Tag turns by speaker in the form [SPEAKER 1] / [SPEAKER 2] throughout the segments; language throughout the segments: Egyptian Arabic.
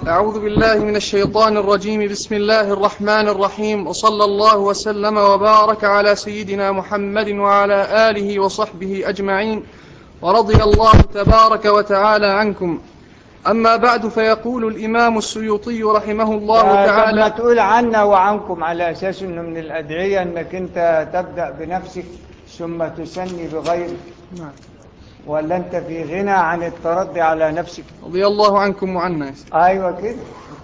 [SPEAKER 1] أعوذ بالله من الشيطان الرجيم بسم الله الرحمن الرحيم وصلى الله وسلم وبارك على سيدنا محمد وعلى آله وصحبه أجمعين ورضي الله تبارك وتعالى عنكم أما بعد فيقول الإمام السيوطي رحمه الله تعالى
[SPEAKER 2] ما تقول عنا وعنكم على أساس أنه من الأدعية أنك أنت تبدأ بنفسك ثم تسني بغيرك
[SPEAKER 1] نعم
[SPEAKER 2] ولا أنت في غنى عن التردي على نفسك
[SPEAKER 1] رضي الله عنكم وعنا يا سيدي.
[SPEAKER 2] أيوة كده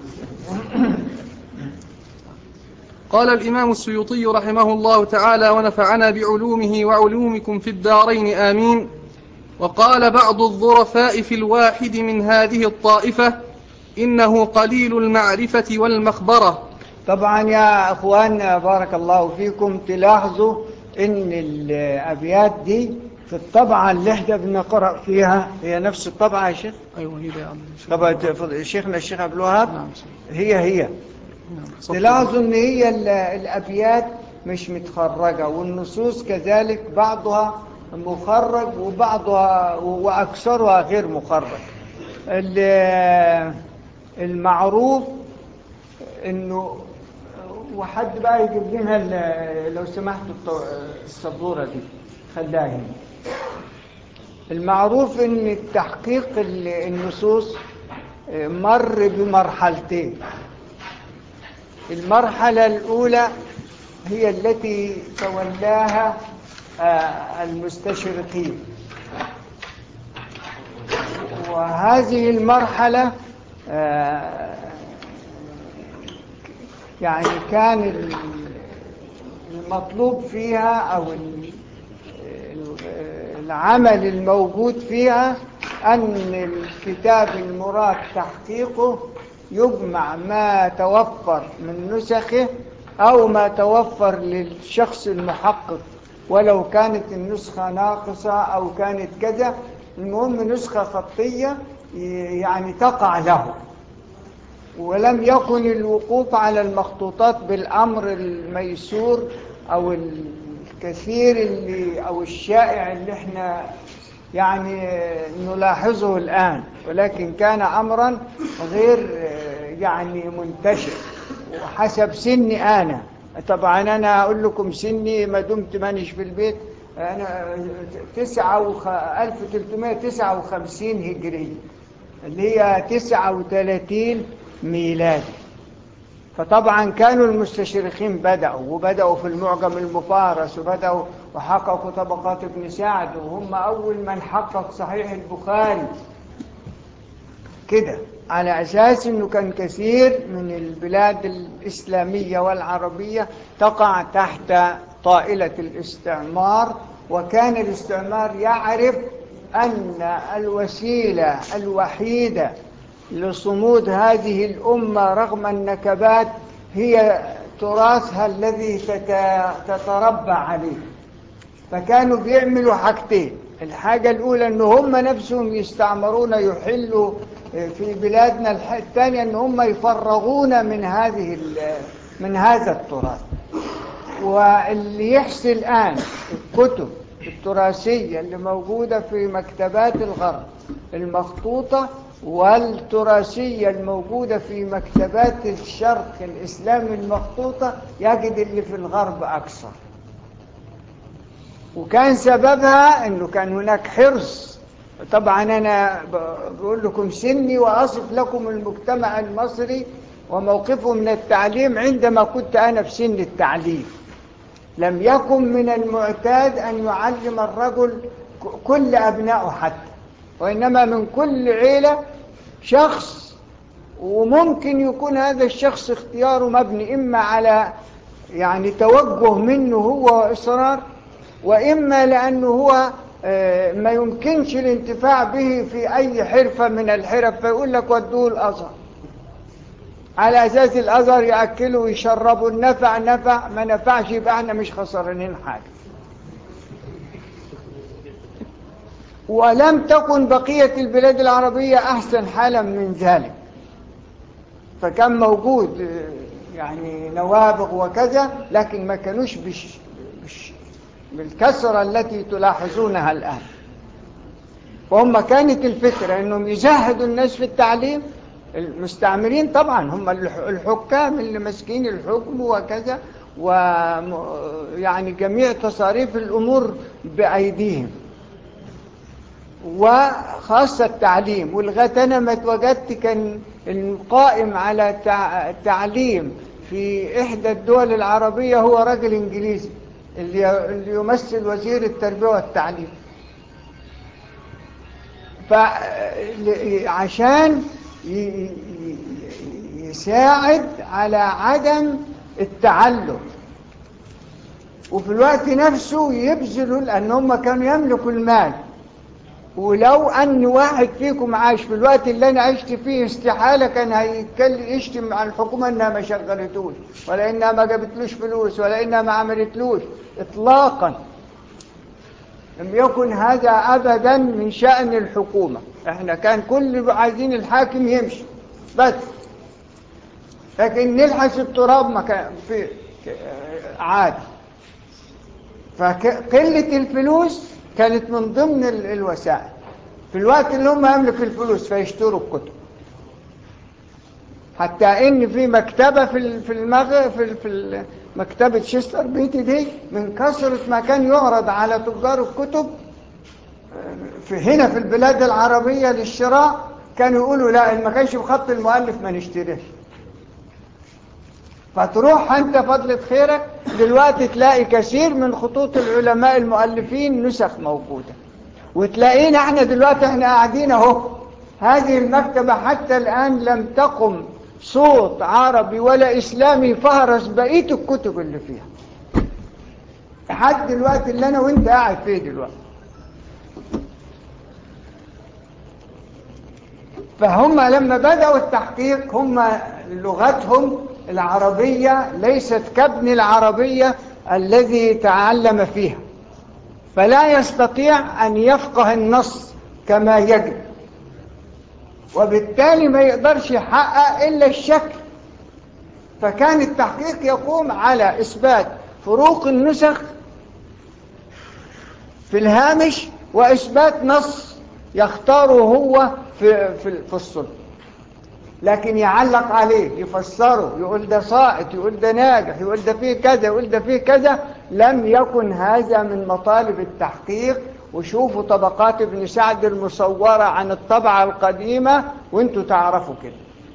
[SPEAKER 1] قال الإمام السيوطي رحمه الله تعالى ونفعنا بعلومه وعلومكم في الدارين آمين وقال بعض الظرفاء في الواحد من هذه الطائفة إنه قليل المعرفة والمخبرة
[SPEAKER 2] طبعا يا أخوان بارك الله فيكم تلاحظوا أن الأبيات دي في الطبعة اللي احنا بنقرأ فيها هي نفس الطبعة يا شيخ
[SPEAKER 1] أيوة هي ده يا عم
[SPEAKER 2] طبعا شيخنا الشيخ عبد الوهاب
[SPEAKER 1] نعم سيدي.
[SPEAKER 2] هي هي
[SPEAKER 1] نعم حسبت
[SPEAKER 2] تلاحظوا ان هي ال- الابيات مش متخرجه والنصوص كذلك بعضها مخرج وبعضها واكثرها غير مخرج ال- المعروف انه وحد بقى يجيب لنا ال- لو سمحتوا الط- السبوره دي خليها هنا المعروف ان تحقيق ال- النصوص مر بمرحلتين المرحلة الأولى هي التي تولاها آه، المستشرقين وهذه المرحلة آه، يعني كان ال- المطلوب فيها أو ال- ال- العمل الموجود فيها أن الكتاب المراد تحقيقه يجمع ما توفر من نسخه أو ما توفر للشخص المحقق ولو كانت النسخة ناقصة أو كانت كذا المهم نسخة خطية يعني تقع له ولم يكن الوقوف على المخطوطات بالأمر الميسور أو الكثير اللي أو الشائع اللي احنا يعني نلاحظه الآن ولكن كان أمرا غير يعني منتشر وحسب سني أنا طبعا أنا أقول لكم سني ما دمت مانيش في البيت أنا تسعة وخ... 1359 هجري اللي هي 39 ميلادي فطبعا كانوا المستشرقين بدأوا وبدأوا في المعجم المفارس وبدأوا وحققوا طبقات ابن سعد وهم أول من حقق صحيح البخاري كده على أساس أنه كان كثير من البلاد الإسلامية والعربية تقع تحت طائلة الاستعمار وكان الاستعمار يعرف أن الوسيلة الوحيدة لصمود هذه الأمة رغم النكبات هي تراثها الذي تتربى عليه فكانوا بيعملوا حاجتين الحاجة الأولى أن هم نفسهم يستعمرون يحلوا في بلادنا الثانية أن هم يفرغون من هذه من هذا التراث واللي يحصل الآن الكتب التراثية اللي موجودة في مكتبات الغرب المخطوطة والتراثية الموجودة في مكتبات الشرق الإسلامي المخطوطة يجد اللي في الغرب أكثر وكان سببها أنه كان هناك حرص طبعا أنا بقول لكم سني وأصف لكم المجتمع المصري وموقفه من التعليم عندما كنت أنا في سن التعليم لم يكن من المعتاد أن يعلم الرجل كل أبنائه حتى وإنما من كل عيلة شخص وممكن يكون هذا الشخص اختياره مبني إما على يعني توجه منه هو وإصرار وإما لأنه هو ما يمكنش الانتفاع به في أي حرفة من الحرف فيقول لك ودوه الأزهر على أساس الأزهر يأكلوا ويشربوا النفع نفع ما نفعش يبقى احنا مش خسرانين حاجة ولم تكن بقية البلاد العربية أحسن حالا من ذلك فكان موجود يعني نوابغ وكذا لكن ما كانوش بش بش بالكثرة التي تلاحظونها الآن وهم كانت الفكرة أنهم يزهدوا الناس في التعليم المستعمرين طبعا هم الحكام اللي ماسكين الحكم وكذا ويعني جميع تصاريف الأمور بأيديهم وخاصة التعليم ولغاية أنا ما اتوجدت كان القائم على التعليم في إحدى الدول العربية هو راجل إنجليزي اللي يمثل وزير التربية والتعليم فعشان يساعد على عدم التعلم وفي الوقت نفسه يبذلوا لأن هم كانوا يملكوا المال ولو أن واحد فيكم عاش في الوقت اللي أنا عشت فيه استحالة كان هيتكلم يشتم عن الحكومة إنها ما شغلتوش ولا إنها ما جابتلوش فلوس ولا إنها ما عملتلوش إطلاقا لم يكن هذا أبدا من شأن الحكومة احنا كان كل عايزين الحاكم يمشي بس لكن نلحس التراب ما كان في عادي فقلة الفلوس كانت من ضمن الوسائل في الوقت اللي هم يملكوا الفلوس فيشتروا الكتب حتى ان في مكتبة في في المغرب في, في مكتبة شيستر بيتي دي من كثرة ما كان يعرض على تجار الكتب في هنا في البلاد العربية للشراء كانوا يقولوا لا ما كانش بخط المؤلف ما نشتريش فتروح انت فضلة خيرك دلوقتي تلاقي كثير من خطوط العلماء المؤلفين نسخ موجودة وتلاقينا احنا دلوقتي احنا قاعدين اهو هذه المكتبة حتى الآن لم تقم صوت عربي ولا إسلامي فهرس بقية الكتب اللي فيها لحد دلوقتي اللي أنا وانت قاعد فيه دلوقتي فهم لما بدأوا التحقيق هم لغتهم العربية ليست كابن العربية الذي تعلم فيها فلا يستطيع أن يفقه النص كما يجب وبالتالي ما يقدرش يحقق إلا الشكل فكان التحقيق يقوم على إثبات فروق النسخ في الهامش وإثبات نص يختاره هو في, في, في الصلب لكن يعلق عليه يفسره يقول ده ساقط يقول ده ناجح يقول ده فيه كذا يقول ده فيه كذا لم يكن هذا من مطالب التحقيق وشوفوا طبقات ابن سعد المصورة عن الطبعة القديمة وانتوا تعرفوا كده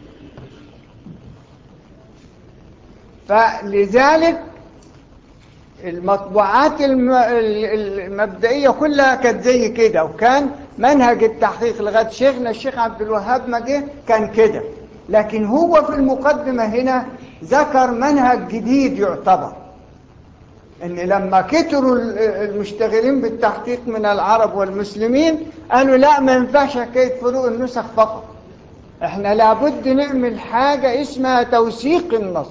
[SPEAKER 2] فلذلك المطبوعات المبدئية كلها كانت زي كده وكان منهج التحقيق لغاية شيخنا الشيخ عبد الوهاب ما جه كان كده لكن هو في المقدمة هنا ذكر منهج جديد يعتبر ان لما كتروا المشتغلين بالتحقيق من العرب والمسلمين قالوا لا ما ينفعش حكايه فروق النسخ فقط احنا لابد نعمل حاجة اسمها توثيق النص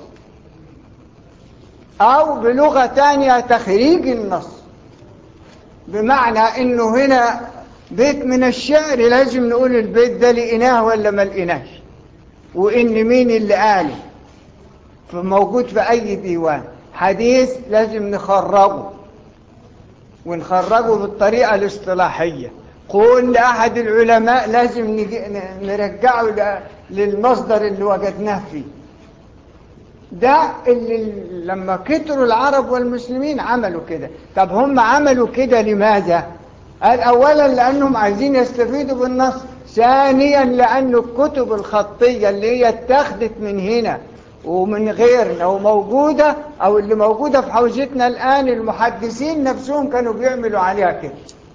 [SPEAKER 2] او بلغة تانية تخريج النص بمعنى انه هنا بيت من الشعر لازم نقول البيت ده لقيناه ولا ما لقيناش وان مين اللي قاله فموجود في اي ديوان حديث لازم نخرجه ونخرجه بالطريقة الاصطلاحية قول لأحد العلماء لازم نرجعه للمصدر اللي وجدناه فيه ده اللي لما كتروا العرب والمسلمين عملوا كده طب هم عملوا كده لماذا قال أولا لأنهم عايزين يستفيدوا بالنص ثانيا لأن الكتب الخطية اللي هي اتخذت من هنا ومن غيرنا وموجودة أو اللي موجودة في حوزتنا الآن المحدثين نفسهم كانوا بيعملوا عليها كده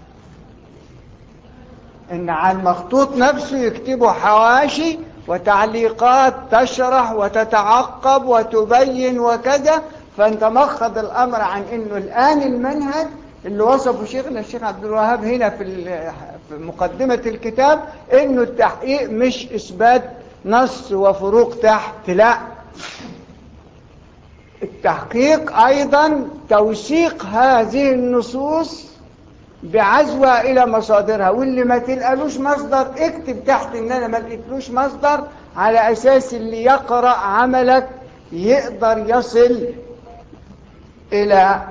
[SPEAKER 2] إن على المخطوط نفسه يكتبوا حواشي وتعليقات تشرح وتتعقب وتبين وكذا فانت مخض الأمر عن إنه الآن المنهج اللي وصفه شيخنا الشيخ عبد الوهاب هنا في في مقدمة الكتاب إنه التحقيق مش إثبات نص وفروق تحت لا التحقيق أيضا توثيق هذه النصوص بعزوة إلى مصادرها واللي ما تلقالوش مصدر اكتب تحت إن أنا ما لقيتلوش مصدر على أساس اللي يقرأ عملك يقدر يصل إلى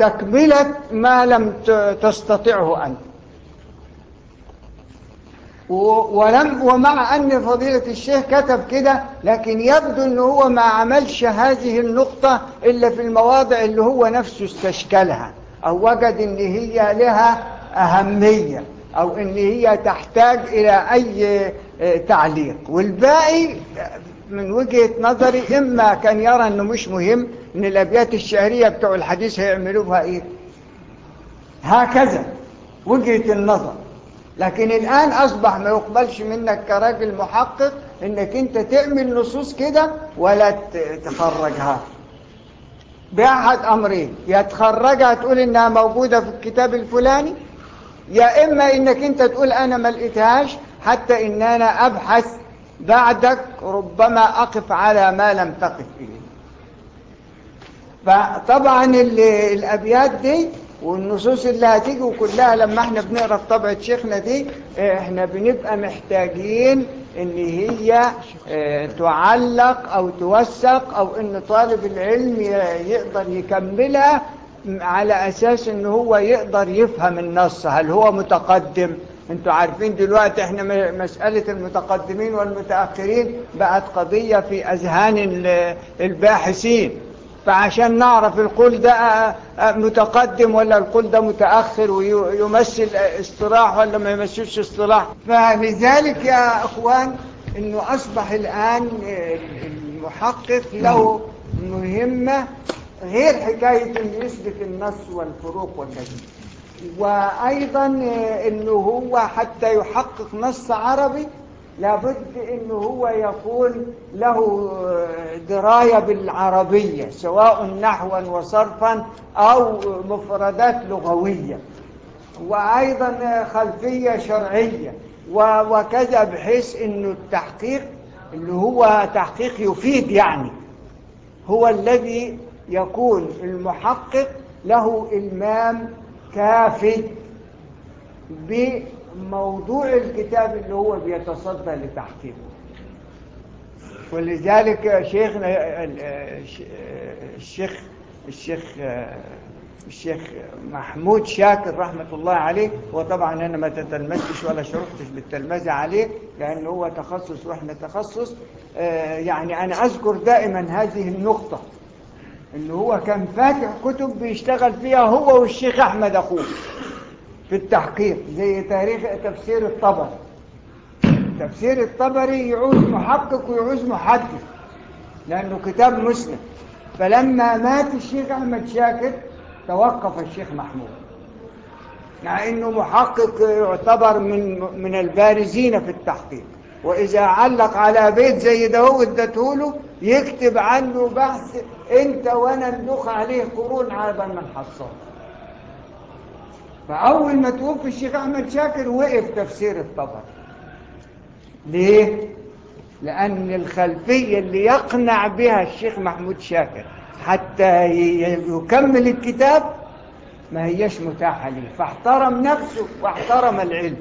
[SPEAKER 2] تكملة ما لم تستطعه أنت ولم ومع أن فضيلة الشيخ كتب كده لكن يبدو أنه هو ما عملش هذه النقطة إلا في المواضع اللي هو نفسه استشكلها أو وجد أن هي لها أهمية أو أن هي تحتاج إلى أي تعليق والباقي من وجهة نظري إما كان يرى أنه مش مهم أن الأبيات الشعرية بتوع الحديث هيعملوا بها إيه هكذا وجهة النظر لكن الآن أصبح ما يقبلش منك كراجل محقق إنك أنت تعمل نصوص كده ولا تخرجها بأحد أمرين يا تخرجها تقول إنها موجودة في الكتاب الفلاني يا إما إنك أنت تقول أنا ما لقيتهاش حتى إن أنا أبحث بعدك ربما أقف على ما لم تقف إليه فطبعا الأبيات دي والنصوص اللي هتيجي كلها لما احنا بنقرا في طبعة شيخنا دي احنا بنبقى محتاجين ان هي اه تعلق او توثق او ان طالب العلم يقدر يكملها على اساس ان هو يقدر يفهم النص هل هو متقدم انتوا عارفين دلوقتي احنا مسألة المتقدمين والمتأخرين بقت قضية في اذهان الباحثين فعشان نعرف القول ده متقدم ولا القول ده متأخر ويمثل اصطلاح ولا ما يمثلش اصطلاح فلذلك يا أخوان أنه أصبح الآن المحقق له مهمة غير حكاية أنه يثبت النص والفروق والنجم وأيضا أنه هو حتى يحقق نص عربي لابد انه هو يكون له دراية بالعربية سواء نحوا وصرفا او مفردات لغوية وايضا خلفية شرعية وكذا بحيث انه التحقيق اللي هو تحقيق يفيد يعني هو الذي يكون المحقق له المام كافي موضوع الكتاب اللي هو بيتصدى لتحقيقه ولذلك شيخنا الشيخ الشيخ الشيخ محمود شاكر رحمة الله عليه وطبعا أنا ما تتلمذتش ولا شرحتش بالتلمذة عليه لأنه هو تخصص وإحنا تخصص يعني أنا أذكر دائما هذه النقطة اللي هو كان فاتح كتب بيشتغل فيها هو والشيخ أحمد أخوه في التحقيق زي تاريخ تفسير الطبري تفسير الطبري يعوز محقق ويعوز محدث لأنه كتاب مسلم فلما مات الشيخ أحمد شاكر توقف الشيخ محمود مع أنه محقق يعتبر من من البارزين في التحقيق وإذا علق على بيت زي ده هو ادته له يكتب عنه بحث انت وانا ندخ عليه قرون على بال ما نحصله فأول ما توفي الشيخ أحمد شاكر وقف تفسير الطبري ليه؟ لأن الخلفية اللي يقنع بها الشيخ محمود شاكر حتى يكمل الكتاب ما هيش متاحة ليه فاحترم نفسه واحترم العلم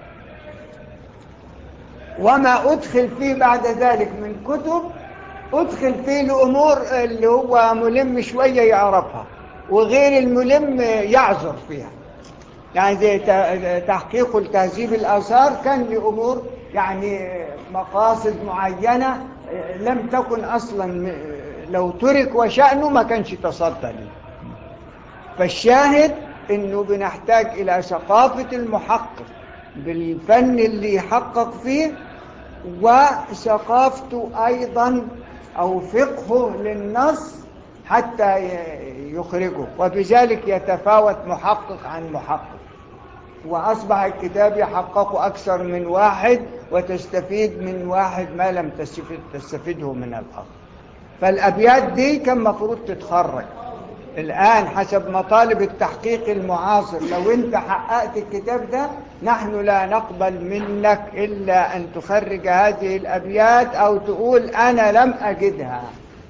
[SPEAKER 2] وما أدخل فيه بعد ذلك من كتب أدخل فيه الأمور اللي هو ملم شوية يعرفها وغير الملم يعذر فيها يعني زي تحقيق التهذيب الآثار كان لأمور يعني مقاصد معينة لم تكن أصلا لو ترك وشأنه ما كانش تصدى ليه فالشاهد انه بنحتاج الى ثقافة المحقق بالفن اللي يحقق فيه وثقافته ايضا او فقهه للنص حتى يخرجه وبذلك يتفاوت محقق عن محقق وأصبح الكتاب يحقق أكثر من واحد وتستفيد من واحد ما لم تستفيد تستفيده من الآخر فالأبيات دي كان مفروض تتخرج الآن حسب مطالب التحقيق المعاصر لو أنت حققت الكتاب ده نحن لا نقبل منك إلا أن تخرج هذه الأبيات أو تقول أنا لم أجدها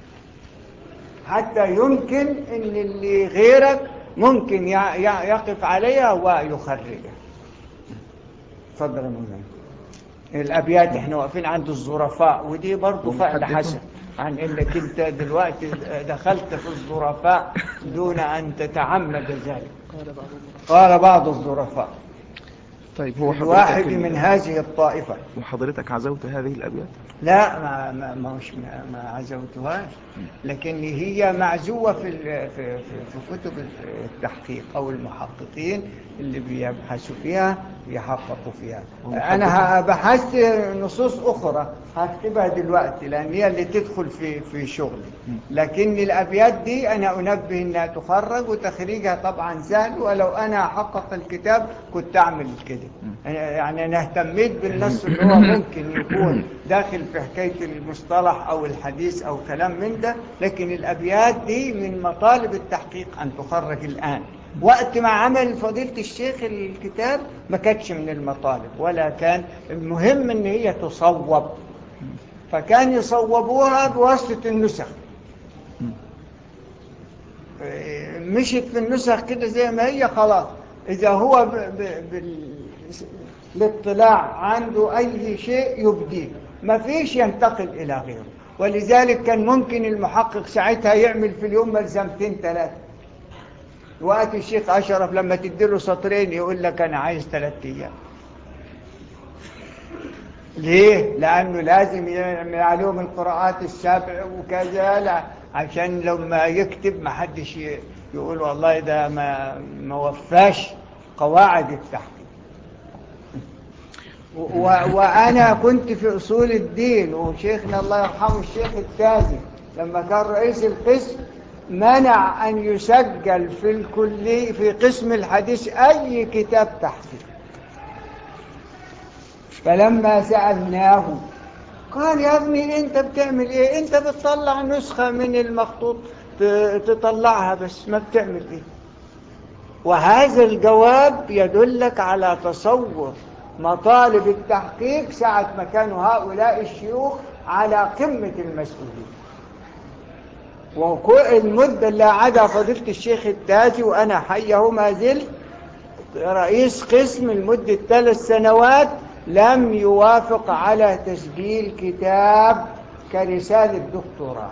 [SPEAKER 2] حتى يمكن أن اللي غيرك ممكن يقف عليها ويخرجها تفضل يا مولانا الأبيات احنا واقفين عند الظرفاء ودي برضه فعل حسن عن انك انت دلوقتي دخلت في الظرفاء دون ان تتعمد ذلك قال بعض الظرفاء
[SPEAKER 3] طيب هو حضرتك
[SPEAKER 2] الواحد
[SPEAKER 3] ال-
[SPEAKER 2] من هذه الطائفة
[SPEAKER 3] وحضرتك عزوت هذه الأبيات
[SPEAKER 2] لا ما ما ما مش ما, ما عزوتهاش لكن هي معزوة في ال- في في, في كتب التحقيق أو المحققين اللي بيبحثوا فيها بيحققوا فيها أنا ه- بحثت نصوص أخرى هكتبها دلوقتي لأن هي اللي تدخل في في شغلي لكن الأبيات دي أنا أنبه إنها تخرج وتخريجها طبعا سهل ولو أنا أحقق الكتاب كنت أعمل كده يعني أنا اهتميت بالنص اللي هو ممكن يكون داخل في حكاية المصطلح أو الحديث أو كلام من ده لكن الأبيات دي من مطالب التحقيق أن تخرج الآن وقت ما عمل فضيلة الشيخ الكتاب ما كانتش من المطالب ولا كان المهم ان هي تصوب فكان يصوبوها بواسطة النسخ إيه، مشت في النسخ كده زي ما هي خلاص إذا هو ب... ب... بال... الاطلاع عنده أي شيء يبديه ما فيش ينتقل إلى غيره ولذلك كان ممكن المحقق ساعتها يعمل في اليوم ملزمتين ثلاثة وقت الشيخ أشرف لما تديله سطرين يقول لك أنا عايز ثلاثة أيام ليه؟ لأنه لازم يعمل عليهم القراءات السبع وكذا لا عشان لما يكتب ما حدش ي- يقول والله ده ما, ما وفاش قواعد التحقيق و- وأنا كنت في أصول الدين وشيخنا الله يرحمه الشيخ التازي لما كان رئيس القسم منع أن يسجل في الكلي في قسم الحديث أي كتاب تحقيق فلما سألناه قال يا ابني انت بتعمل ايه انت بتطلع نسخة من المخطوط ت- تطلعها بس ما بتعمل ايه وهذا الجواب يدلك على تصور مطالب التحقيق ساعة ما كانوا هؤلاء الشيوخ على قمة المسؤولية والمدة اللي قعدها فضيلة الشيخ التاجي وأنا حيه ما زلت رئيس قسم لمدة ثلاث سنوات لم يوافق على تسجيل كتاب كرسالة دكتوراه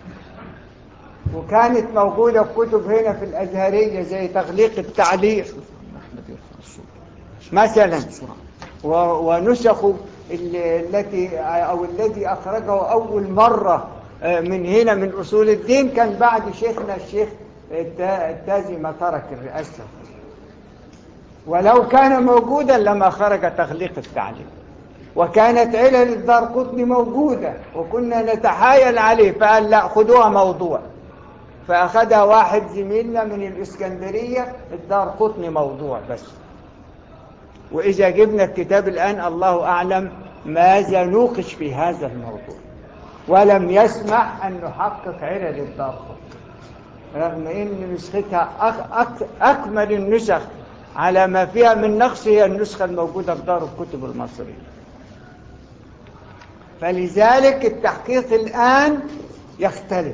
[SPEAKER 2] وكانت موجودة في كتب هنا في الأزهرية زي تغليق التعليق
[SPEAKER 3] أحمد يرفع الصوت
[SPEAKER 2] مثلا
[SPEAKER 3] بسرعة
[SPEAKER 2] و- ونسخه ال- التي أو الذي أخرجه أول مرة آه، من هنا من أصول الدين كان بعد شيخنا الشيخ التا- التازي ما ترك الرئاسة ولو كان موجودا لما خرج تغليق التعليم وكانت علل الدار قطني موجودة وكنا نتحايل عليه فقال لا خدوها موضوع فأخذها واحد زميلنا من الإسكندرية الدار قطني موضوع بس وإذا جبنا الكتاب الآن الله أعلم ماذا نوقش في هذا الموضوع ولم يسمح أن نحقق علل الدار رغم أن نسختها أك أك أكمل النسخ على ما فيها من نقص هي النسخة الموجودة في دار الكتب المصرية فلذلك التحقيق الآن يختلف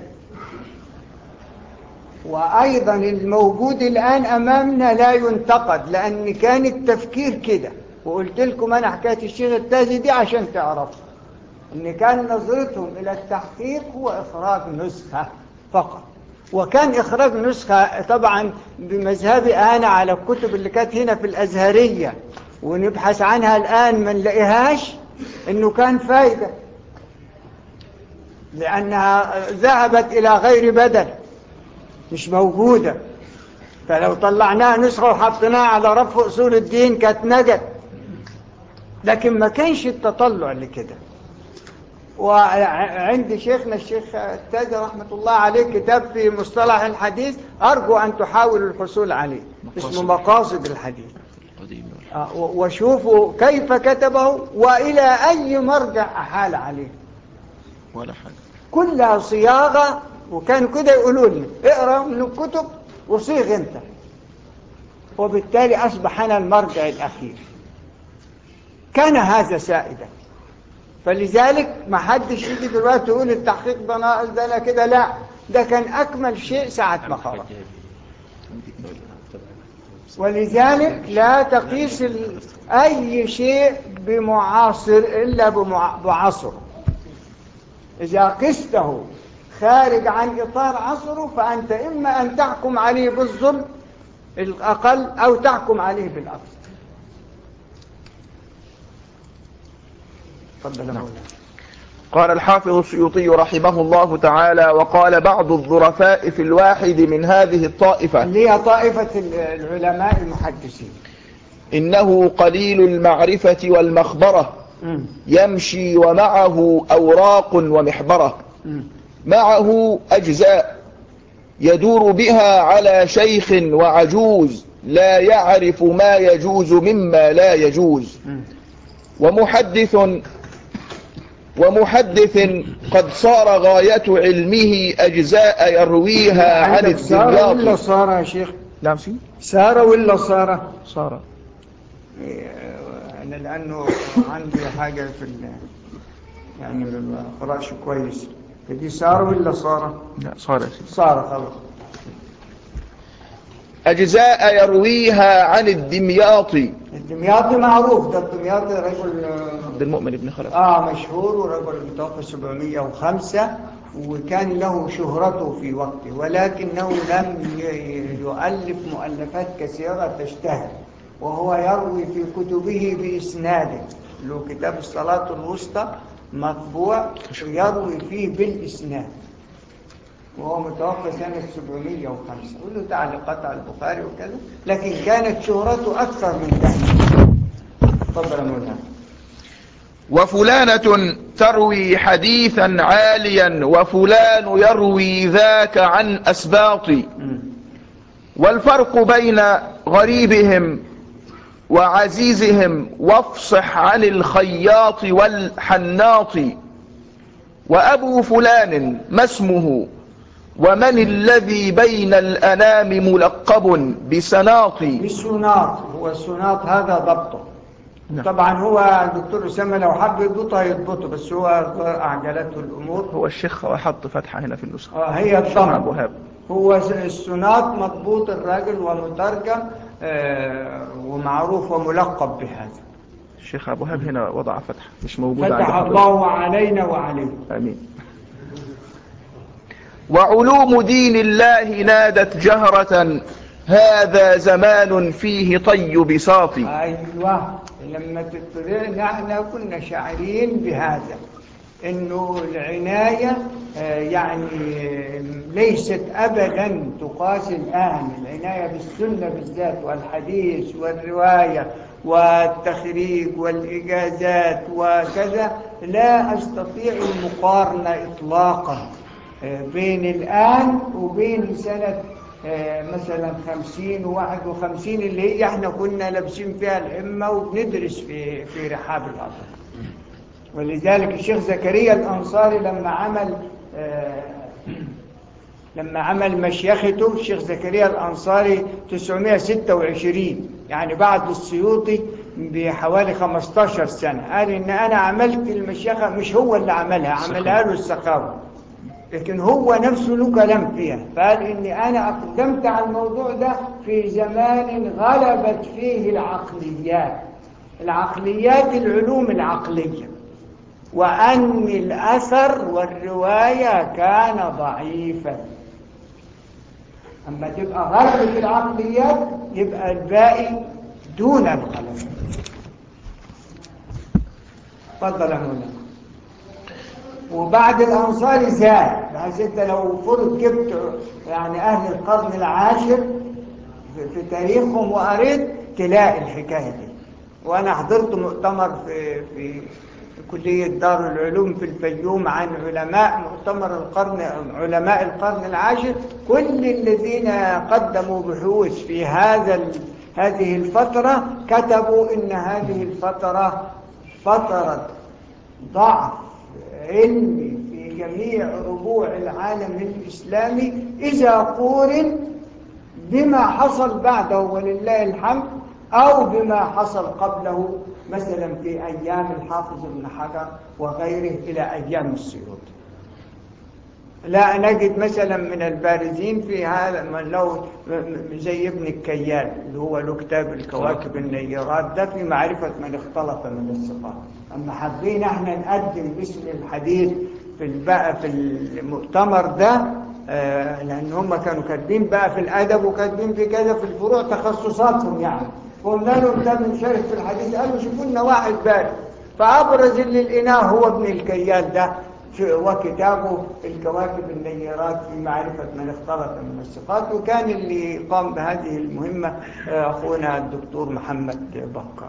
[SPEAKER 2] وأيضا الموجود الآن أمامنا لا ينتقد لأن كان التفكير كده وقلت لكم أنا حكاية الشيخ التازي دي عشان تعرفوا إن كان نظرتهم إلى التحقيق هو إخراج نسخة فقط وكان إخراج نسخة طبعا بمذهبي أنا على الكتب اللي كانت هنا في الأزهرية ونبحث عنها الآن ما نلاقيهاش إنه كان فايدة لأنها ذهبت إلى غير بدل مش موجودة فلو طلعناها نسخة وحطيناها على رف أصول الدين كانت نجت لكن ما كانش التطلع لكده وعند شيخنا الشيخ التاج رحمة الله عليه كتاب في مصطلح الحديث أرجو أن تحاولوا الحصول عليه اسمه مقاصد الحديث
[SPEAKER 3] قديم
[SPEAKER 2] آه، و- وشوفوا كيف كتبه وإلى أي مرجع أحال عليه
[SPEAKER 3] ولا حاجة
[SPEAKER 2] كلها صياغة وكان كده يقولوا لي اقرأ من الكتب وصيغ انت وبالتالي أصبح أنا المرجع الأخير كان هذا سائدا فلذلك ما حدش يجي دلوقتي يقول التحقيق ده ناقص ده لا كده لا ده كان أكمل شيء ساعة ما خرج ولذلك لا تقيس ال- أي شيء بمعاصر إلا بمع- بعصره إذا قسته خارج عن إطار عصره فأنت إما أن تحكم عليه بالظلم الأقل أو تحكم عليه بالأقصى تفضل يا
[SPEAKER 3] نعم.
[SPEAKER 2] مولانا
[SPEAKER 3] قال الحافظ السيوطي رحمه الله تعالى وقال بعض الظرفاء في الواحد من هذه الطائفة
[SPEAKER 2] اللي هي طائفة العلماء المحدثين
[SPEAKER 3] إنه قليل المعرفة والمخبرة
[SPEAKER 2] مم.
[SPEAKER 3] يمشي ومعه أوراق ومحبرة
[SPEAKER 2] مم.
[SPEAKER 3] معه أجزاء يدور بها على شيخ وعجوز لا يعرف ما يجوز مما لا يجوز
[SPEAKER 2] مم.
[SPEAKER 3] ومحدث ومحدث قد صار غاية علمه أجزاء يرويها عن
[SPEAKER 2] عندك سارة ولا
[SPEAKER 3] الدمياط
[SPEAKER 2] صار يا شيخ
[SPEAKER 3] نعم سي
[SPEAKER 2] سارة ولا صار
[SPEAKER 3] صار
[SPEAKER 2] إيه، أنا لأنه عندي حاجة في ال... يعني ما بقراش كويس فدي سارة ولا صار
[SPEAKER 3] لا صار يا سيدي
[SPEAKER 2] صار خلاص
[SPEAKER 3] أجزاء يرويها عن الدمياط
[SPEAKER 2] الدمياطي معروف ده الدمياطي رجل
[SPEAKER 3] عبد المؤمن بن خلف
[SPEAKER 2] اه مشهور ورجل متوفى 705 وكان له شهرته في وقته ولكنه لم ي- يؤلف مؤلفات كثيرة تشتهر وهو يروي في كتبه بإسناده له كتاب الصلاة الوسطى مطبوع يروي فيه بالإسناد وهو متوفى سنة 705 وله تعليقات على البخاري وكذا لكن كانت شهرته أكثر من ذلك تفضل يا مولانا
[SPEAKER 3] وفلانة تروي حديثا عاليا وفلان يروي ذاك عن أسباط
[SPEAKER 2] مم.
[SPEAKER 3] والفرق بين غريبهم وعزيزهم وافصح عن الخياط والحناط وأبو فلان ما اسمه ومن الذي بين الأنام ملقب بسناط
[SPEAKER 2] بالسوناط هو السوناط هذا ضبطه
[SPEAKER 3] نعم.
[SPEAKER 2] طبعا هو الدكتور أسامة لو حب يضبطه هيضبطه بس هو أعجلته الأمور
[SPEAKER 3] هو الشيخ وحط فتحة هنا في النسخة
[SPEAKER 2] آه، هي
[SPEAKER 3] أبو
[SPEAKER 2] الضم
[SPEAKER 3] هاب
[SPEAKER 2] هو السوناط مضبوط الراجل ومترجم آه، ومعروف وملقب بهذا
[SPEAKER 3] الشيخ أبو هاب هنا وضع فتحة مش موجود عند
[SPEAKER 2] فتح
[SPEAKER 3] حضرتك.
[SPEAKER 2] الله علينا وعليه
[SPEAKER 3] آمين وعلوم دين الله نادت جهرة هذا زمان فيه طي بساط
[SPEAKER 2] ايوه لما تطلع نحن كنا شاعرين بهذا انه العنايه آه، يعني آه، ليست ابدا تقاس الان العنايه بالسنه بالذات والحديث والروايه والتخريج والاجازات وكذا لا استطيع المقارنه اطلاقا آه، بين الان وبين سنه آه، مثلا خمسين وواحد وخمسين اللي هي احنا كنا لابسين فيها الأمة وبندرس في في رحاب الأرض ولذلك الشيخ زكريا الأنصاري لما عمل آه، لما عمل مشيخته الشيخ زكريا الأنصاري 926 يعني بعد السيوطي بحوالي 15 سنة قال إن أنا عملت المشيخة مش هو اللي عملها عملها له السخاوي لكن هو نفسه له كلام فيها فقال إني أنا أقدمت على الموضوع ده في زمان غلبت فيه العقليات العقليات العلوم العقلية وأن الأثر والرواية كان ضعيفا أما تبقى غلبة العقليات يبقى الباقي دون الغلبة تفضل يا مولانا وبعد الأنصار زاد بحيث أنت لو فرض جبت يعني أهل القرن العاشر في, في تاريخهم وقريت تلاقي الحكاية دي وأنا حضرت مؤتمر في, في في كلية دار العلوم في الفيوم عن علماء مؤتمر القرن علماء القرن العاشر كل الذين قدموا بحوث في هذا ال- هذه الفترة كتبوا إن هذه الفترة فترة ضعف علمي في جميع ربوع العالم الإسلامي إذا قورن بما حصل بعده ولله الحمد أو بما حصل قبله مثلا في أيام الحافظ ابن حجر وغيره إلى أيام السيوطي لا نجد مثلا من البارزين في هذا من لو زي ابن الكيال اللي هو له كتاب الكواكب النيرات ده في معرفة من اختلط من الصفات أما حابين احنا نقدم اسم الحديث في البقى في المؤتمر ده آه، لأن هم كانوا كاتبين بقى في الأدب وكاتبين في كذا في الفروع تخصصاتهم يعني قلنا لهم ده بنشارك في الحديث قالوا شوفوا لنا واحد بارد فأبرز اللي لقيناه هو ابن الكيال ده وكتابه الكواكب النيرات في معرفة من اختلط من الثقات وكان اللي قام بهذه المهمة آه، أخونا الدكتور محمد بكر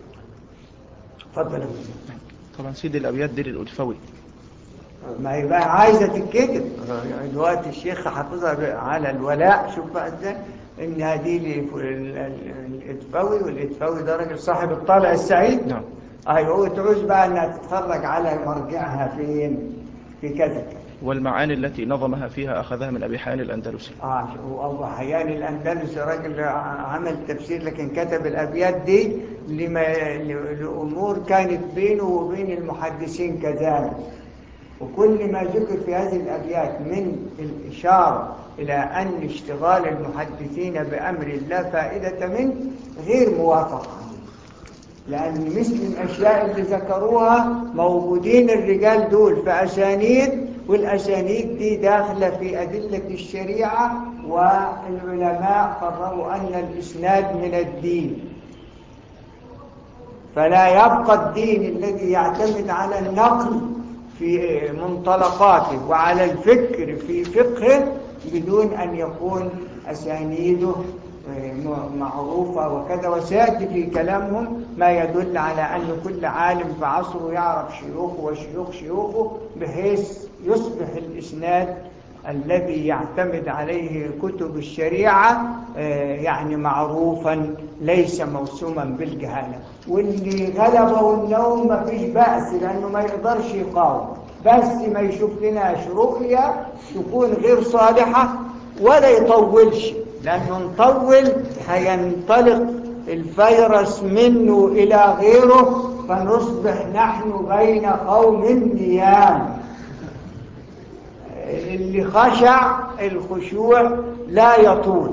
[SPEAKER 2] تفضل
[SPEAKER 3] طبعا سيد الأبيات دير الألفوي
[SPEAKER 2] ما هي بقى عايزة تتكتب يعني دلوقتي الشيخ حافظها على الولاء شوف بقى ازاي ان هذه الاتفاوي والاتفاوي ده راجل صاحب الطالع السعيد
[SPEAKER 3] نعم
[SPEAKER 2] ايوه هو تعوز بقى انها تتفرج على مرجعها فين في كذا
[SPEAKER 3] والمعاني التي نظمها فيها أخذها من أبي حيان الأندلسي
[SPEAKER 2] اه وابو حيان الاندلسي راجل عمل تفسير لكن كتب الابيات دي لما لامور كانت بينه وبين المحدثين كذلك وكل ما ذكر في هذه الأبيات من الإشارة إلى أن اشتغال المحدثين بأمر لا فائدة منه غير موافق لأن مثل الأشياء اللي ذكروها موجودين الرجال دول في أسانيد والأسانيد دي داخلة في أدلة الشريعة والعلماء قرروا أن الإسناد من الدين فلا يبقى الدين الذي يعتمد على النقل في منطلقاته وعلى الفكر في فقهه بدون أن يكون أسانيده معروفة وكذا وسيأتي في كلامهم ما يدل على أن كل عالم في عصره يعرف شيوخه وشيوخ شيوخه بحيث يصبح الإسناد الذي يعتمد عليه كتب الشريعة يعني معروفا ليس موسوما بالجهالة واللي غلبه النوم ما فيش بأس لأنه ما يقدرش يقاوم بس ما يشوف لنا رؤية تكون غير صالحة ولا يطولش لأنه نطول هينطلق الفيروس منه إلى غيره فنصبح نحن بين قوم نيام اللي خشع الخشوع لا يطول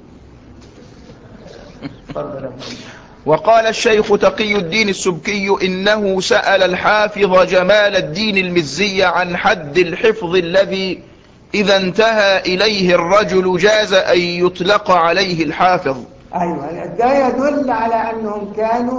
[SPEAKER 3] وقال الشيخ تقي الدين السبكي إنه سأل الحافظ جمال الدين المزي عن حد الحفظ الذي إذا انتهى إليه الرجل جاز أن يطلق عليه الحافظ
[SPEAKER 2] أيوة ده يدل على أنهم كانوا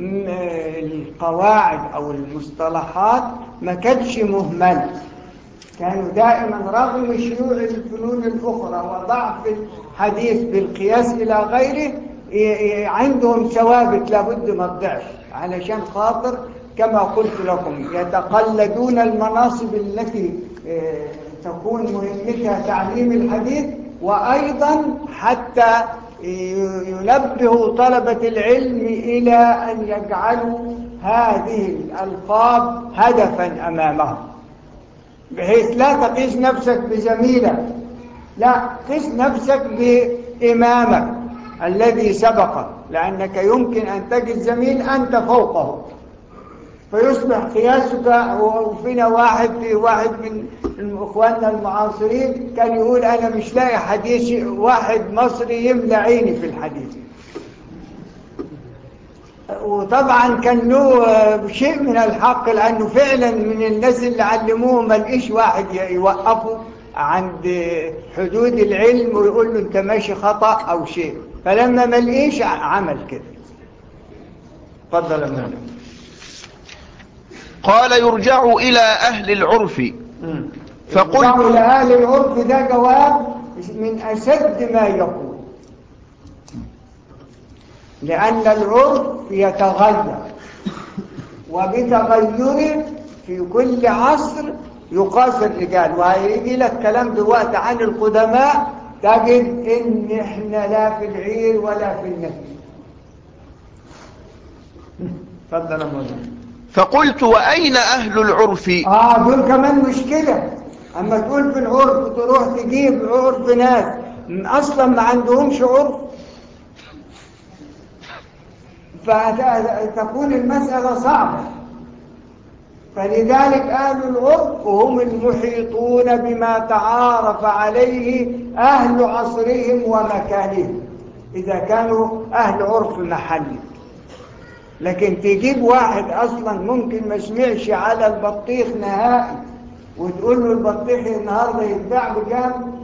[SPEAKER 2] القواعد أو المصطلحات ما كانتش مهملة كانوا دائما رغم شيوع الفنون الأخرى وضعف الحديث بالقياس إلى غيره عندهم ثوابت لابد ما تضعف علشان خاطر كما قلت لكم يتقلدون المناصب التي تكون مهمتها تعليم الحديث وأيضا حتى ينبه طلبة العلم إلى أن يجعلوا هذه الألقاب هدفا أمامهم بحيث لا تقيس نفسك بزميلك لا قيس نفسك بإمامك الذي سبقك لأنك يمكن أن تجد زميل أنت فوقه فيصبح قياسك وفينا واحد في واحد من اخواننا المعاصرين كان يقول انا مش لاقي حديث واحد مصري يملى عيني في الحديث وطبعا كان له شيء من الحق لانه فعلا من الناس اللي علموه ما لقيش واحد يوقفه عند حدود العلم ويقول له انت ماشي خطا او شيء فلما ما لقيش عمل كده تفضل يا مولانا
[SPEAKER 3] قال يرجع إلى أهل العرف
[SPEAKER 2] فقلت إلى أهل العرف ده جواب من أشد ما يقول لأن العرف يتغير وبتغيره في كل عصر يقاس الرجال وهيجي لك كلام دلوقتي عن القدماء تجد ان احنا لا في العير ولا في النهي تفضل يا مولانا
[SPEAKER 3] فقلت وأين أهل العرف
[SPEAKER 2] آه دول كمان مشكلة أما تقول في العرف تروح تجيب عرف ناس أصلا ما عندهمش عرف فتكون المسألة صعبة فلذلك أهل العرف هم المحيطون بما تعارف عليه أهل عصرهم ومكانهم إذا كانوا أهل عرف محلي لكن تجيب واحد اصلا ممكن ما سمعش على البطيخ نهائي وتقول له البطيخ النهارده يتباع بكام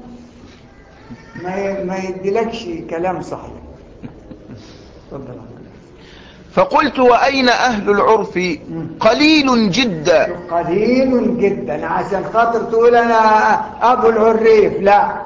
[SPEAKER 2] ما ما يديلكش كلام صحيح
[SPEAKER 3] فقلت وأين أهل العرف قليل جدا
[SPEAKER 2] قليل جدا عشان خاطر تقول انا ابو العريف لا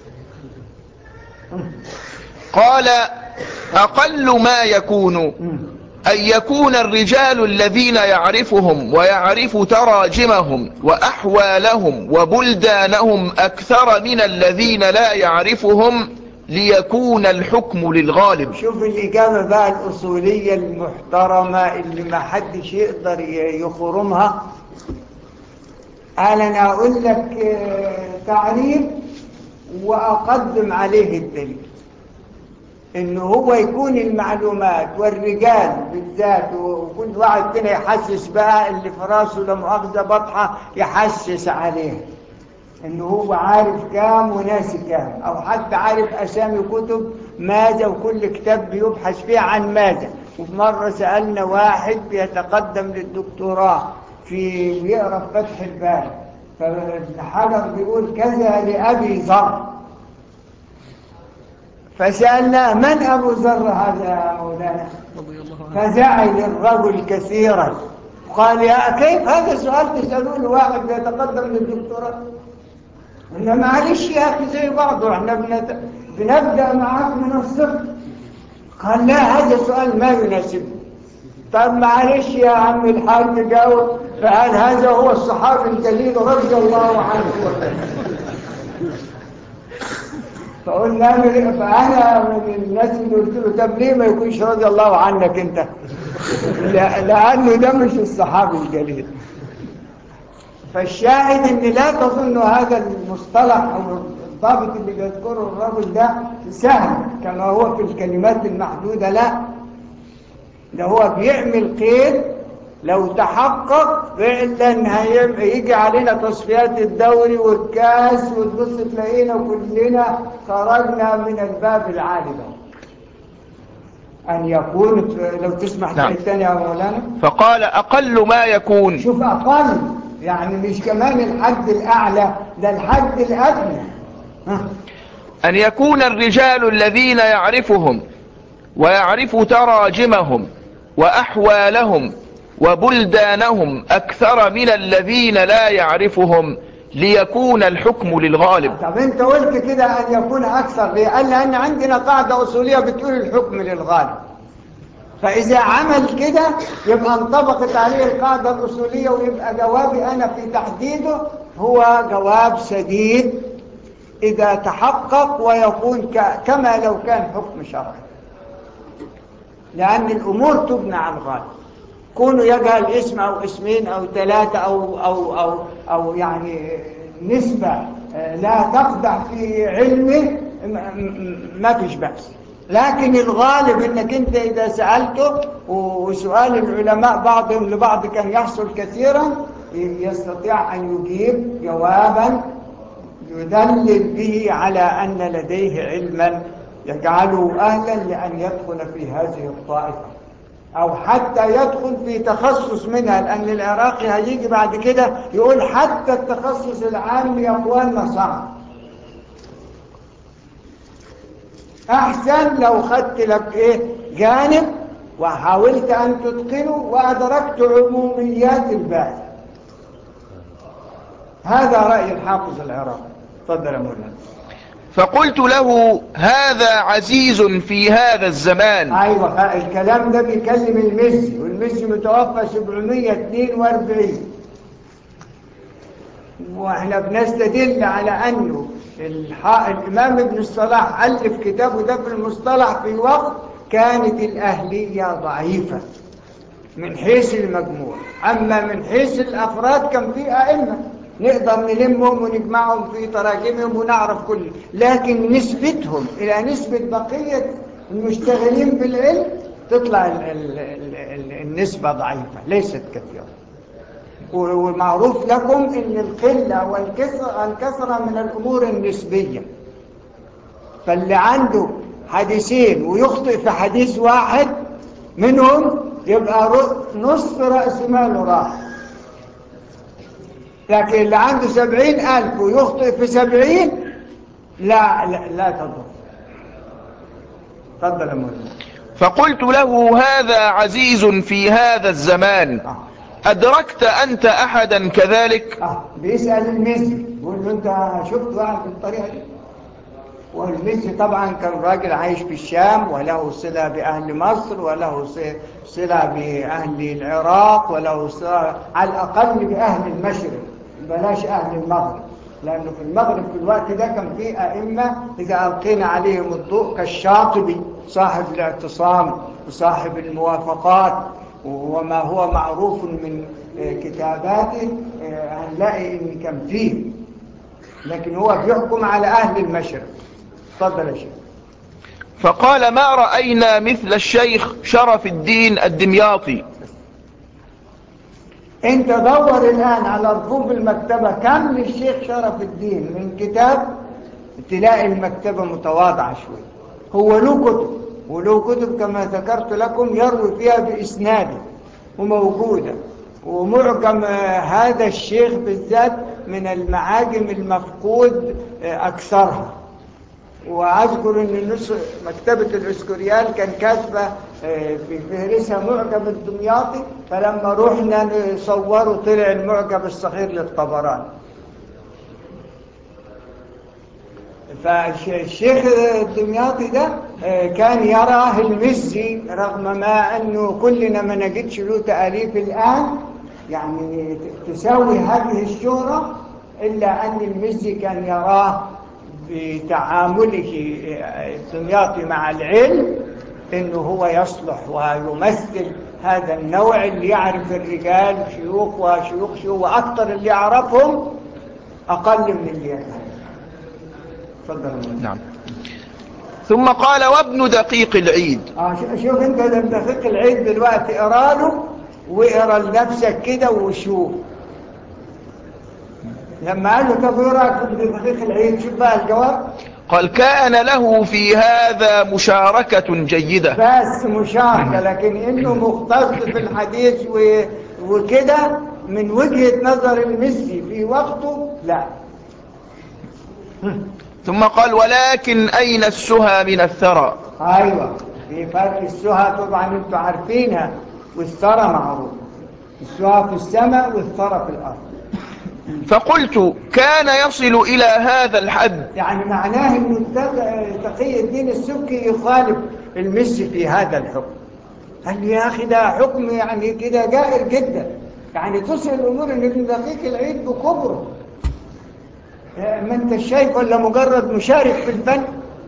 [SPEAKER 3] قال أقل ما يكون أن يكون الرجال الذين يعرفهم ويعرف تراجمهم وأحوالهم وبلدانهم أكثر من الذين لا يعرفهم ليكون الحكم للغالب
[SPEAKER 2] شوف الإجابة بقى الأصولية المحترمة اللي ما حدش يقدر ي- يخرمها قال أنا أقول لك آه، تعريف وأقدم عليه الدليل إنه هو يكون المعلومات والرجال بالذات وكل واحد فينا يحسس بقى اللي في راسه لا مؤاخذة بطحة يحسس عليه انه هو عارف كام وناسي كام او حتى عارف اسامي كتب ماذا وكل كتاب بيبحث فيه عن ماذا وفي مرة سألنا واحد بيتقدم للدكتوراه في بيقرا في فتح الباري فابن حجر بيقول كذا لأبي ذر فسألنا من أبو ذر هذا يا مولانا
[SPEAKER 1] رضي الله عنه
[SPEAKER 2] فزعل الرجل كثيرا قال يا كيف هذا سؤال تسألون واحد بيتقدم للدكتوراه قلنا معلش يا أخي زي بعضه احنا بنت... بنبدأ معاك من الصفر قال لا هذا سؤال ما يناسبني طب معلش يا عم الحاج جاوب فقال هذا هو الصحابي الجليل رضي الله عنه فقلنا من- فأنا من الناس اللي قلت له طب ليه ما يكونش رضي الله عنك أنت لا- لأنه ده مش الصحابي الجليل فالشاهد ان لا تظن هذا المصطلح او الضابط اللي بيذكره الرجل ده سهل كما هو في الكلمات المحدودة لا ده هو بيعمل قيد لو تحقق فعلا هيم- هيجي علينا تصفيات الدوري والكاس وتبص تلاقينا كلنا خرجنا من الباب العالي ده أن يكون لو تسمح
[SPEAKER 3] نعم.
[SPEAKER 2] الثاني يا مولانا
[SPEAKER 3] فقال أقل ما يكون
[SPEAKER 2] شوف أقل يعني مش كمان الحد الأعلى ده الحد الأدنى ها.
[SPEAKER 3] أن يكون الرجال الذين يعرفهم ويعرف تراجمهم وأحوالهم وبلدانهم أكثر من الذين لا يعرفهم ليكون الحكم للغالب
[SPEAKER 2] طب انت قلت كده أن يكون أكثر ليه؟ قال لأن عندنا قاعدة أصولية بتقول الحكم للغالب فإذا عمل كده يبقى انطبقت عليه القاعدة الأصولية ويبقى جوابي أنا في تحديده هو جواب سديد إذا تحقق ويكون ك- كما لو كان حكم شرعي لأن الأمور تبنى على الغالب كونه يجهل اسم أو اسمين أو ثلاثة أو, أو, أو, أو يعني نسبة آه، لا تقدح في علمه م- م- ما فيش بأس لكن الغالب انك انت اذا سألته وسؤال العلماء بعضهم لبعض كان يحصل كثيرا يستطيع ان يجيب جوابا يدلل به على ان لديه علما يجعله اهلا لان يدخل في هذه الطائفة او حتى يدخل في تخصص منها لان العراقي هيجي بعد كده يقول حتى التخصص العام يا اخواننا صعب احسن لو خدت لك ايه جانب وحاولت ان تتقنه وادركت عموميات الباحث هذا راي الحافظ العراقي تفضل يا مولانا
[SPEAKER 3] فقلت له هذا عزيز في هذا الزمان
[SPEAKER 2] ايوه الكلام ده بيكلم المزي والمزي متوفى 742 واحنا بنستدل على انه الح... الامام ابن الصلاح الف كتابه ده في المصطلح في وقت كانت الاهليه ضعيفه من حيث المجموع اما من حيث الافراد كان في ائمه نقدر نلمهم ونجمعهم في تراجمهم ونعرف كل لكن نسبتهم الى نسبه بقيه المشتغلين بالعلم تطلع ال... ال... ال... ال... النسبه ضعيفه ليست كثيره ومعروف لكم ان القلة والكثرة الكثرة من الامور النسبية فاللي عنده حديثين ويخطئ في حديث واحد منهم يبقى نصف رأس ماله راح لكن اللي عنده سبعين ألف ويخطئ في سبعين لا لا, لا تضر تفضل يا مولانا
[SPEAKER 3] فقلت له هذا عزيز في هذا الزمان
[SPEAKER 2] آه.
[SPEAKER 3] أدركت أنت أحدا كذلك
[SPEAKER 2] اه بيسأل المزي بيقول له انت شفت واحد بالطريقة دي والمزي طبعا كان راجل عايش في الشام وله صلة بأهل مصر وله ص- صلة بأهل العراق وله صلة على الأقل بأهل المشرق بلاش أهل المغرب لأنه في المغرب في الوقت ده كان في أئمة إذا ألقينا عليهم الضوء كالشاطبي صاحب الاعتصام وصاحب الموافقات وما هو معروف من آه، كتاباته آه، هنلاقي ان كان فيه لكن هو بيحكم على اهل المشرق اتفضل يا شيخ
[SPEAKER 3] فقال ما رأينا مثل الشيخ شرف الدين الدمياطي
[SPEAKER 2] انت دور الان على رفوف المكتبة كم للشيخ شرف الدين من كتاب تلاقي المكتبة متواضعة شوي هو له كتب وله كتب كما ذكرت لكم يروي فيها بإسناده وموجودة ومعجم آه، هذا الشيخ بالذات من المعاجم المفقود آه، أكثرها وأذكر أن نص مكتبة الإسكوريال كان كاتبة آه، في فهرسها معجم الدمياطي فلما رحنا نصوره طلع المعجم الصغير للطبراني فالشيخ الدمياطي ده آه، كان يراه المزي رغم ما أنه كلنا ما نجدش له تأليف الآن يعني ت- تساوي هذه الشهرة إلا أن المزي كان يراه بتعامله آه، الدمياطي مع العلم أنه هو يصلح ويمثل هذا النوع اللي يعرف الرجال شيوخ وشيوخ شيوخ وأكثر اللي يعرفهم أقل من اللي يفهم تفضل يا مولانا.
[SPEAKER 3] نعم ثم قال وابن دقيق العيد
[SPEAKER 2] اه شو- شوف انت ده دقيق العيد دلوقتي اقرا له واقرا لنفسك كده وشوف لما قال له طب ايه رايك في دقيق العيد شوف بقى الجواب
[SPEAKER 3] قال كان له في هذا مشاركة جيدة
[SPEAKER 2] بس مشاركه لكن انه مختص في الحديث و... وكده من وجهه نظر المسي في وقته لا
[SPEAKER 3] ثم قال ولكن أين السهى من الثرى
[SPEAKER 2] ايوه في فرق السهى طبعا انتوا عارفينها والثرى معروف السهى في السماء والثرى في الارض
[SPEAKER 3] فقلت كان يصل إلى هذا الحد
[SPEAKER 2] يعني معناه انه التق- تقي الدين السبكي يخالف المسي في هذا الحكم قال لي يا اخي ده حكم يعني كده جائر جدا يعني تصل الامور ان ابن دقيق العيد بكبره آه، ما انت شايف ولا مجرد مشارك في الفن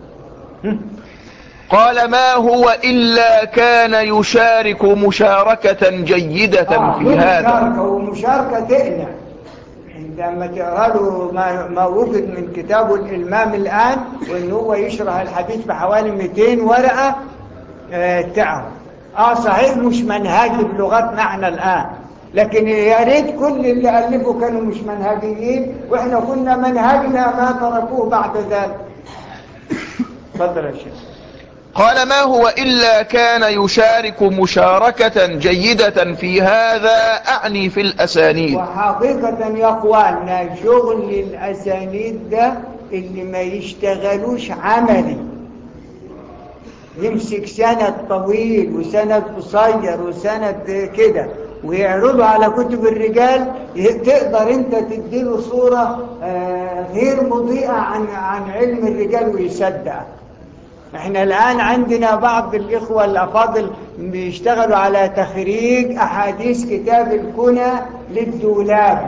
[SPEAKER 3] قال ما هو إلا كان يشارك مشاركة جيدة
[SPEAKER 2] آه،
[SPEAKER 3] في
[SPEAKER 2] له
[SPEAKER 3] هذا
[SPEAKER 2] مشاركة ومشاركة تقنع عندما تقرا له ما, ما وجد من كتابه الإلمام الآن وإن هو يشرح الحديث بحوالي 200 ورقة آه تعرف آه صحيح مش منهجي بلغتنا احنا الآن لكن يا ريت كل اللي ألفوا كانوا مش منهجيين وإحنا كنا منهجنا ما تركوه بعد ذلك تفضل يا شيخ
[SPEAKER 3] قال ما هو إلا كان يشارك مشاركة جيدة في هذا أعني في الأسانيد
[SPEAKER 2] وحقيقة يا اخواننا شغل الأسانيد ده اللي ما يشتغلوش عملي يمسك سند طويل وسند قصير وسند كده ويعرضوا على كتب الرجال تقدر انت تديله صورة آه، غير مضيئة عن عن علم الرجال ويصدق احنا الآن عندنا بعض الإخوة الأفاضل بيشتغلوا على تخريج أحاديث كتاب الكنى للدولابي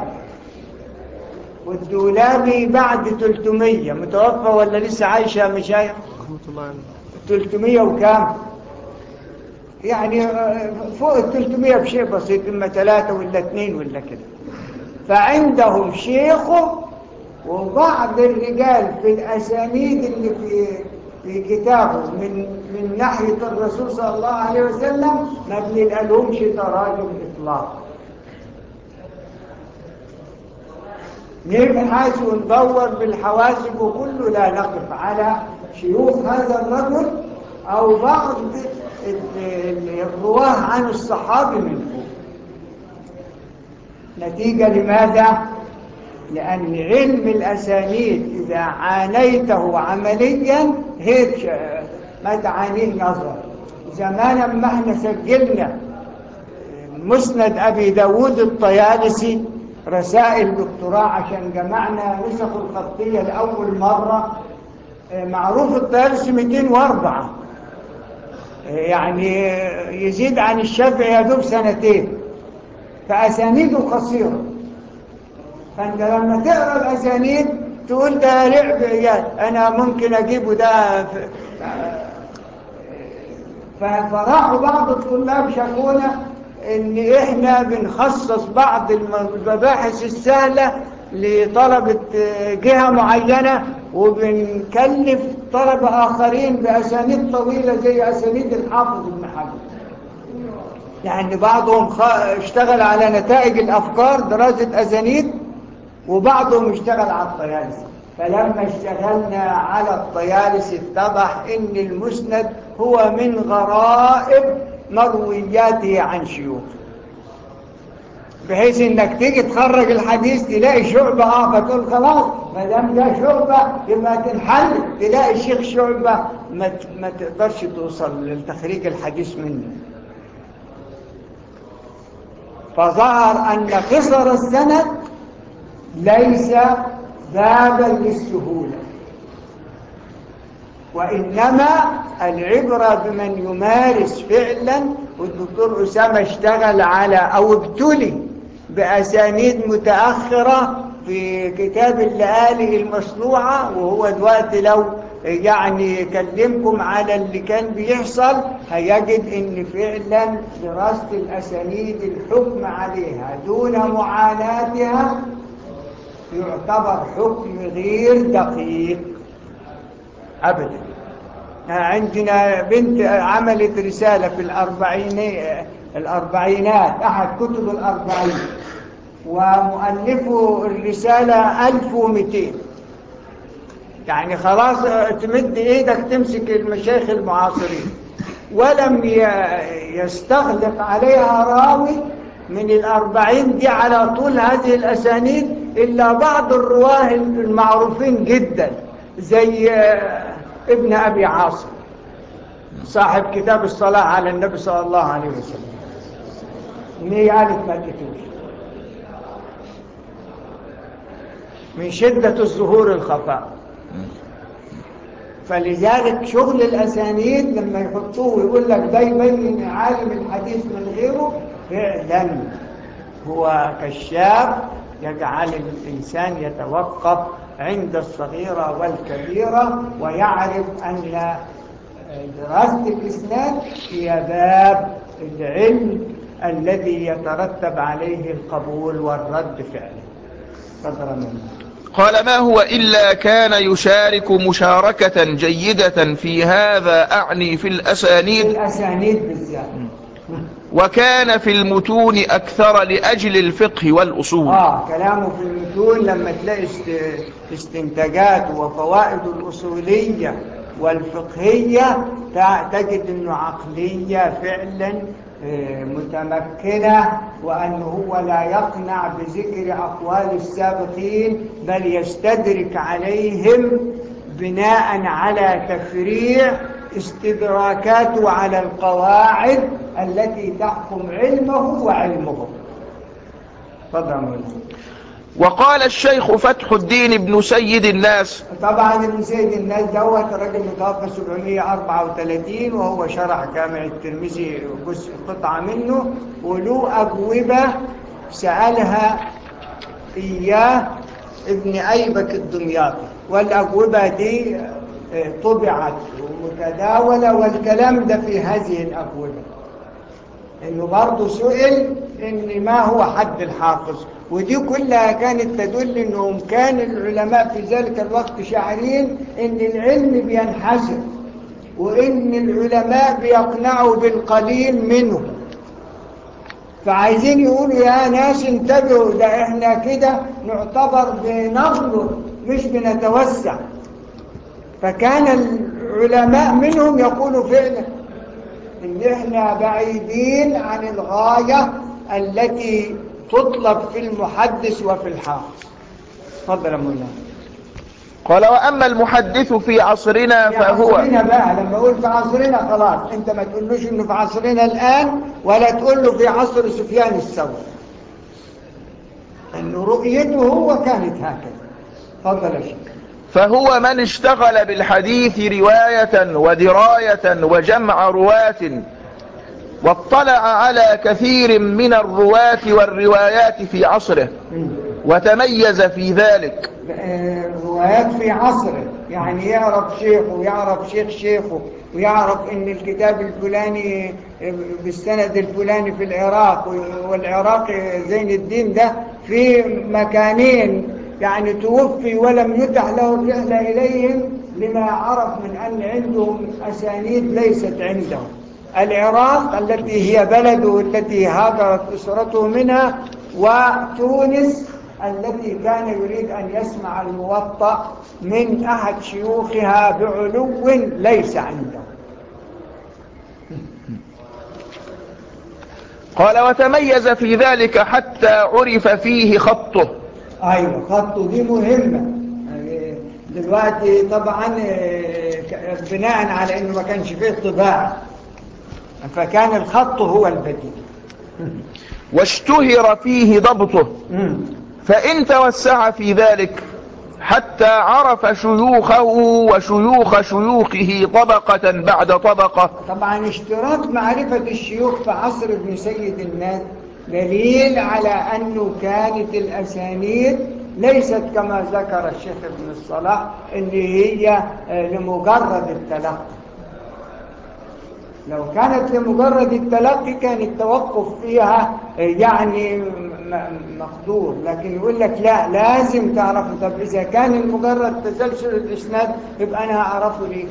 [SPEAKER 2] والدولابي بعد 300 متوفى ولا لسه عايشة مش عايشة
[SPEAKER 1] رحمة الله عليه
[SPEAKER 2] 300 وكام يعني آه، فوق ال 300 بشيء بسيط إما ثلاثة ولا اثنين ولا كده فعندهم شيخه وبعض الرجال في الأسانيد اللي في في كتابه من من ناحية الرسول صلى الله عليه وسلم ما بنلقالهمش تراجم إطلاقا نبحث وندور بالحواسب وكله لا نقف على شيوخ هذا الرجل أو بعض ال- ال- الرواه عن الصحابي من فوق نتيجة لماذا؟ لأن علم الأسانيد إذا عانيته عمليا هيك ما تعانيه نظر زمانا ما احنا سجلنا مسند أبي داود الطيالسي رسائل دكتوراه عشان جمعنا نسخ الخطية لأول مرة معروف الطيالسي 204 يعني يزيد عن الشافعي يا دوب سنتين فأسانيده قصيرة فأنت لما تقرأ الأسانيد تقول ده لعب عيال أنا ممكن أجيبه ده فراحوا بعض الطلاب شافونا ان احنا بنخصص بعض المباحث السهلة لطلبة جهة معينة وبنكلف طلبة آخرين بأسانيد طويلة زي أسانيد الحافظ ابن حجر يعني بعضهم اشتغل على نتائج الأفكار دراسة أسانيد وبعضهم اشتغل على الطيالسي فلما اشتغلنا على الطيالسي اتضح ان المسند هو من غرائب مروياته عن شيوخ بحيث انك تيجي تخرج الحديث تلاقي شعبة اه فتقول خلاص ما دام ده شعبة يبقى تنحل تلاقي الشيخ شعبة ما, ما تقدرش توصل لتخريج الحديث منه فظهر ان قصر السند ليس بابا للسهولة وإنما العبرة بمن يمارس فعلا والدكتور أسامة اشتغل على أو ابتلي بأسانيد متأخرة في كتاب الليالي المصنوعة وهو دلوقتي لو يعني يكلمكم على اللي كان بيحصل هيجد ان فعلا دراسة الأسانيد الحكم عليها دون معاناتها يعتبر حكم غير دقيق أبدا عندنا بنت عملت رسالة في الأربعين الأربعينات أحد كتب الأربعين ومؤلفه الرسالة ألف ومئتين يعني خلاص تمد إيدك تمسك المشايخ المعاصرين ولم يستغلق عليها راوي من الأربعين دي على طول هذه الأسانيد إلا بعض الرواه المعروفين جدا زي ابن أبي عاصم صاحب كتاب الصلاة على النبي صلى الله عليه وسلم إن هي قالت ما تتوش من شدة الظهور الخفاء فلذلك شغل الأسانيد لما يحطوه ويقول لك ده يبين عالم الحديث من غيره فعلا هو كشاف يجعل الإنسان يتوقف عند الصغيرة والكبيرة ويعرف أن دراسة الإسلام هي باب العلم الذي يترتب عليه القبول والرد فعلا قدر منه
[SPEAKER 3] قال ما هو إلا كان يشارك مشاركة جيدة في هذا أعني في الأسانيد
[SPEAKER 2] الأسانيد بالذات
[SPEAKER 3] وكان في المتون أكثر لأجل الفقه والأصول
[SPEAKER 2] آه كلامه في المتون لما تلاقي استنتاجات وفوائد الأصولية والفقهية تجد أنه عقلية فعلا متمكنة وأنه هو لا يقنع بذكر أقوال السابقين بل يستدرك عليهم بناء على تفريع استدراكاته على القواعد التي تحكم علمه وعلمهم تفضل
[SPEAKER 3] وقال الشيخ فتح الدين ابن سيد الناس
[SPEAKER 2] طبعا ابن سيد الناس دوت راجل متوفى 734 وهو شرح جامع الترمذي جزء قطعه منه وله اجوبه سالها اياه ابن ايبك الدمياطي والاجوبه دي طبعت ومتداوله والكلام ده في هذه الاجوبه انه برضه سئل ان ما هو حد الحافظ ودي كلها كانت تدل انهم كان العلماء في ذلك الوقت شاعرين ان العلم بينحسر وان العلماء بيقنعوا بالقليل منه فعايزين يقولوا يا ناس انتبهوا ده احنا كده نعتبر بنغلط مش بنتوسع فكان العلماء منهم يقولوا فعلا ان احنا بعيدين عن الغاية التي تطلب في المحدث وفي الحافظ تفضل يا مولانا
[SPEAKER 3] قال وأما المحدث في عصرنا
[SPEAKER 2] في
[SPEAKER 3] فهو
[SPEAKER 2] عصرنا بقى لما اقول في عصرنا خلاص انت ما تقولوش انه في عصرنا الان ولا تقول له في عصر سفيان الثوري انه رؤيته هو كانت هكذا تفضل يا شيخ
[SPEAKER 3] فهو من اشتغل بالحديث رواية ودراية وجمع رواة واطلع على كثير من الرواة والروايات في عصره وتميز في ذلك
[SPEAKER 2] آه، روايات في عصره يعني يعرف شيخه ويعرف شيخ شيخه ويعرف ان الكتاب الفلاني آه، بالسند الفلاني في العراق والعراق زين الدين ده في مكانين يعني توفي ولم يتح له الرحلة إليهم لما عرف من أن عندهم أسانيد ليست عندهم العراق التي هي بلده التي هاجرت أسرته منها وتونس التي كان يريد أن يسمع الموطأ من أحد شيوخها بعلو ليس عنده
[SPEAKER 3] قال وتميز في ذلك حتى عرف فيه خطه
[SPEAKER 2] أيوة خطه دي مهمة يعني دلوقتي طبعا آه، بناء على أنه ما كانش فيه طباعة فكان الخط هو البديل
[SPEAKER 3] واشتهر فيه ضبطه
[SPEAKER 2] مم.
[SPEAKER 3] فإن توسع في ذلك حتى عرف شيوخه وشيوخ شيوخه طبقة بعد طبقة
[SPEAKER 2] طبعا اشتراط معرفة الشيوخ في عصر ابن سيد الناس دليل على أنه كانت الأسانيد ليست كما ذكر الشيخ ابن الصلاح ان هي آه، لمجرد التلقي لو كانت لمجرد التلقي كان التوقف فيها آه، يعني م- مقدور لكن يقول لك لا لازم تعرفه طب إذا كان المجرد تسلسل الإسناد يبقى أنا أعرفه ليه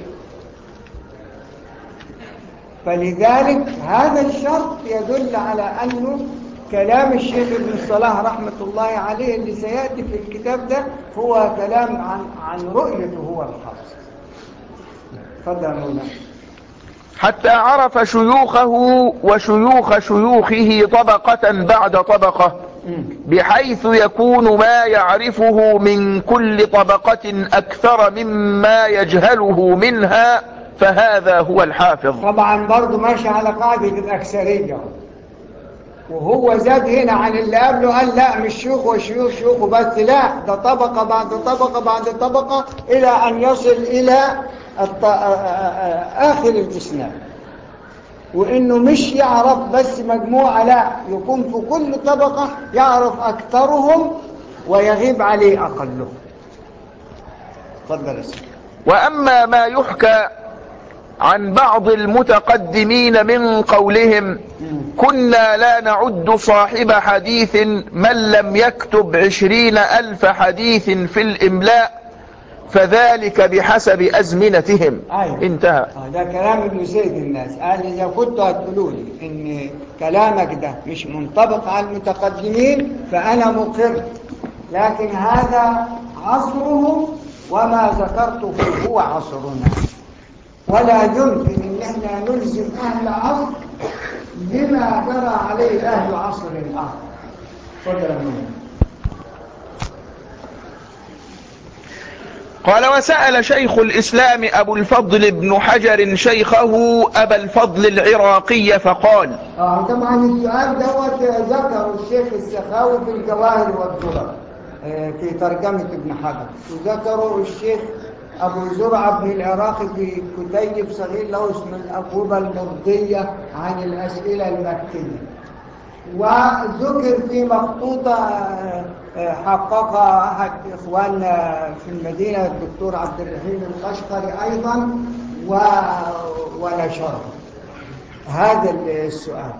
[SPEAKER 2] فلذلك هذا الشرط يدل على أنه كلام الشيخ ابن الصلاح رحمة الله عليه اللي سيأتي في الكتاب ده هو كلام عن, عن رؤيته هو الخاص تفضل يا مولانا
[SPEAKER 3] حتى عرف شيوخه وشيوخ شيوخه طبقة بعد طبقة بحيث يكون ما يعرفه من كل طبقة أكثر مما يجهله منها فهذا هو الحافظ
[SPEAKER 2] طبعا برضو ماشي على قاعدة الأكثرية وهو زاد هنا عن اللي قبله قال لا مش شيوخ وشيوخ شيوخ بس لا ده طبقة بعد طبقة بعد طبقة إلى أن يصل إلى الط... آخر الإسلام وإنه مش يعرف بس مجموعة لا يكون في كل طبقة يعرف أكثرهم ويغيب عليه أقلهم تفضل يا سيدي
[SPEAKER 3] وأما ما يحكى عن بعض المتقدمين من قولهم كنا لا نعد صاحب حديث من لم يكتب عشرين ألف حديث في الإملاء فذلك بحسب أزمنتهم
[SPEAKER 2] أيوة.
[SPEAKER 3] انتهى
[SPEAKER 2] آه، ده كلام ابن سيد الناس قال إذا كنتوا هتقولوا لي إن كلامك ده مش منطبق على المتقدمين فأنا مقر لكن هذا عصرهم وما ذكرته هو عصرنا ولا يمكن إن احنا نلزم أهل عصر بما جرى عليه أهل عصر آخر تفضل يا مولانا.
[SPEAKER 3] قال وسأل شيخ الإسلام أبو الفضل بن حجر شيخه أبا الفضل العراقي فقال
[SPEAKER 2] آه طبعا السؤال دوت ذكره الشيخ السخاوي في الجواهر والدرر آه، في ترجمة ابن حجر وذكره الشيخ أبو زرعة بن العراقي في كتيب صغير له اسم الأجوبة المرضية عن الأسئلة المكية وذكر في مخطوطة آه، آه، حققها أحد إخواننا في المدينة الدكتور عبد الرحيم القشقري أيضا و... ونشره هذا السؤال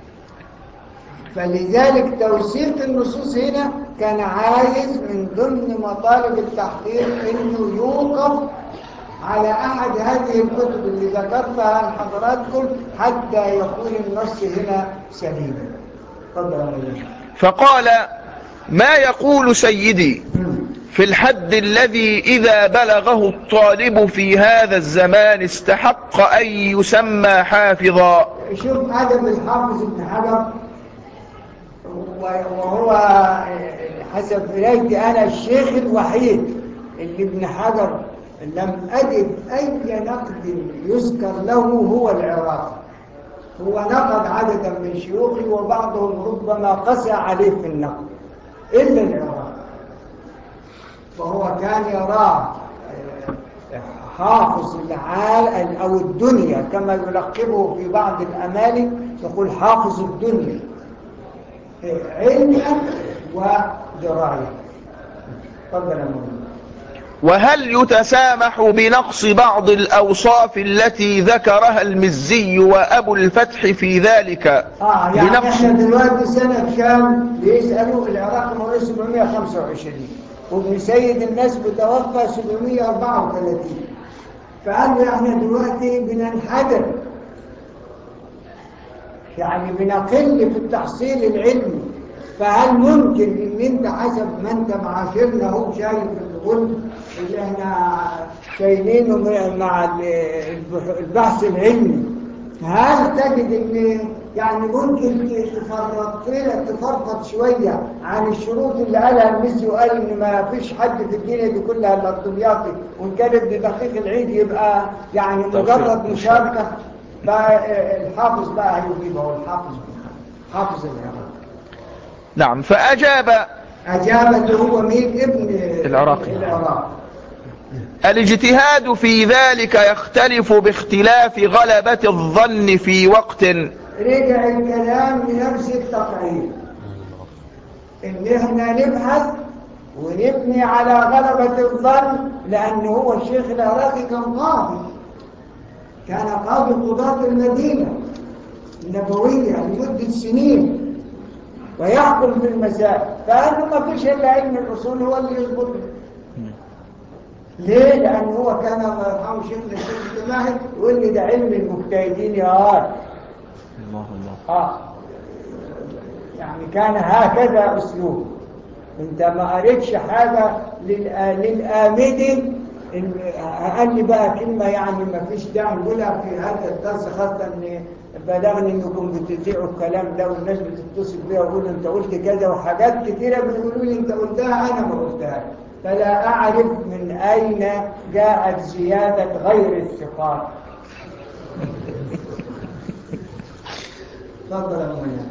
[SPEAKER 2] فلذلك توثيق النصوص هنا كان عايز من ضمن مطالب التحقيق انه يوقف على احد هذه الكتب اللي ذكرتها لحضراتكم حتى يكون النص هنا سليما تفضل يا مولانا.
[SPEAKER 3] فقال ما يقول سيدي في الحد الذي إذا بلغه الطالب في هذا الزمان استحق أن يسمى حافظا
[SPEAKER 2] شوف أدب الحافظ ابن حجر وهو حسب قرايتي أنا الشيخ الوحيد اللي ابن حجر لم أجد أي نقد يذكر له هو العراقي هو نقد عددا من شيوخه وبعضهم ربما قسى عليه في النقد إلا العراقي وهو كان يراه حافظ العالم أو الدنيا كما يلقبه في بعض الأمالك يقول حافظ الدنيا علما ودراية تفضل يا مولانا
[SPEAKER 3] وهل يتسامح بنقص بعض الأوصاف التي ذكرها المزي وأبو الفتح في ذلك
[SPEAKER 2] اه يعني
[SPEAKER 3] بنقص
[SPEAKER 2] احنا دلوقتي سنة كام بيسألوا العراق مواليد 725 وابن سيد الناس بتوفى 734 فقالوا احنا دلوقتي بننحدر يعني بنقل في التحصيل العلمي فهل ممكن ان انت حسب ما انت معاشرنا هو شايف الغل اللي احنا شايلينه مع البح- البحث العلمي هل تجد ان يعني ممكن تفرط تفرفط شويه عن الشروط اللي قالها المسي وقال ان ما فيش حد في الدنيا دي كلها الا الدمياطي وان كان ابن دقيق العيد يبقى يعني مجرد مشاركه فالحافظ بقى هيجيبه هو الحافظ حافظ العراق
[SPEAKER 3] نعم فأجاب
[SPEAKER 2] أجاب اللي هو مين ابن
[SPEAKER 3] العراقي.
[SPEAKER 2] العراق
[SPEAKER 3] الاجتهاد في ذلك يختلف باختلاف غلبة الظن في وقت
[SPEAKER 2] رجع الكلام لنفس التقعيد ان احنا نبحث ونبني على غلبة الظن لأن هو الشيخ العراقي كان قاضي كان قاضي قضاة المدينة النبوية لمدة سنين ويحكم في المسائل فقال له ما فيش إلا علم الأصول هو اللي يضبطه ليه؟ لأن هو كان الله يرحمه شيخنا الشيخ الجماعي يقول لي ده علم المجتهدين يا آه
[SPEAKER 3] الله الله
[SPEAKER 2] آه. يعني كان هكذا أسلوب انت ما قريتش حاجة للآ- للآمدي إن- قال لي بقى كلمة يعني ما فيش داعي نقولها في هذا الدرس خاصة ان بلغني انكم بتذيعوا الكلام ده والناس بتتصل بيا ويقولوا انت قلت كذا وحاجات كتيرة بيقولوا لي انت قلتها انا ما قلتها فلا اعرف من اين جاءت زيادة غير الثقات تفضل يا مولانا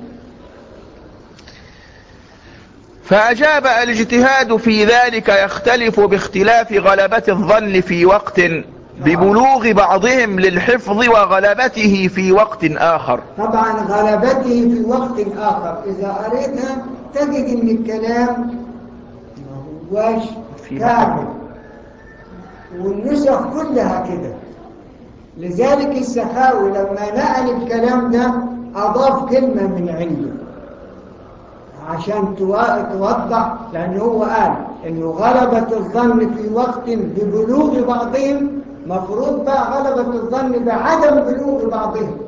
[SPEAKER 3] فأجاب الاجتهاد في ذلك يختلف باختلاف غلبة الظن في وقت ببلوغ بعضهم للحفظ وغلبته في وقت آخر
[SPEAKER 2] طبعا غلبته في وقت آخر إذا قريتها تجد إن الكلام ما هواش
[SPEAKER 3] في
[SPEAKER 2] كامل والنسخ كلها كده لذلك السخاوي لما نقل الكلام ده أضاف كلمة من عنده عشان توا- توضح لأن هو قال إنه غلبة الظن في وقت ببلوغ بعضهم مفروض بقى غلبة الظن بعدم بلوغ بعضهم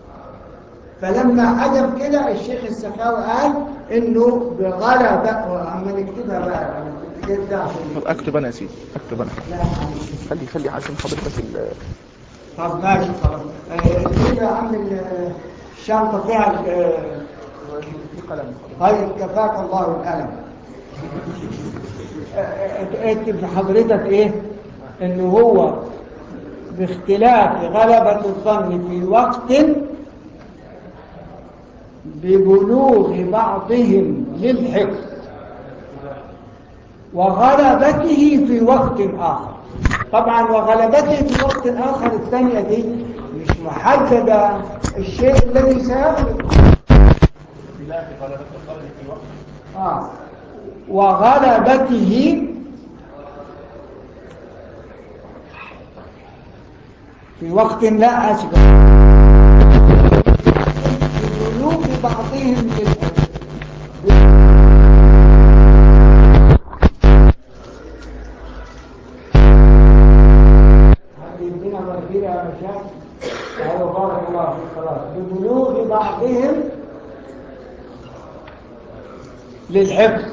[SPEAKER 2] فلما حذف كده الشيخ السخاوي قال إنه بغلبة أما نكتبها بقى أنا كنت جايب ده عشان
[SPEAKER 3] اكتب انا يا سيدي اكتب انا
[SPEAKER 2] لا معلش
[SPEAKER 3] خلي خلي عشان حضرتك ال-
[SPEAKER 2] طب ماشي خلاص آه، كده يا عم ال- الشنطة فيها ال- آه، طيب كفاك الله الألم آه، آه، اكتب حضرتك ايه انه هو باختلاف غلبة الظن في وقت ببلوغ بعضهم للحفظ وغلبته في وقت آخر طبعا وغلبته في وقت آخر الثانية دي مش محددة الشيء الذي سيغلب آه. وغلبته في وقت لا أشبه ببلوغ بعضهم للحفظ هذه الدنيا مرفية يا مشايخ أيوة بارك الله فيك خلاص ببلوغ بعضهم للحفظ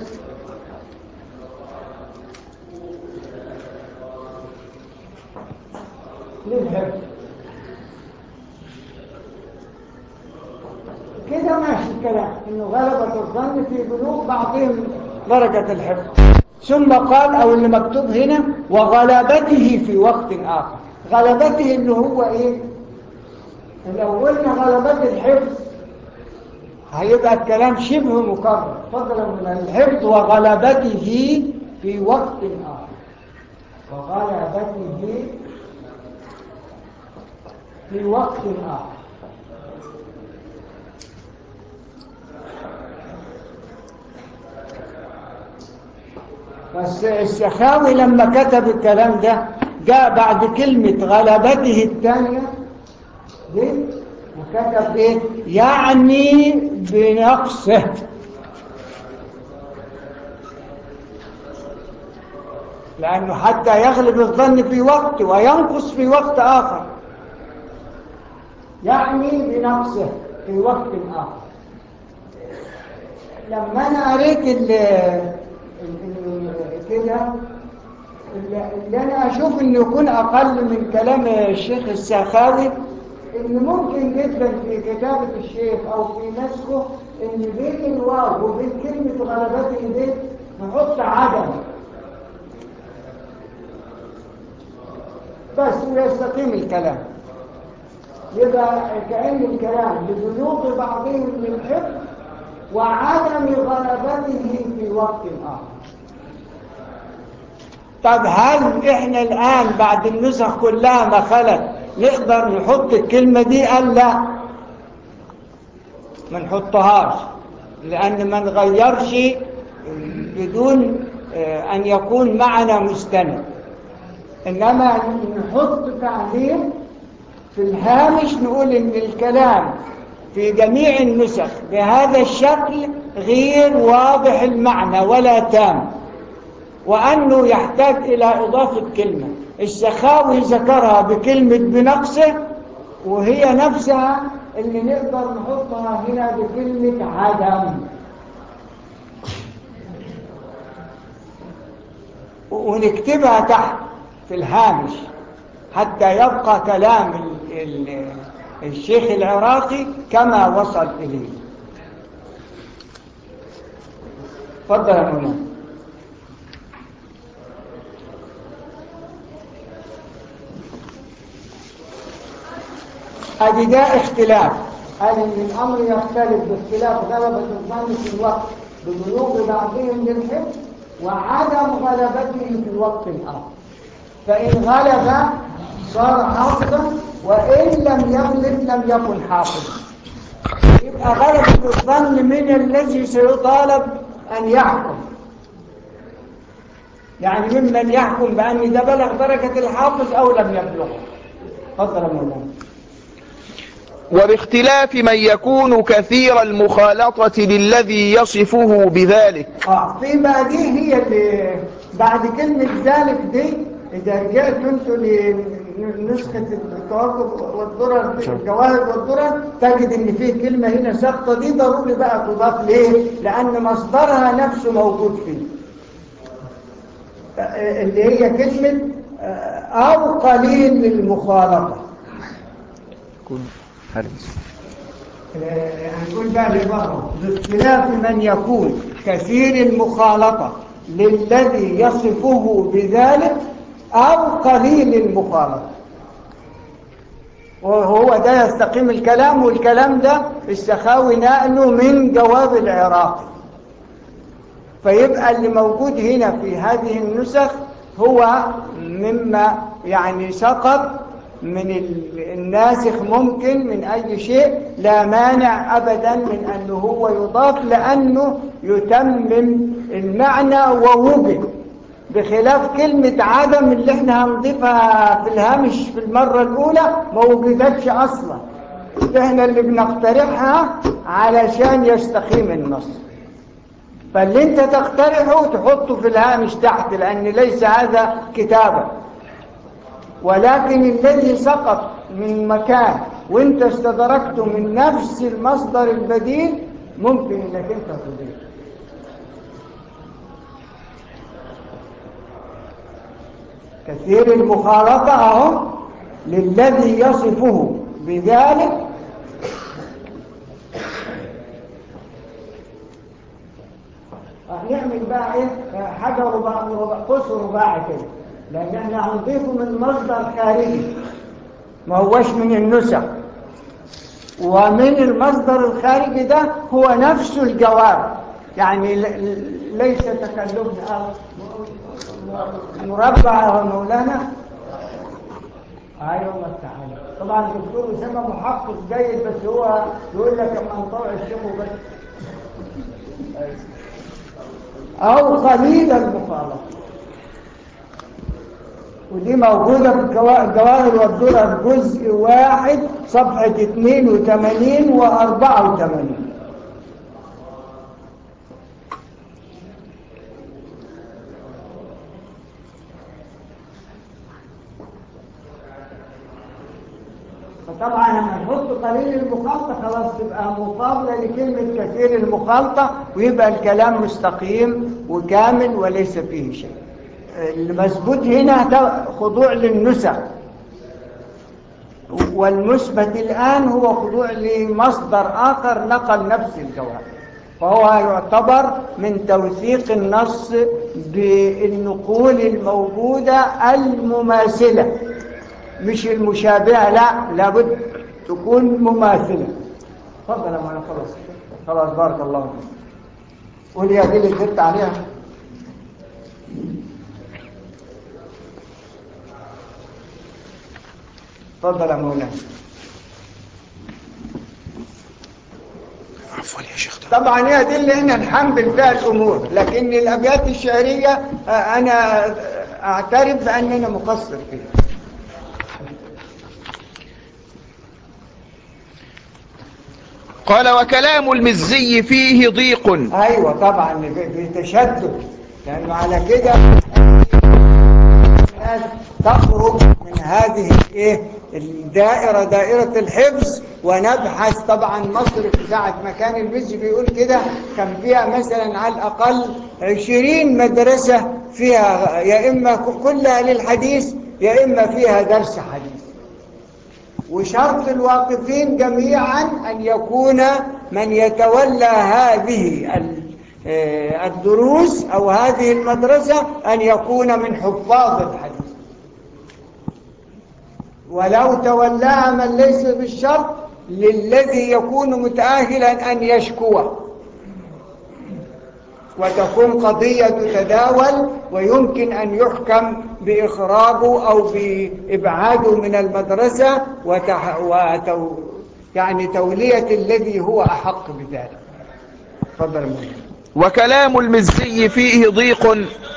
[SPEAKER 2] للحفظ كده ماشي الكلام انه غلبة الظن في بلوغ بعضهم درجة الحفظ ثم قال أو اللي مكتوب هنا وغلبته في وقت آخر غلبته اللي هو إيه لو قلنا غلبة الحفظ هيبقى الكلام شبه مكرر فضلا من الحفظ وغلبته في وقت آخر وغلبته في وقت آخر بس السخاوي لما كتب الكلام ده جاء بعد كلمة غلبته الثانية دي وكتب ايه يعني بنقصه لأنه حتى يغلب الظن في وقت وينقص في وقت آخر يعني بنقصه في وقت آخر لما أنا قريت كده اللي أنا أشوف إنه يكون أقل من كلام الشيخ الساخاوي إن ممكن جدا في كتابة الشيخ أو في نسخه إن بين الواو وبين كلمة غلبته دي نحط عدم بس ويستقيم الكلام يبقى كأن الكلام ببلوغ بعضهم للحفظ وعدم غلبته في وقت آخر طب هل احنا الآن بعد النسخ كلها ما خلت نقدر نحط الكلمة دي قال لا ما نحطهاش لأن ما نغيرش بدون أن يكون معنا مستند إنما نحط تعليق في الهامش نقول إن الكلام في جميع النسخ بهذا الشكل غير واضح المعنى ولا تام وأنه يحتاج إلى إضافة كلمة السخاوي ذكرها بكلمة بنقصه وهي نفسها اللي نقدر نحطها هنا بكلمة عدم ونكتبها تحت في الهامش حتى يبقى كلام ال ال الشيخ العراقي كما وصل إليه تفضل يا مولانا ادي ده اختلاف قال ان الامر يختلف باختلاف غلبة الظن في الوقت ببلوغ بعضهم للحفظ وعدم غلبته في الوقت الاخر فان غلب صار حافظا وان لم يغلب لم يكن حافظا يبقى غلبة الظن من الذي سيطالب ان يحكم يعني ممن يحكم بان ده بلغ درجة الحافظ او لم يبلغه تفضل يا مولانا
[SPEAKER 3] وباختلاف من يكون كثير المخالطة للذي يصفه بذلك
[SPEAKER 2] اه في بقى دي هي اللي بعد كلمة ذلك دي إذا رجعت انتوا لنسخة التوقف والضرر الجواهر والضرر تجد ان في كلمة هنا سقطة دي ضروري بقى تضاف ليه؟ لأن مصدرها نفسه موجود فيه اللي هي كلمة أو قليل للمخالطة هنقول بقى لبره باختلاف من يكون كثير المخالطة للذي يصفه بذلك أو قليل المخالطة وهو ده يستقيم الكلام والكلام ده السخاوي نقله من جواب العراقي فيبقى اللي موجود هنا في هذه النسخ هو مما يعني سقط من الناسخ ممكن من أي شيء لا مانع أبدا من أنه هو يضاف لأنه يتمم المعنى ووجد بخلاف كلمة عدم اللي احنا هنضيفها في الهامش في المرة الأولى ما وجدتش أصلا احنا اللي بنقترحها علشان يستقيم النص فاللي انت تقترحه تحطه في الهامش تحت لأن ليس هذا كتابا ولكن الذي سقط من مكان وانت استدركته من نفس المصدر البديل ممكن انك انت تضيف كثير المخالطة اهو للذي يصفه بذلك هنعمل بقى ايه حاجة ربع ربع قوس رباعي كده لأن احنا هنضيفه من مصدر خارجي ما هوش من النسخ ومن المصدر الخارجي ده هو نفسه الجواب يعني ل- ل- ليس تكلف أو مربع يا مولانا ايوه مفتح عليك. طبعا الدكتور اسامه محقق جيد بس هو يقول لك اما نطوع الشيخ وبس او قليل المخالطه ودي موجودة في الجوا- الجواهر والدرر جزء واحد صفحة 82 و 84 فطبعا لما نحط قليل المخالطة خلاص تبقى مقابلة لكلمة كثير المخالطة ويبقى الكلام مستقيم وكامل وليس فيه شيء المثبوت هنا ت- خضوع للنسخ والمثبت الآن هو خضوع لمصدر آخر نقل نفس الجواب فهو يعتبر من توثيق النص بالنقول الموجودة المماثلة مش المشابهة لا لابد تكون مماثلة تفضل يا مولانا خلاص خلاص بارك الله فيك قول يا دي اللي كتبت عليها تفضل يا مولانا
[SPEAKER 3] عفوا يا شيخ
[SPEAKER 2] طبعا هي دي اللي احنا نحمل فيها الامور لكن الابيات الشعريه آه، انا اعترف باننا مقصر فيها
[SPEAKER 3] قال وكلام المزي فيه ضيق
[SPEAKER 2] ايوه طبعا في في تشدد لانه على كده الناس تخرج من هذه الايه الدائره دائره الحفظ ونبحث طبعا مصر في ساعه ما كان المسجد بيقول كده كان فيها مثلا على الاقل 20 مدرسه فيها يا اما كلها للحديث يا اما فيها درس حديث وشرط الواقفين جميعا أن يكون من يتولى هذه ال- آه، الدروس أو هذه المدرسة أن يكون من حفاظ الحديث ولو تولاها من ليس بالشرط للذي يكون متأهلا أن يشكوه وتكون قضية تتداول ويمكن أن يحكم بإخراجه أو بإبعاده من المدرسة وتح... وتو... يعني تولية الذي هو أحق بذلك تفضل يا مولانا.
[SPEAKER 3] وكلام المزي فيه ضيق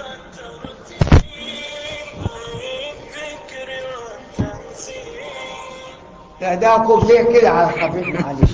[SPEAKER 2] ده ده قبليه كده على خفيف معلش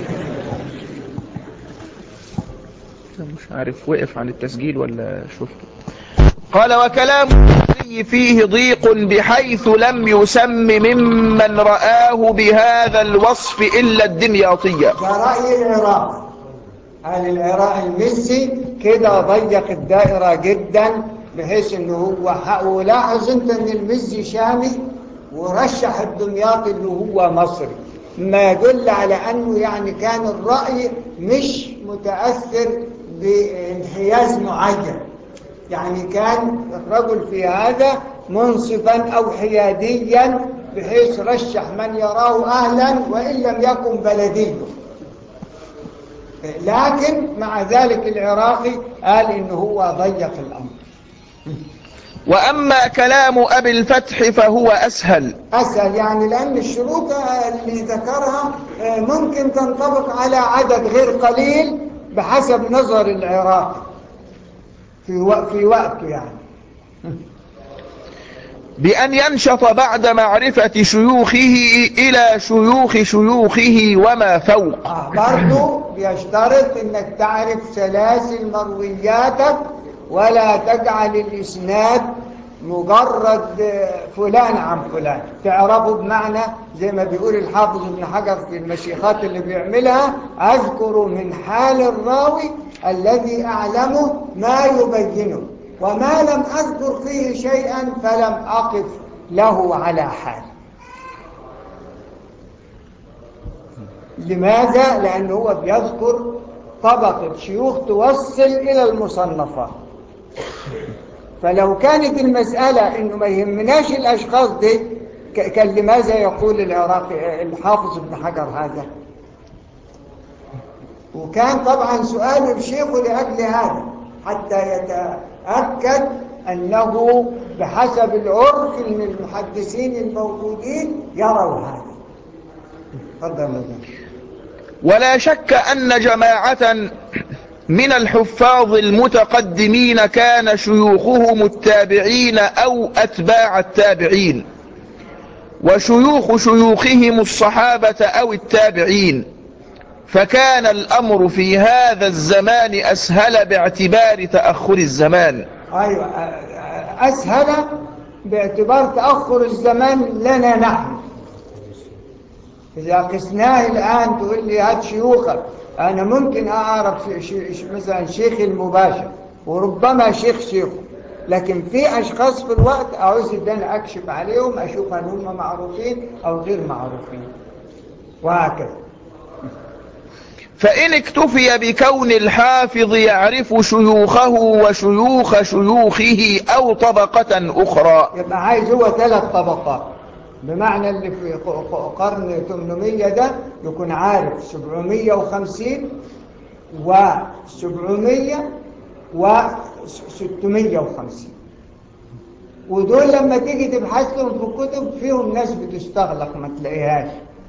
[SPEAKER 3] مش عارف وقف عن التسجيل ولا شفته قال وكلام المزي فيه ضيق بحيث لم يسم ممن رآه بهذا الوصف إلا الدمياطية
[SPEAKER 2] ده رأي العراق قال العراق المسي كده ضيق الدائرة جدا بحيث انه هو حق ولاحظ انت ان المزي شامي ورشح الدمياطي اللي هو مصري ما يدل على انه يعني كان الرأي مش متأثر بانحياز معين يعني كان الرجل في هذا منصفا او حياديا بحيث رشح من يراه اهلا وان لم يكن بلديه لكن مع ذلك العراقي قال انه هو ضيق الامر
[SPEAKER 3] وأما كلام أبي الفتح فهو أسهل
[SPEAKER 2] اسهل يعني لان الشروط اللي ذكرها آه، ممكن تنطبق على عدد غير قليل بحسب نظر العراقي في وق- في وقته يعني
[SPEAKER 3] بأن ينشط بعد معرفة شيوخه إلى شيوخ شيوخه وما فوق
[SPEAKER 2] آه برضو بيشترط انك تعرف سلاسل مروياتك ولا تجعل الاسناد مجرد آه، فلان عن فلان تعرفه بمعنى زي ما بيقول الحافظ ابن حجر في المشيخات اللي بيعملها اذكر من حال الراوي الذي اعلمه ما يبينه وما لم اذكر فيه شيئا فلم اقف له على حال لماذا؟ لأنه هو بيذكر طبقة شيوخ توصل إلى المصنفات فلو كانت المسألة إنه ما يهمناش الأشخاص دي ك- كان لماذا يقول العراقي الحافظ ابن حجر هذا وكان طبعا سؤال الشيخ لأجل هذا حتى يتأكد أنه بحسب العرف من المحدثين الموجودين يروا هذا تفضل مدام
[SPEAKER 3] ولا شك أن جماعة من الحفاظ المتقدمين كان شيوخهم التابعين أو أتباع التابعين وشيوخ شيوخهم الصحابة أو التابعين فكان الأمر في هذا الزمان أسهل باعتبار تأخر الزمان
[SPEAKER 2] أيوة أسهل باعتبار تأخر الزمان لنا نحن إذا قسناه الآن تقول لي هات شيوخك أنا ممكن أعرف ش- ش- مثلا شيخ المباشر وربما شيخ شيخه لكن في أشخاص في الوقت أعوز إن أنا أكشف عليهم أشوف هل هم معروفين أو غير معروفين وهكذا
[SPEAKER 3] فإن اكتفي بكون الحافظ يعرف شيوخه وشيوخ شيوخه أو طبقة أخرى
[SPEAKER 2] يبقى عايز هو ثلاث طبقات بمعنى اللي في ق- ق- قرن 800 ده يكون عارف 750 و 700 و 650 ودول لما تيجي تبحث لهم في الكتب فيهم ناس بتستغلق ما تلاقيهاش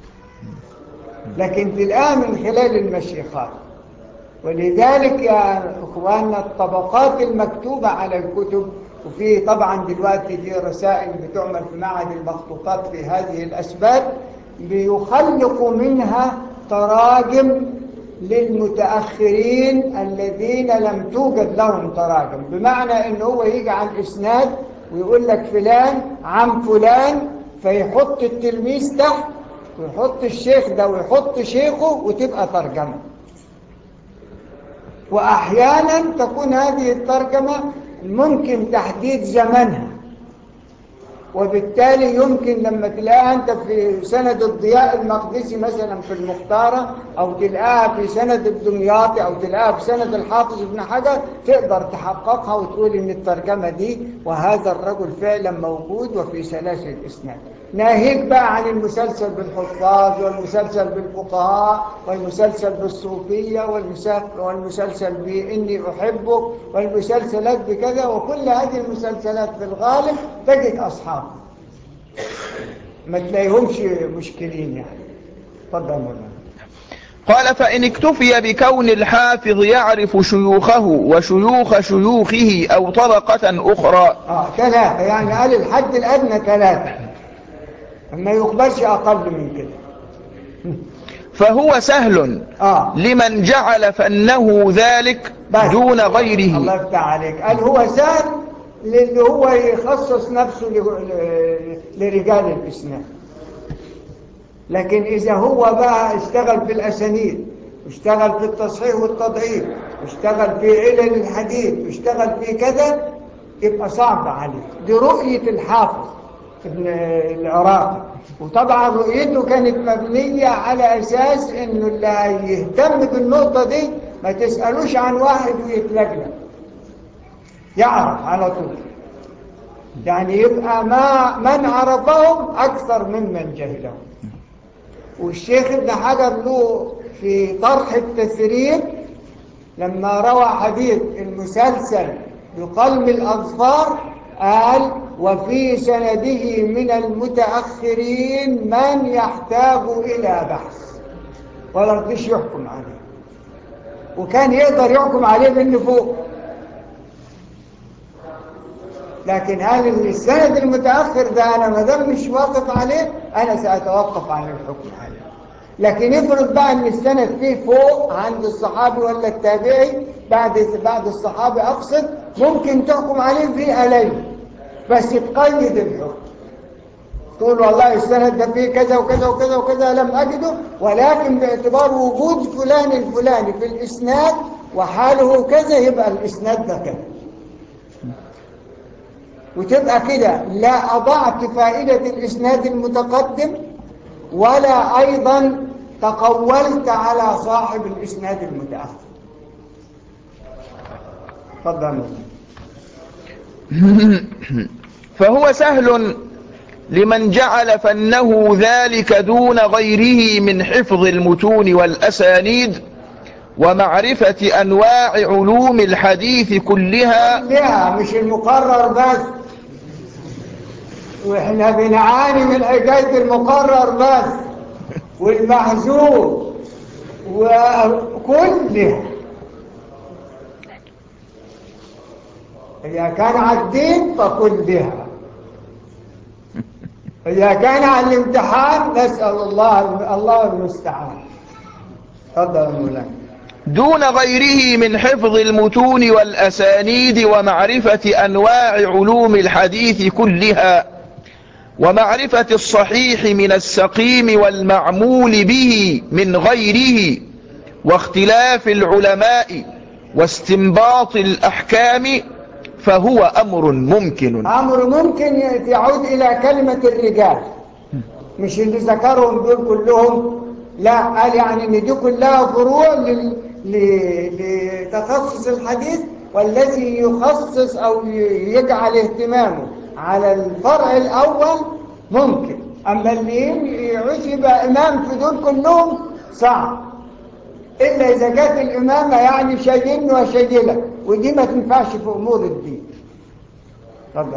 [SPEAKER 2] لكن تلقاها من خلال المشيخات ولذلك يا اخواننا الطبقات المكتوبة على الكتب وفي طبعا دلوقتي دي رسائل بتعمل في معهد المخطوطات في هذه الأسباب بيخلقوا منها تراجم للمتأخرين الذين لم توجد لهم تراجم بمعنى ان هو يجي على الإسناد ويقول لك فلان عم فلان فيحط التلميذ تحت ويحط الشيخ ده ويحط شيخه وتبقى ترجمه وأحيانا تكون هذه الترجمة ممكن تحديد زمنها وبالتالي يمكن لما تلاقيها أنت في سند الضياء المقدسي مثلا في المختارة أو تلاقيها في سند الدمياطي أو تلاقيها في سند الحافظ ابن حجر تقدر تحققها وتقول إن الترجمة دي وهذا الرجل فعلا موجود وفي سلاسل الإسناد ناهيك بقى عن المسلسل بالحفاظ والمسلسل بالفقهاء والمسلسل بالصوفية والمسا- والمسلسل بإني أحبك والمسلسلات بكذا وكل هذه المسلسلات في الغالب تجد أصحاب ما تلاقيهمش مشكلين يعني تفضل مولانا
[SPEAKER 3] قال فإن اكتفي بكون الحافظ يعرف شيوخه وشيوخ شيوخه أو طبقة أخرى
[SPEAKER 2] اه ثلاثة يعني قال الحد الأدنى ثلاثة ما يقبلش أقل من كده
[SPEAKER 3] فهو سهل
[SPEAKER 2] اه
[SPEAKER 3] لمن جعل فأنه ذلك
[SPEAKER 2] بس.
[SPEAKER 3] دون
[SPEAKER 2] الله
[SPEAKER 3] غيره
[SPEAKER 2] يفتح عليك قال هو سهل للي هو يخصص نفسه ل- ل- لرجال الإسلام لكن إذا هو بقى اشتغل في الأسانيد واشتغل في التصحيح والتضعيف واشتغل في علل الحديث واشتغل في كذا يبقى صعب عليه دي رؤية الحافظ ابن العراقي وطبعا رؤيته كانت مبنية على أساس إنه اللي هيهتم بالنقطة دي ما تسألوش عن واحد ويتلجلج يعرف على طول يعني يبقى ما من عرفهم أكثر ممن جهلهم والشيخ ابن حجر له في طرح التثريب لما روى حديث المسلسل بقلم الأظفار قال وفي سنده من المتأخرين من يحتاج إلى بحث ولا رضيش يحكم عليه وكان يقدر يحكم عليه بالنفوق لكن هل السند المتأخر ده أنا ما دام مش واقف عليه أنا سأتوقف عن الحكم عليه لكن افرض بقى ان السند فيه فوق عند الصحابي ولا التابعي بعد بعد الصحابي اقصد ممكن تحكم عليه في قليل بس تقيد الحكم تقول والله السند ده فيه كذا وكذا وكذا وكذا لم اجده ولكن باعتبار وجود فلان الفلاني في الاسناد وحاله كذا يبقى الاسناد ده كذا وتبقى كده لا اضعت فائده الاسناد المتقدم ولا أيضا تقولت على صاحب الإسناد المتأخر تفضل
[SPEAKER 3] فهو سهل لمن جعل فنه ذلك دون غيره من حفظ المتون والأسانيد ومعرفة أنواع علوم الحديث كلها
[SPEAKER 2] لها مش المقرر بس واحنا بنعاني من حكاية المقرر بس والمحذوف وكله إذا كان على الدين فكلها إذا كان على الامتحان نسأل الله الله المستعان تفضل يا مولانا
[SPEAKER 3] دون غيره من حفظ المتون والأسانيد ومعرفة أنواع علوم الحديث كلها ومعرفة الصحيح من السقيم والمعمول به من غيره واختلاف العلماء واستنباط الأحكام فهو أمر ممكن
[SPEAKER 2] أمر ممكن يعود إلى كلمة الرجال مش اللي ذكرهم دول كلهم لا قال يعني ان دي كلها فروع لل... ل... لتخصص الحديث والذي يخصص أو يجعل اهتمامه على الفرع الأول ممكن أما اللي يعيش يبقى إمام في دول كلهم صعب إلا إذا كانت الإمامة يعني شايلني وشايلك ودي ما تنفعش في أمور الدين تفضل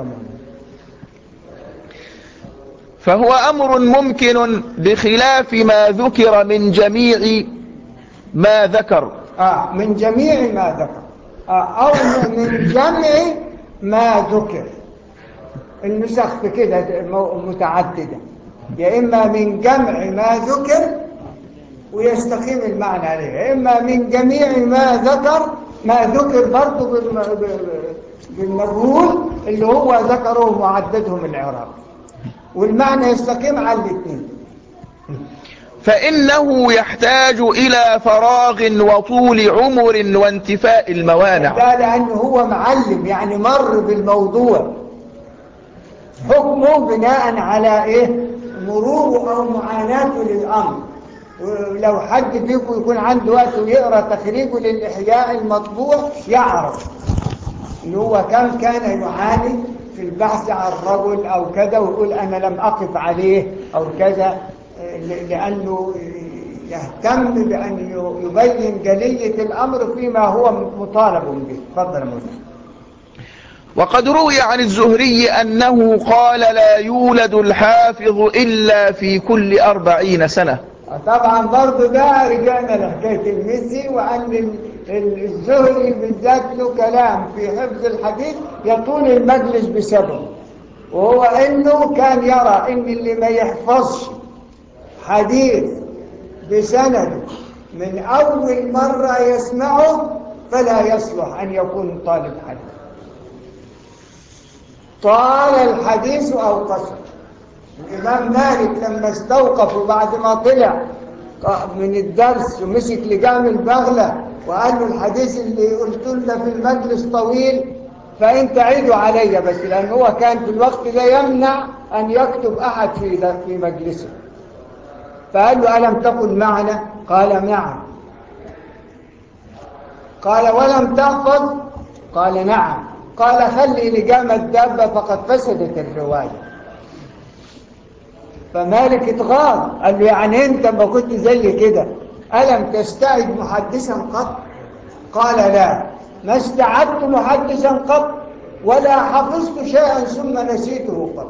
[SPEAKER 3] فهو أمر ممكن بخلاف ما ذكر من جميع ما ذكر
[SPEAKER 2] آه من جميع ما ذكر آه أو من جمع ما ذكر النسخ في كده متعددة يا إما من جمع ما ذكر ويستقيم المعنى عليه يا إما من جميع ما ذكر ما ذكر برضه بالمجهول اللي هو ذكره وعددهم العراق والمعنى يستقيم على الاثنين
[SPEAKER 3] فإنه يحتاج إلى فراغ وطول عمر وانتفاء الموانع
[SPEAKER 2] ده لأنه هو معلم يعني مر بالموضوع حكمه بناء على إيه مروره أو معاناته للأمر ولو حد فيكم يكون عنده وقت ويقرأ تخريجه للإحياء المطبوع يعرف إن هو كم كان يعاني في البحث عن رجل أو كذا ويقول أنا لم أقف عليه أو كذا لأنه يهتم بأن يبين جلية الأمر فيما هو مطالب به تفضل مولانا
[SPEAKER 3] وقد روي عن الزهري أنه قال لا يولد الحافظ إلا في كل أربعين سنة
[SPEAKER 2] طبعا برضو ده رجعنا لحكاية المزي وأن الزهري بالذات له كلام في حفظ الحديث يطول المجلس بسببه وهو أنه كان يرى أن اللي ما يحفظش حديث بسنده من أول مرة يسمعه فلا يصلح أن يكون طالب حديث طال الحديث أو قصر الإمام مالك لما استوقفوا بعد ما طلع من الدرس ومسك لجام البغلة وقال له الحديث اللي قلت لنا في المجلس طويل فانت عيدوا علي بس لأن هو كان في الوقت ده يمنع أن يكتب أحد في في مجلسه فقال له ألم تقل معنا قال نعم قال ولم تحفظ قال نعم قال خلي لجام الدابة فقد فسدت الرواية فمالك اتغاض قال له يعني انت ما كنت زي كده ألم تستعد محدثا قط قال لا ما استعدت محدثا قط ولا حفظت شيئا ثم نسيته قط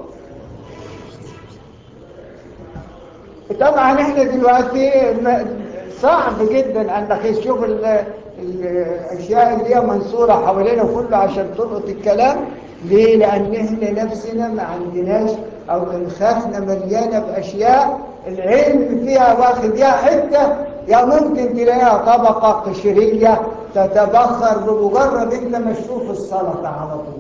[SPEAKER 2] طبعا احنا دلوقتي صعب جدا انك تشوف الاشياء اللي هي منصوره حوالينا كله عشان تلقط الكلام ليه لان احنا نفسنا ما عندناش او انخاخنا مليانه باشياء العلم فيها واخد يا حته يا ممكن تلاقيها طبقه قشريه تتبخر بمجرد انت ما تشوف السلطه على طول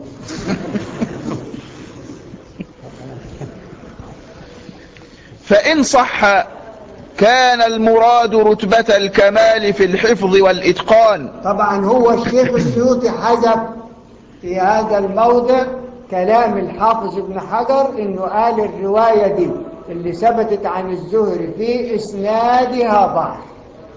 [SPEAKER 3] فإن صح كان المراد رتبة الكمال في الحفظ والإتقان
[SPEAKER 2] طبعا هو الشيخ السيوطي حذف في هذا الموضع كلام الحافظ ابن حجر انه قال الرواية دي اللي ثبتت عن الزهري في اسنادها ضعف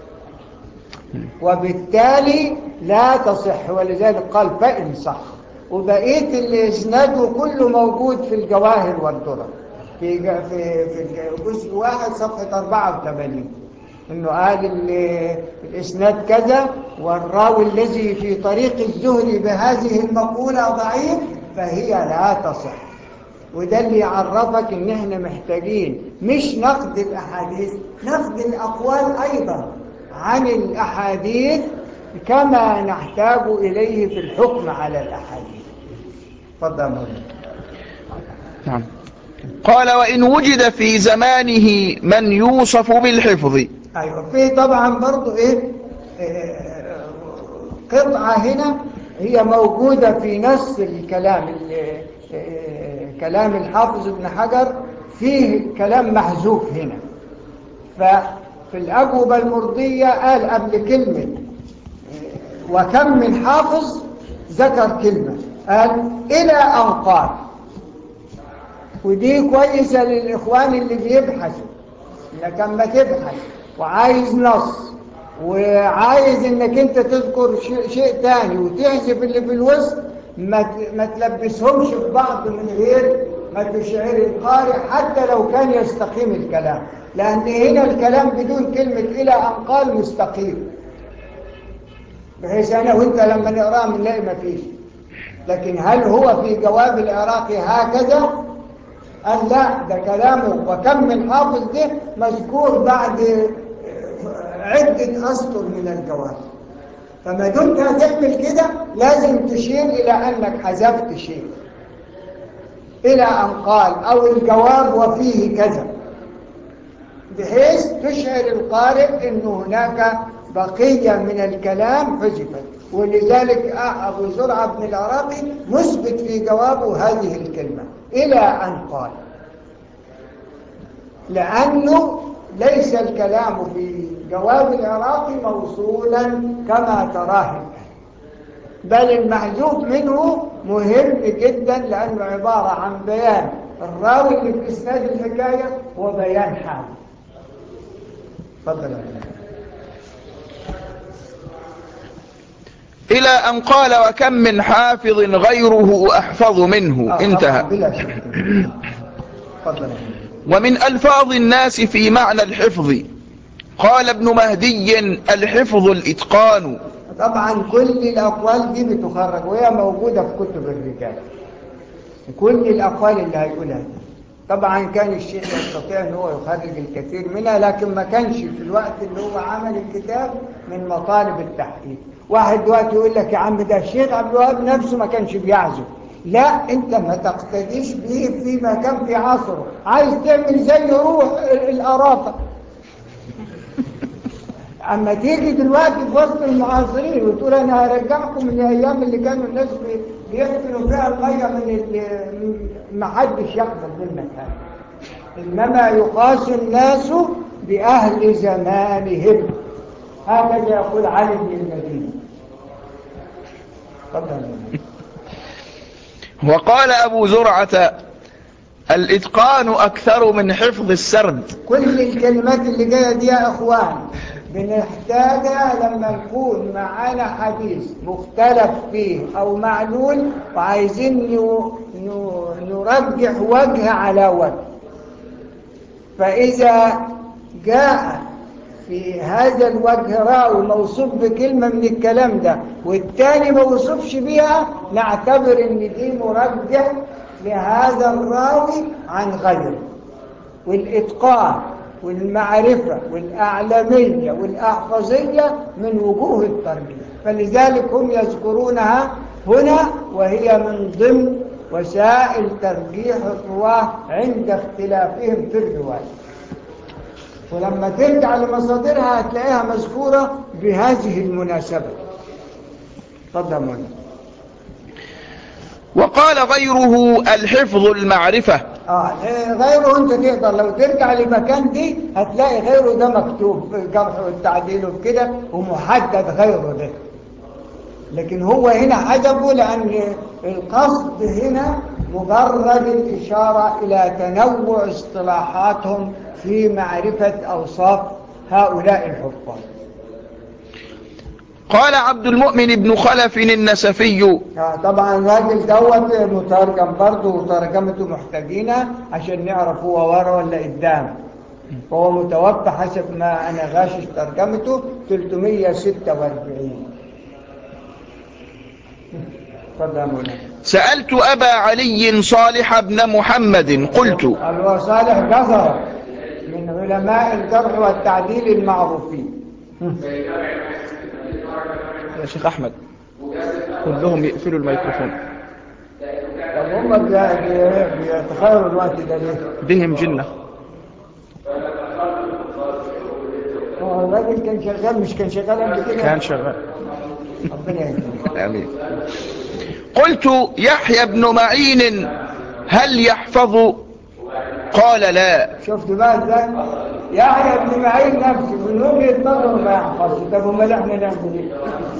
[SPEAKER 2] وبالتالي لا تصح ولذلك قال فإن صح وبقية الإسناد كله موجود في الجواهر والدرر في ج- في في جزء واحد صفحة 84 إنه قال ال- الإسناد كذا والراوي الذي في طريق الزهري بهذه المقولة ضعيف فهي لا تصح وده اللي يعرفك ان احنا محتاجين مش نقد الاحاديث نقد الاقوال ايضا عن الاحاديث كما نحتاج اليه في الحكم على الاحاديث تفضل يا مولانا.
[SPEAKER 3] نعم قال وإن وجد في زمانه من يوصف بالحفظ
[SPEAKER 2] ايوه في طبعا برضو ايه آه، قطعه هنا هي موجوده في نص الكلام ال- آه، كلام الحافظ ابن حجر فيه كلام محذوف هنا ففي الأجوبة المرضية قال قبل كلمة آه، وكم من حافظ ذكر كلمة قال إلى أن قال ودي كويسة للإخوان اللي بيبحثوا إنك لما تبحث وعايز نص وعايز إنك أنت تذكر شيء, شيء تاني وتحذف اللي في الوسط ما ت- ما تلبسهمش في بعض من غير ما تشعر القارئ حتى لو كان يستقيم الكلام لأن هنا الكلام بدون كلمة إلى أن قال مستقيم بحيث أنا وأنت لما نقرأه بنلاقي ما فيش لكن هل هو في جواب العراقي هكذا؟ قال لا ده كلامه وكم من حافظ ده مذكور بعد عدة أسطر من الجواب فما دمت هتعمل كده لازم تشير إلى أنك حذفت شيء إلى أن قال أو الجواب وفيه كذا بحيث تشعر القارئ أنه هناك بقية من الكلام حذفت ولذلك أبو زرعة بن العراقي مثبت في جوابه هذه الكلمة إلى أن قال لأنه ليس الكلام في جواب العراقي موصولا كما تراه الآن بل المحذوف منه مهم جدا لأنه عبارة عن بيان الراوي اللي في إسناد الحكاية وبيان حاله تفضل يا مولانا.
[SPEAKER 3] إلى أن قال وكم من حافظ غيره أحفظ منه
[SPEAKER 2] آه،
[SPEAKER 3] انتهى
[SPEAKER 2] طبعاً بلا شك تفضل يا مولانا.
[SPEAKER 3] ومن ألفاظ الناس في معنى الحفظ قال ابن مهدي الحفظ الإتقان
[SPEAKER 2] طبعا كل الأقوال دي بتخرج وهي موجودة في كتب الرجال كل الأقوال اللي هيقولها دي. طبعا كان الشيخ يستطيع ان هو يخرج الكثير منها لكن ما كانش في الوقت اللي هو عمل الكتاب من مطالب التحقيق واحد دلوقتي يقول لك يا عم ده الشيخ عبد الوهاب نفسه ما كانش بيعزف لا انت ما تقتديش بيه فيما كان في عصره عايز تعمل زي روح ال- القرافه اما تيجي دلوقتي في وسط المعاصرين وتقول انا هرجعكم من الايام اللي كانوا الناس بي- بيقتلوا فيها الميه من ال- ما حدش يقبل منك هذا انما يقاس الناس باهل زمانهم هكذا يقول علي بن المدينه تفضل
[SPEAKER 3] وقال أبو زرعة الإتقان أكثر من حفظ السرد
[SPEAKER 2] كل الكلمات اللي جايه دي يا اخوان بنحتاجها لما نكون معانا حديث مختلف فيه او معلول وعايزين ن- ن- نرجح وجه على وجه فاذا جاء في هذا الوجه راوي موصوف بكلمة من الكلام ده والتاني ما وصفش بيها نعتبر ان دي مرجح لهذا الراوي عن غيره والإتقان والمعرفة والأعلمية والأحفظية من وجوه الترجيح فلذلك هم يذكرونها هنا وهي من ضمن وسائل ترجيح الرواة عند اختلافهم في الرواية ولما ترجع لمصادرها هتلاقيها مذكورة بهذه المناسبة تفضل يا مولانا.
[SPEAKER 3] وقال غيره الحفظ المعرفة
[SPEAKER 2] اه غيره انت تقدر لو ترجع لمكان دي هتلاقي غيره ده مكتوب في الجرح والتعديل وكده ومحدد غيره ده لكن هو هنا حجبه لأن القصد هنا مجرد الإشارة إلى تنوع اصطلاحاتهم في معرفة أوصاف هؤلاء الحفاظ
[SPEAKER 3] قال عبد المؤمن بن خلف النسفي
[SPEAKER 2] آه، طبعا الراجل دوت مترجم برضه وترجمته محتاجينها عشان نعرف هو ورا ولا قدام هو متوفى حسب ما انا غاشش ترجمته 346 اتفضل يا مولانا
[SPEAKER 3] سألت أبا علي صالح بن محمد قلت
[SPEAKER 2] هو صالح جزر من علماء الجرح والتعديل المعروفين
[SPEAKER 3] يا شيخ أحمد كلهم يقفلوا الميكروفون
[SPEAKER 2] طب هم بي- بي- بيتخيروا الوقت ده ليه؟
[SPEAKER 3] بهم جنة
[SPEAKER 2] هو الراجل كان شغال مش كان شغال قبل كده؟
[SPEAKER 3] كان شغال
[SPEAKER 2] ربنا يهديه
[SPEAKER 3] آمين قلت يحيى بن معين هل يحفظ قال لا
[SPEAKER 2] شفت بقى ازاي؟ يحيى بن معين نفسه من وجهه نظره ما يحفظش طب امال احنا نعمل ايه؟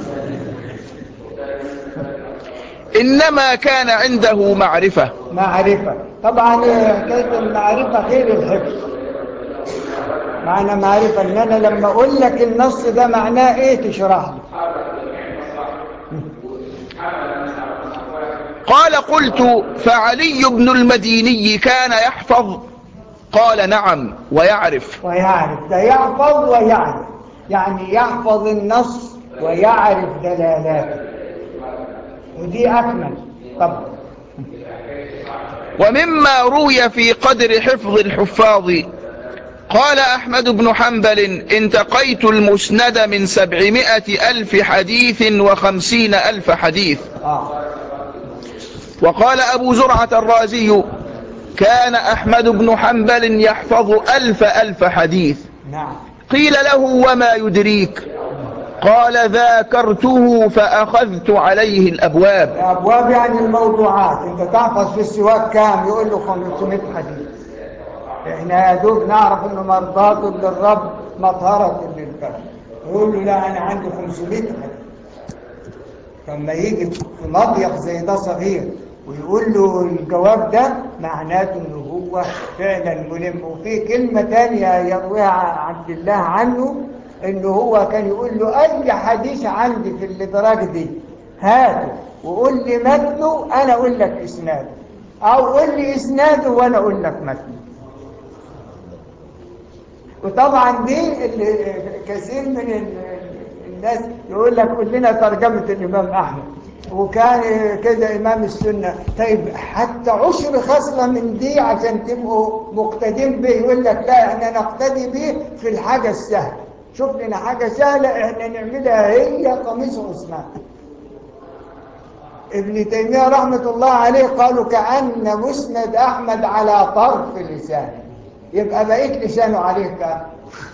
[SPEAKER 3] إنما كان عنده معرفة
[SPEAKER 2] معرفة طبعا حكاية المعرفة غير الحفظ معنى معرفة ان انا لما اقول لك النص ده معناه ايه تشرح لي
[SPEAKER 3] قال قلت فعلي بن المديني كان يحفظ قال نعم ويعرف
[SPEAKER 2] ويعرف ده يحفظ ويعرف يعني يحفظ النص ويعرف دلالاته ودي اكمل طبعا
[SPEAKER 3] ومما روي في قدر حفظ الحفاظ قال أحمد بن حنبل انتقيت المسند من سبعمائة ألف حديث وخمسين ألف حديث
[SPEAKER 2] اه
[SPEAKER 3] وقال أبو زرعة الرازي كان أحمد بن حنبل يحفظ ألف ألف حديث
[SPEAKER 2] نعم
[SPEAKER 3] قيل له وما يدريك قال ذاكرته فأخذت عليه الأبواب
[SPEAKER 2] الابواب يعني الموضوعات انت تحفظ في السواك كام يقول له 500 حديث احنا يا دوب نعرف انه مرضاة للرب مطهرة للفم يقول له لا انا عندي 500 حديث لما يجي في مضيق زي ده صغير ويقول له الجواب ده معناته انه هو فعلا ملم وفي كلمة تانية يرويها عبد الله عنه انه هو كان يقول له اي حديث عندي في الادراج دي هاته وقول لي متنه انا اقول لك اسناده او قول لي اسناده وانا اقول لك متنه وطبعا دي اللي كثير من ال- الناس يقول لك قول لنا ترجمة الإمام أحمد وكان كده إمام السنة طيب حتى عشر خصلة من دي عشان تبقوا مقتدين به يقول لك لا احنا نقتدي به في الحاجة السهلة شوف لنا حاجة سهلة احنا نعملها هي قميص عثمان ابن تيمية رحمة الله عليه قالوا كأن مسند أحمد على طرف لسانه يبقى بقيت لسانه عليه كام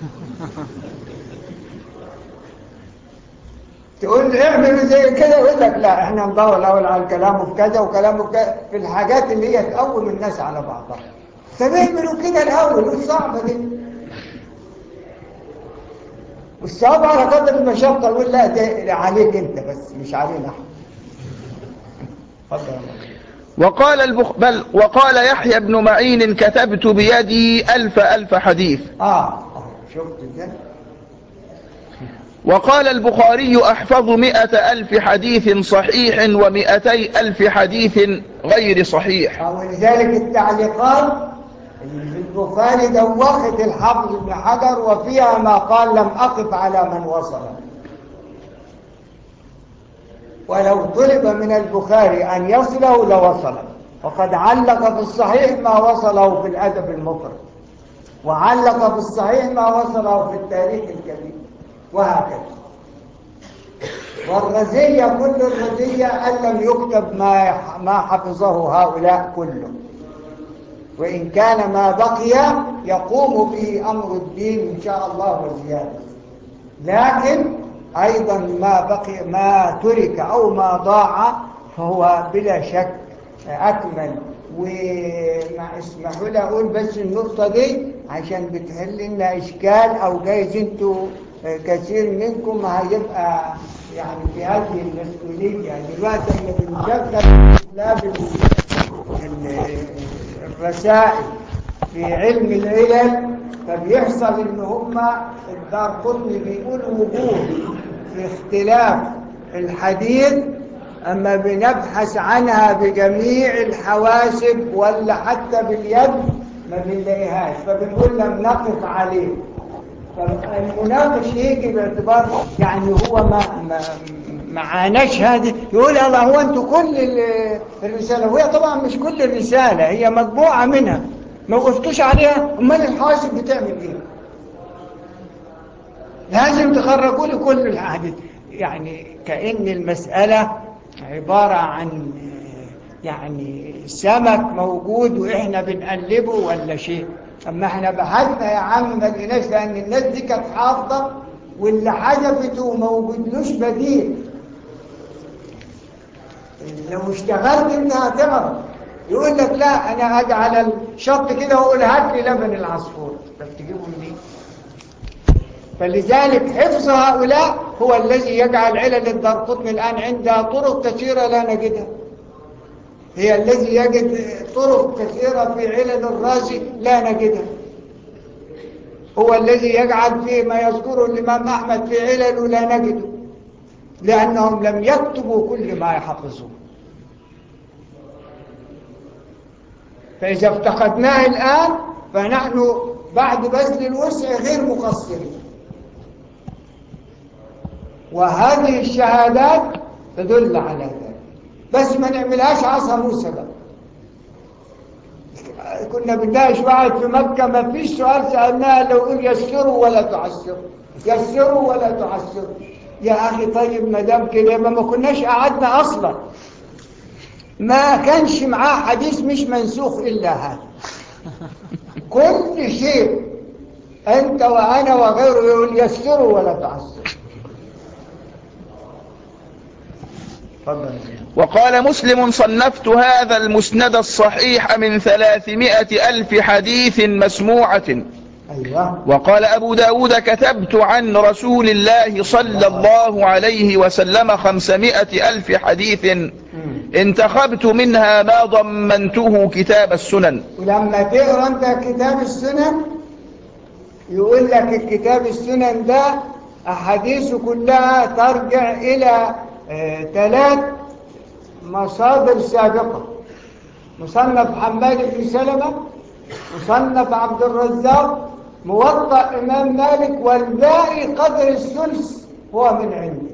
[SPEAKER 2] تقول له اعملوا زي كده يقول لك لا احنا ندور الاول على كلامه في كذا وكلامه في كذا في الحاجات اللي هي تقوم الناس على بعضها طب اعملوا كده الاول مش صعبه دي والصواب على قدر المشقه يقول لا ده عليك انت بس مش علينا احنا اتفضل يا مولانا.
[SPEAKER 3] وقال البخ... بل وقال يحيى بن معين كتبت بيدي ألف ألف حديث
[SPEAKER 2] اه آه، شفت ده
[SPEAKER 3] وقال البخاري أحفظ مئة ألف حديث صحيح ومئتي ألف حديث غير صحيح
[SPEAKER 2] ولذلك التعليقات اللي في البخاري دوخت الحافظ ابن حجر وفيها ما قال لم أقف على من وصل ولو طلب من البخاري أن يصله لوصل وقد علق في الصحيح ما وصله في الأدب المفرد وعلق في الصحيح ما وصله في التاريخ الكبير وهكذا والرزية كل الرزية أن لم يكتب ما ما حفظه هؤلاء كله وإن كان ما بقي يقوم به أمر الدين إن شاء الله وزيادة لكن أيضا ما بقي ما ترك أو ما ضاع فهو بلا شك أكمل وما اسمحوا لي أقول بس النقطة دي عشان بتحل لنا إشكال أو جايز أنتوا كثير منكم هيبقى يعني في هذه المسؤولية يعني دلوقتي احنا بنشغل طلاب ال- ال- الرسائل في علم العلل فبيحصل ان هم الدار قطني بيقولوا وجوه في اختلاف الحديث أما بنبحث عنها بجميع الحواسب ولا حتى باليد ما بنلاقيهاش فبنقول لم نقف عليه فالمناقش يجي باعتبار يعني هو ما ما معاناش هذه يقول الله هو انتوا كل ال- الرسالة وهي طبعا مش كل الرسالة هي مطبوعة منها ما وقفتوش عليها امال الحواسب بتعمل ايه لازم تخرجوا لي كل الاحاديث يعني كأن المسألة عبارة عن يعني سمك موجود واحنا بنقلبه ولا شيء اما احنا بحثنا يا عم ما لقيناش لان الناس دي كانت حافظه واللي حذفته ما وجدلوش بديل لو اشتغلت انت هتعرف يقول لك لا انا اجي على الشط كده واقول هات لي لبن العصفور طب تجيبه منين فلذلك حفظ هؤلاء هو الذي يجعل علل الدارقطني الآن عندها طرق كثيرة لا نجدها هي الذي يجد طرق كثيرة في علل الرازي لا نجدها هو الذي يجعل فيما يذكره الإمام أحمد في علله لا نجده لأنهم لم يكتبوا كل ما يحفظون فإذا افتقدناه الآن فنحن بعد بذل الوسع غير مقصرين وهذه الشهادات تدل على ذلك بس ما نعملهاش عصا موسى بقى كنا بندهش واحد في مكة ما فيش سؤال سألناه لو قل يسروا ولا تعسروا يسروا ولا تعسروا يا أخي طيب ما دام كده يبقى ما كناش قعدنا أصلا ما كانش معاه حديث مش منسوخ إلا هذا كل شيء أنت وأنا وغيره يقول يسروا ولا تعسروا تفضل
[SPEAKER 3] وقال مسلم صنفت هذا المسند الصحيح من ثلاثمائة ألف حديث مسموعة
[SPEAKER 2] أيوه
[SPEAKER 3] وقال أبو داود كتبت عن رسول الله صلى الله عليه وسلم خمسمائة ألف حديث
[SPEAKER 2] مم.
[SPEAKER 3] انتخبت منها ما ضمنته كتاب السنن
[SPEAKER 2] ولما تقرا انت كتاب السنن يقول لك الكتاب السنن ده احاديثه كلها ترجع الى آه، ثلاث مصادر سابقه مصنف حماد بن سلمه مصنف عبد الرزاق موطأ امام مالك والباقي قدر الثلث هو من عنده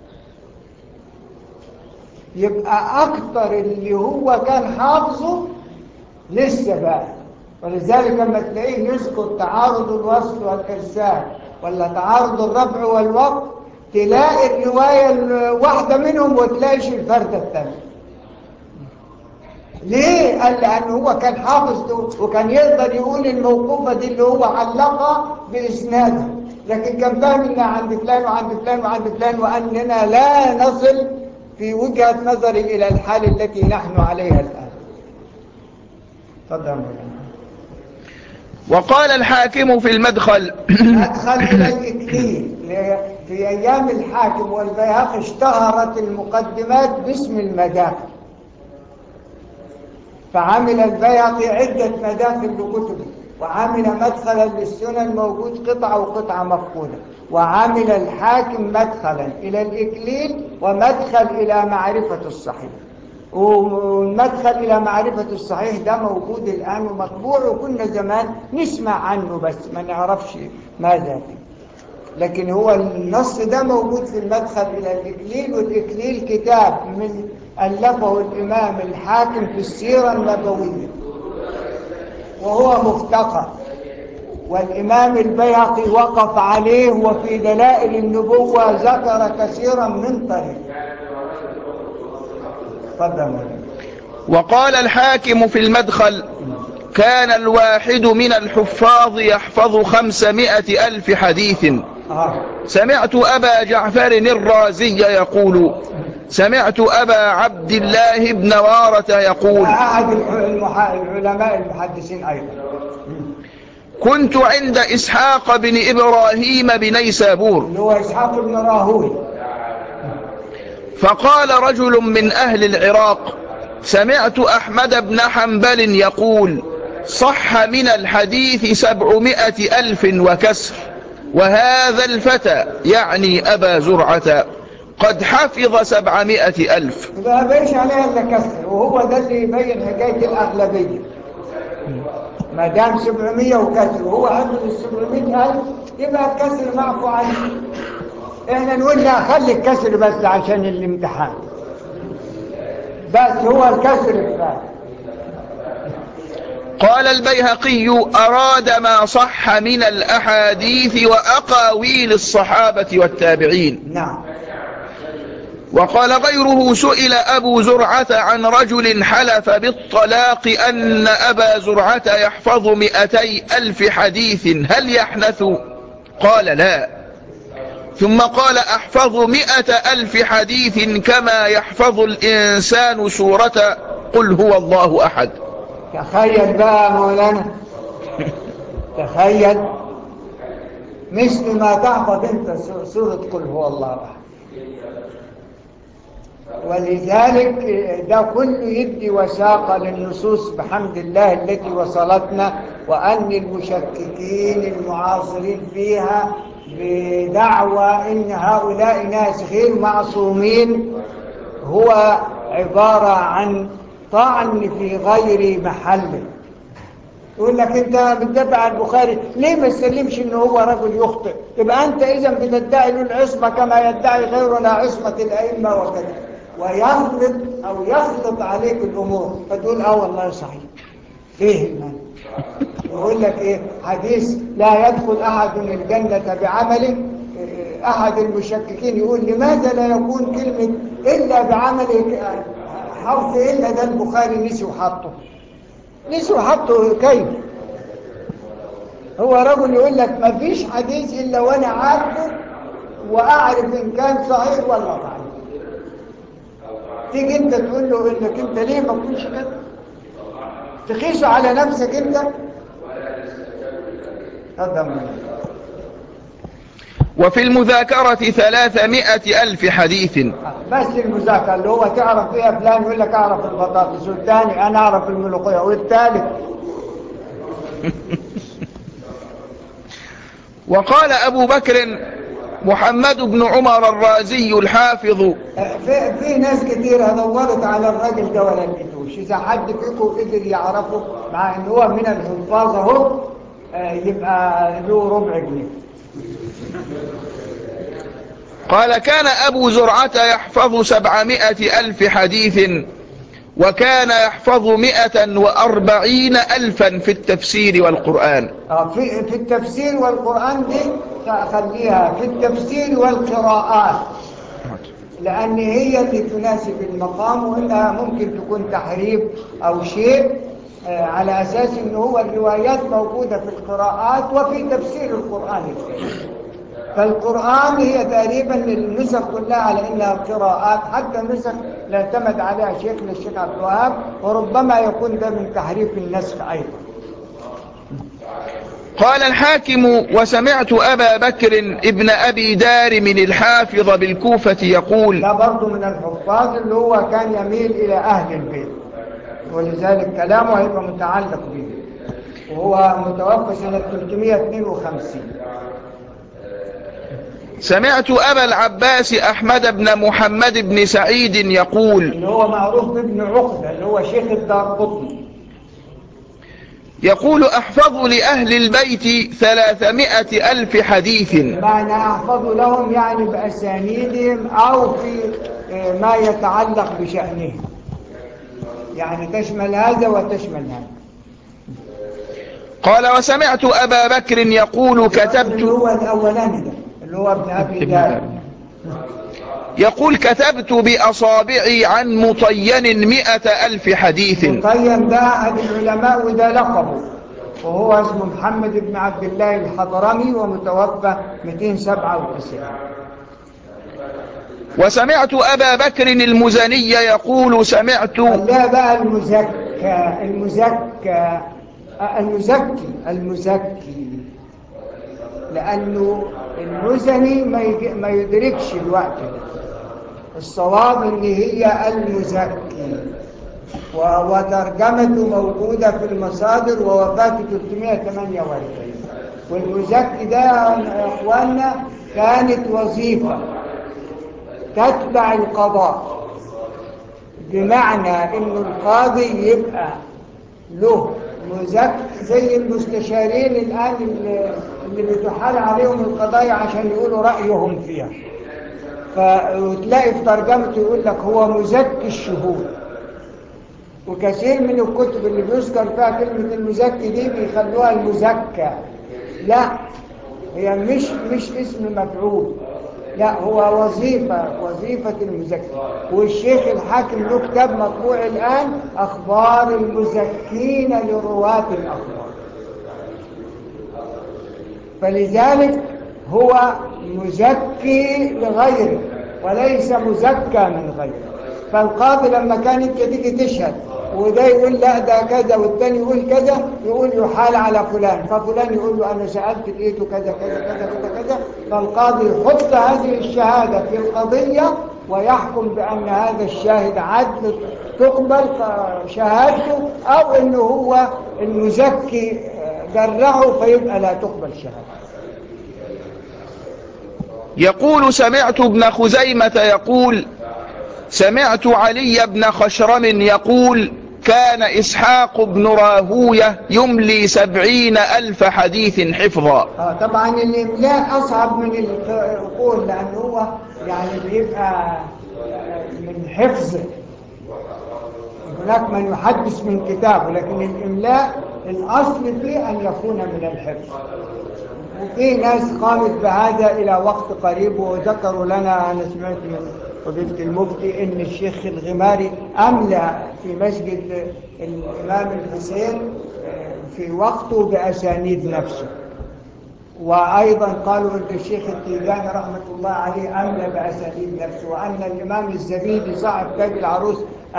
[SPEAKER 2] يبقى اكتر اللي هو كان حافظه لسه بقى ولذلك لما تلاقيه يذكر تعارض الوصل والإرسال ولا تعارض الرفع والوقف تلاقي الرواية الواحدة منهم وتلاقيش الفردة الثانية ليه؟ قال لأن هو كان حافظ ده وكان يقدر يقول الموقوفة دي اللي هو علقها بإسنادها لكن كان فاهم إنها عند فلان وعند فلان وعند فلان وأننا لا نصل في وجهة نظري إلى الحال التي نحن عليها الآن تفضل يا مولانا.
[SPEAKER 3] وقال الحاكم في المدخل
[SPEAKER 2] أدخل إلى الإكليل في أيام الحاكم والبيهقي اشتهرت المقدمات باسم المداخل فعمل البيهقي عدة مداخل بكتبه وعمل مدخلا للسنن موجود قطعة وقطعة مفقودة وعمل الحاكم مدخلا إلى الإكليل ومدخل إلى معرفة الصحيح والمدخل إلى معرفة الصحيح ده موجود الآن ومطبوع وكنا زمان نسمع عنه بس ما نعرفش ماذا فيه لكن هو النص ده موجود في المدخل إلى الإكليل والإكليل كتاب من ألفه الإمام الحاكم في السيرة النبوية وهو مفتقر والإمام البيهقي وقف عليه وفي دلائل النبوة ذكر كثيرا من طريق تفضل
[SPEAKER 3] وقال الحاكم في المدخل كان الواحد من الحفاظ يحفظ خمسمائة ألف حديث
[SPEAKER 2] آه.
[SPEAKER 3] سمعت أبا جعفر الرازي يقول سمعت أبا عبد الله بن وارة يقول
[SPEAKER 2] أحد المح... العلماء المحدثين أيضا
[SPEAKER 3] كنت عند إسحاق بن إبراهيم بنيسابور
[SPEAKER 2] اللي هو إسحاق بن راهوي
[SPEAKER 3] فقال رجل من أهل العراق سمعت أحمد بن حنبل يقول صح من الحديث سبعمائة ألف وكسر وهذا الفتى يعني أبا زرعة قد حفظ سبعمائة ألف
[SPEAKER 2] ما بيش عليها الا كسر وهو ده اللي يبين حكايه الاغلبيه ما دام 700 وكسر وهو عنده ال 700000 يبقى الكسر معفو عنه احنا نقول لا خلي الكسر بس عشان الامتحان بس هو الكسر كفايه
[SPEAKER 3] قال البيهقي أراد ما صح من الأحاديث وأقاويل الصحابة والتابعين
[SPEAKER 2] نعم
[SPEAKER 3] وقال غيره سئل أبو زرعة عن رجل حلف بالطلاق أن أبا زرعة يحفظ مئتي ألف حديث هل يحنث قال لا ثم قال أحفظ مئة ألف حديث كما يحفظ الإنسان سورة قل هو الله أحد
[SPEAKER 2] تخيل بقى مولانا تخيل مثل ما تحفظ انت سورة قل هو الله احد ولذلك ده كله يدي وثاقة للنصوص بحمد الله التي وصلتنا وأن المشككين المعاصرين فيها بدعوى إن هؤلاء ناس غير معصومين هو عبارة عن طعن في غير محله يقول لك انت بتدافع عن البخاري ليه ما تسلمش ان هو رجل يخطئ يبقى انت اذا بتدعي له العصمه كما يدعي غيرنا عصمه الائمه وكذا ويخلط او يخلط عليك الامور فتقول اه والله صحيح فيه المال يقول لك ايه حديث لا يدخل احد الجنه بعمله احد المشككين يقول لماذا لا يكون كلمه الا بعمله حرف الا ده البخاري نسي وحطه نسي وحطه كيف هو رجل يقول لك ما فيش حديث الا وانا عارفه واعرف ان كان صحيح ولا ضعيف تيجي انت تقول له انك انت ليه ما تكونش كده تقيسه على نفسك انت هذا من
[SPEAKER 3] وفي المذاكرة ثلاثمائة ألف حديث
[SPEAKER 2] بس المذاكرة اللي هو تعرف فيها فلان يقول لك اعرف البطاطس والثاني انا اعرف الملوخية والثالث
[SPEAKER 3] وقال أبو بكر محمد بن عمر الرازي الحافظ
[SPEAKER 2] في, في ناس كتير دورت على الراجل ده ولا لقيتوش اذا حد فيكم قدر يعرفه مع ان هو من الحفاظ اهو آه، يبقى له ربع جنيه
[SPEAKER 3] قال كان أبو زرعة يحفظ سبعمائة ألف حديث وكان يحفظ مئة وأربعين ألفا في التفسير والقرآن
[SPEAKER 2] آه، في في التفسير والقرآن دي خليها في التفسير والقراءات لأن هي اللي تناسب المقام وإنها ممكن تكون تحريف أو شيء آه، على أساس إن هو الروايات موجودة في القراءات وفي تفسير القرآن الكريم فالقرآن هي تقريبا النسخ كلها على إنها قراءات حتى النسخ لا اعتمد عليها شيخنا الشيخ عبد الوهاب وربما يكون ده من تحريف النسخ أيضا
[SPEAKER 3] قال الحاكم وسمعت أبا بكر ابن أبي دارم الحافظ بالكوفة يقول
[SPEAKER 2] ده برضه من الحفاظ اللي هو كان يميل إلى أهل البيت ولذلك كلامه هيبقى متعلق به وهو متوفى سنة 352
[SPEAKER 3] سمعت أبا العباس أحمد بن محمد بن سعيد يقول
[SPEAKER 2] اللي هو معروف بابن عقدة اللي هو شيخ الدار قطني
[SPEAKER 3] يقول أحفظ لأهل البيت ثلاثمائة ألف حديث
[SPEAKER 2] معنى أحفظ لهم يعني بأسانيدهم أو في آه، ما يتعلق بشأنهم يعني تشمل هذا وتشمل هذا
[SPEAKER 3] قال وسمعت أبا بكر يقول
[SPEAKER 2] اللي
[SPEAKER 3] كتبت
[SPEAKER 2] هو الأولاني ده اللي هو ابن أبي دارم
[SPEAKER 3] يقول كتبت بأصابعي عن مطين مئة ألف حديث
[SPEAKER 2] مطين ده أحد العلماء وده لقبه وهو اسمه محمد بن عبد الله الحضرمي ومتوفى 297
[SPEAKER 3] وسمعت أبا بكر المزني يقول سمعت
[SPEAKER 2] خليها بقى المزكى المزكى آه، المزكي المزكي لأنه المزني ما, يج... ما يدركش الوقت ده الصواب ان هي المزكي و- وترجمته موجودة في المصادر ووفاته 348 والمزكي ده يا اخواننا كانت وظيفة تتبع القضاء بمعنى انه القاضي يبقى له مزكي زي المستشارين الان اللي اللي بتحال عليهم القضايا عشان يقولوا رأيهم فيها فتلاقي في ترجمته يقول لك هو مزكي الشهود وكثير من الكتب اللي بيذكر فيها كلمة المزكي دي بيخلوها المزكى لا هي مش مش اسم مفعول لا هو وظيفة وظيفة المزكي والشيخ الحاكم له كتاب مطبوع الآن أخبار المزكين لرواة الأخبار فلذلك هو مزكي لغيره وليس مزكى من غيره فالقاضي لما كان انت تيجي تشهد وده يقول لا ده كذا والتاني يقول كذا يقول يحال على فلان ففلان يقول له انا سالت لقيته كذا كذا كذا كذا كذا فالقاضي يحط هذه الشهاده في القضيه ويحكم بان هذا الشاهد عدل تقبل شهادته او انه هو المزكي جرعه فيبقى لا تقبل شهادته
[SPEAKER 3] يقول سمعت ابن خزيمة يقول سمعت علي بن خشرم يقول كان إسحاق بن راهوية يملي سبعين ألف حديث حفظا
[SPEAKER 2] آه طبعا الإملاء أصعب من القول لأنه هو يعني بيبقى من حفظه هناك من يحدث من كتابه لكن الإملاء الأصل فيه أن يكون من الحفظ وفي ناس قامت بهذا إلى وقت قريب وذكروا لنا أنا سمعت من فضيلة المفتي إن الشيخ الغماري أملى في مسجد الإمام الحسين في وقته بأسانيد نفسه وأيضا قالوا أن الشيخ التيجاني رحمة الله عليه أملى بأسانيد نفسه وأن الإمام الزبيدي صاحب تاج العروس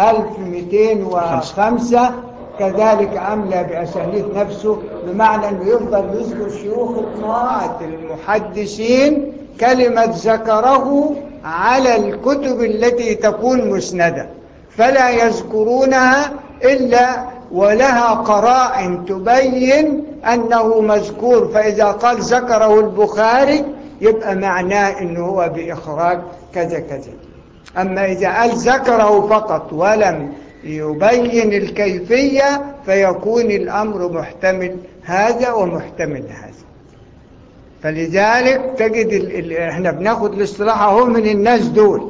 [SPEAKER 2] 1205 كذلك أملى بأسانيد نفسه بمعنى أنه يفضل يذكر شيوخ الطاعة المحدثين كلمة ذكره على الكتب التي تكون مسندة فلا يذكرونها إلا ولها قرائن تبين أنه مذكور فإذا قال ذكره البخاري يبقى معناه أنه هو بإخراج كذا كذا أما إذا قال ذكره فقط ولم يبين الكيفية فيكون الأمر محتمل هذا ومحتمل هذا فلذلك تجد ال ال احنا بناخد الاصطلاح اهو من الناس دول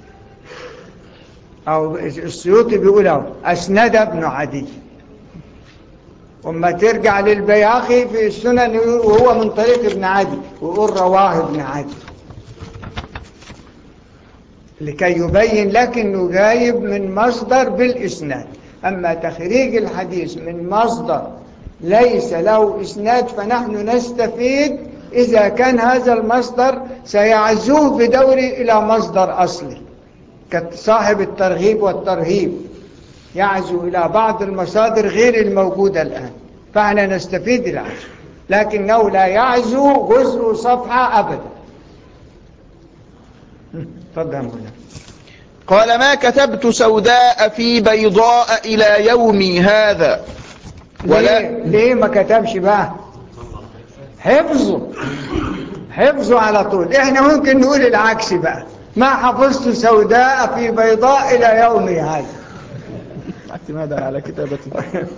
[SPEAKER 2] او السيوطي بيقول اهو اسند ابن عدي وما ترجع للبياخي في السنن وهو من طريق ابن عدي ويقول رواه ابن عدي لكي يبين لك انه جايب من مصدر بالاسناد اما تخريج الحديث من مصدر ليس له اسناد فنحن نستفيد اذا كان هذا المصدر سيعزوه بدوري الى مصدر اصلي كصاحب الترغيب والترهيب يعزو الى بعض المصادر غير الموجودة الان فاحنا نستفيد العزو لكنه لا يعزو جزء صفحة ابدا تفضل مولانا
[SPEAKER 3] قال ما كتبت سوداء في بيضاء إلى يومي هذا
[SPEAKER 2] ولا ليه, ليه ما كتبش بقى حفظه حفظه على طول احنا ممكن نقول العكس بقى ما حفظت سوداء في بيضاء إلى يومي هذا
[SPEAKER 3] اعتمادا على كتابتي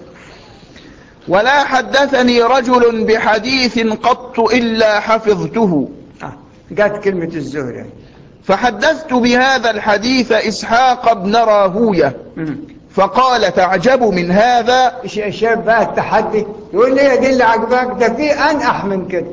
[SPEAKER 3] ولا حدثني رجل بحديث قط إلا حفظته
[SPEAKER 2] آه. جت كلمة الزهرة
[SPEAKER 3] فحدثت بهذا الحديث إسحاق بن راهوية فقال تعجب من هذا
[SPEAKER 2] شايف بقى التحدي يقول لي دي اللي عجبك ده في أنأح من كده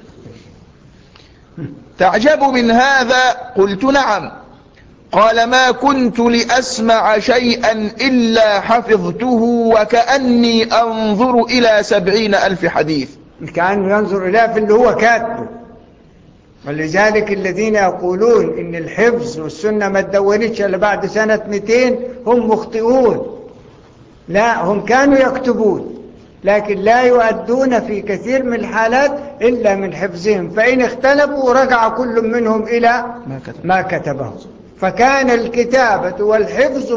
[SPEAKER 3] تعجب من هذا قلت نعم قال ما كنت لأسمع شيئا إلا حفظته وكأني أنظر إلى سبعين ألف حديث
[SPEAKER 2] كأنه ينظر إليه في اللي هو كاتبه ولذلك الذين يقولون ان الحفظ والسنة ما تدونتش الا بعد سنة 200 هم مخطئون لا هم كانوا يكتبون لكن لا يؤدون في كثير من الحالات إلا من حفظهم فإن اختلفوا رجع كل منهم إلى
[SPEAKER 3] ما كتب.
[SPEAKER 2] ما كتبه فكان الكتابة والحفظ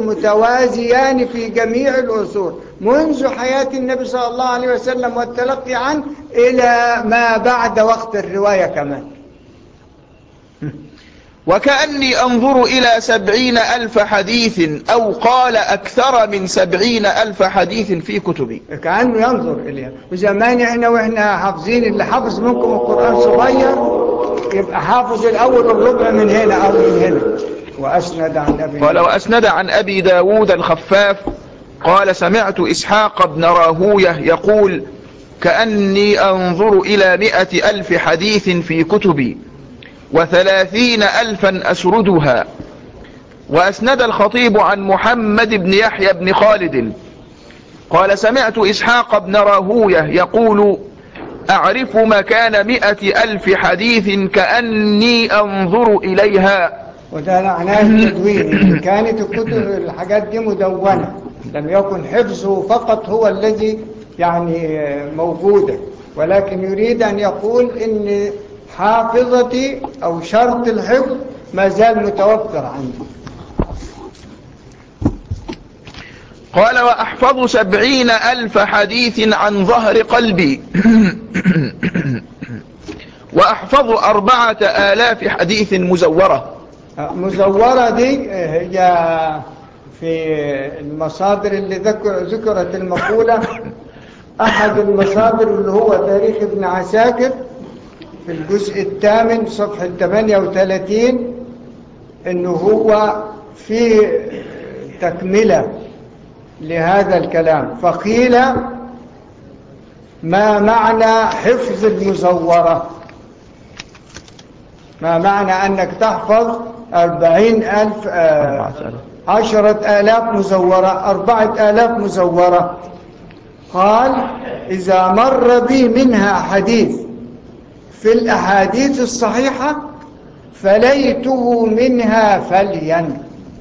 [SPEAKER 2] متوازيان في جميع العصور منذ حياة النبي صلى الله عليه وسلم والتلقي عنه إلى ما بعد وقت الرواية كمان
[SPEAKER 3] وكأني أنظر إلى سبعين ألف حديث أو قال أكثر من سبعين ألف حديث في كتبي
[SPEAKER 2] كأنه ينظر إليها وزمان إحنا وإحنا حافظين اللي حافظ منكم القرآن صغير يبقى حافظ الأول الربع من هنا أو من هنا وأسند عن أبي
[SPEAKER 3] قال وأسند عن أبي داود الخفاف قال سمعت إسحاق بن راهوية يقول كأني أنظر إلى مئة ألف حديث في كتبي وثلاثين ألفا أسردها وأسند الخطيب عن محمد بن يحيى بن خالد قال سمعت إسحاق بن راهوية يقول أعرف مكان مئة ألف حديث كأني أنظر إليها
[SPEAKER 2] وده معناه التدوين كانت الكتب الحاجات دي مدونة لم يكن حفظه فقط هو الذي يعني موجودة ولكن يريد أن يقول إن حافظتي أو شرط الحفظ ما زال متوفر عندي
[SPEAKER 3] قال وأحفظ سبعين ألف حديث عن ظهر قلبي وأحفظ أربعة آلاف حديث مزورة
[SPEAKER 2] مزورة دي هي في المصادر اللي ذكر ذكرت المقولة أحد المصادر اللي هو تاريخ ابن عساكر في الجزء الثامن صفحة 38 انه هو في تكملة لهذا الكلام فقيل ما معنى حفظ المزورة ما معنى أنك تحفظ أربعين ألف آه، عشرة آلاف مزورة أربعة آلاف مزورة قال إذا مر بي منها حديث في الأحاديث الصحيحة فليته منها فليا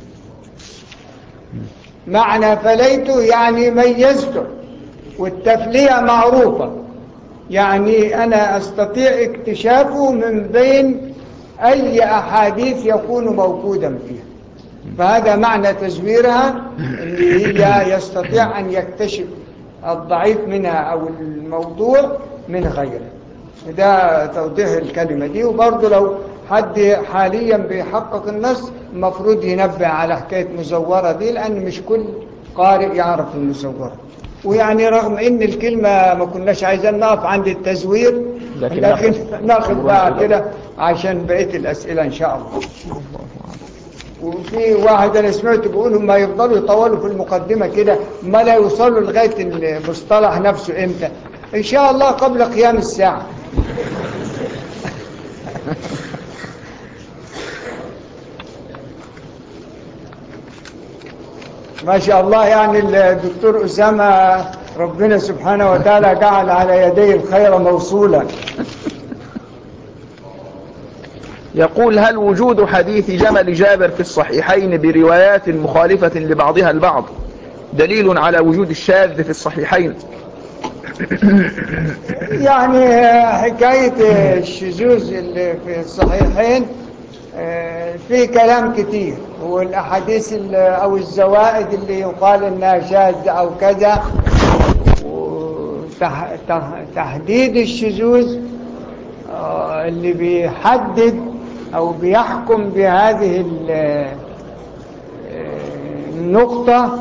[SPEAKER 2] معنى فليته يعني ميزته والتفلية معروفة يعني أنا أستطيع اكتشافه من بين أي أحاديث يكون موجودا فيها فهذا معنى تزويرها اللي هي يستطيع أن يكتشف الضعيف منها أو الموضوع من غيره ده توضيح الكلمة دي وبرضه لو حد حاليا بيحقق النص المفروض ينبه على حكاية مزورة دي لأن مش كل قارئ يعرف المزورة ويعني رغم ان الكلمة ما كناش عايزين نقف عند التزوير
[SPEAKER 3] لكن
[SPEAKER 2] لكن
[SPEAKER 3] ناخد-
[SPEAKER 2] ناخد بقى كده عشان بقية الأسئلة إن شاء الله وفي واحد أنا سمعته بيقول هم يفضلوا يطولوا في المقدمة كده ما لا يوصلوا لغاية المصطلح نفسه إمتى إن شاء الله قبل قيام الساعة ما شاء الله يعني الدكتور أسامة ربنا سبحانه وتعالى جعل على يديه الخير موصولا
[SPEAKER 3] يقول هل وجود حديث جمل جابر في الصحيحين بروايات مخالفة لبعضها البعض دليل على وجود الشاذ في الصحيحين
[SPEAKER 2] يعني حكاية الشذوذ اللي في الصحيحين آه، في كلام كتير والأحاديث ال- أو الزوائد اللي يقال إنها شاذة أو كذا وتحديد الشذوذ آه، اللي بيحدد أو بيحكم بهذه ال- آه، النقطة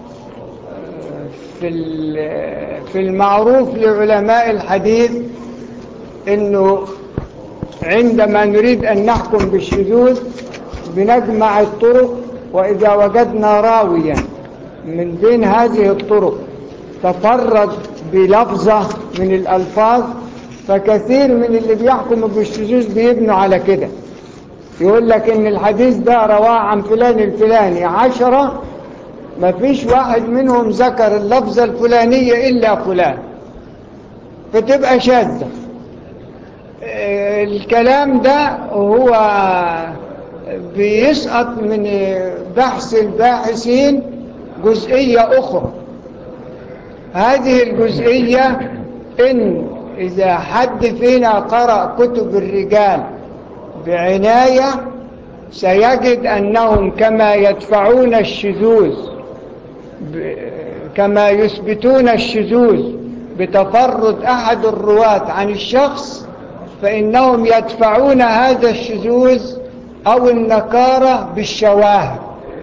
[SPEAKER 2] في ال- في المعروف لعلماء الحديث انه عندما نريد ان نحكم بالشذوذ بنجمع الطرق واذا وجدنا راويا من بين هذه الطرق تفرد بلفظة من الالفاظ فكثير من اللي بيحكموا بالشذوذ بيبنوا على كده يقول لك ان الحديث ده رواه عن فلان الفلاني عشرة ما فيش واحد منهم ذكر اللفظة الفلانية إلا فلان فتبقى شاذة آه، الكلام ده هو بيسقط من بحث الباحثين جزئية أخرى هذه الجزئية إن إذا حد فينا قرأ كتب الرجال بعناية سيجد أنهم كما يدفعون الشذوذ ب- كما يثبتون الشذوذ بتفرد أحد الرواة عن الشخص فإنهم يدفعون هذا الشذوذ أو النكارة بالشواهد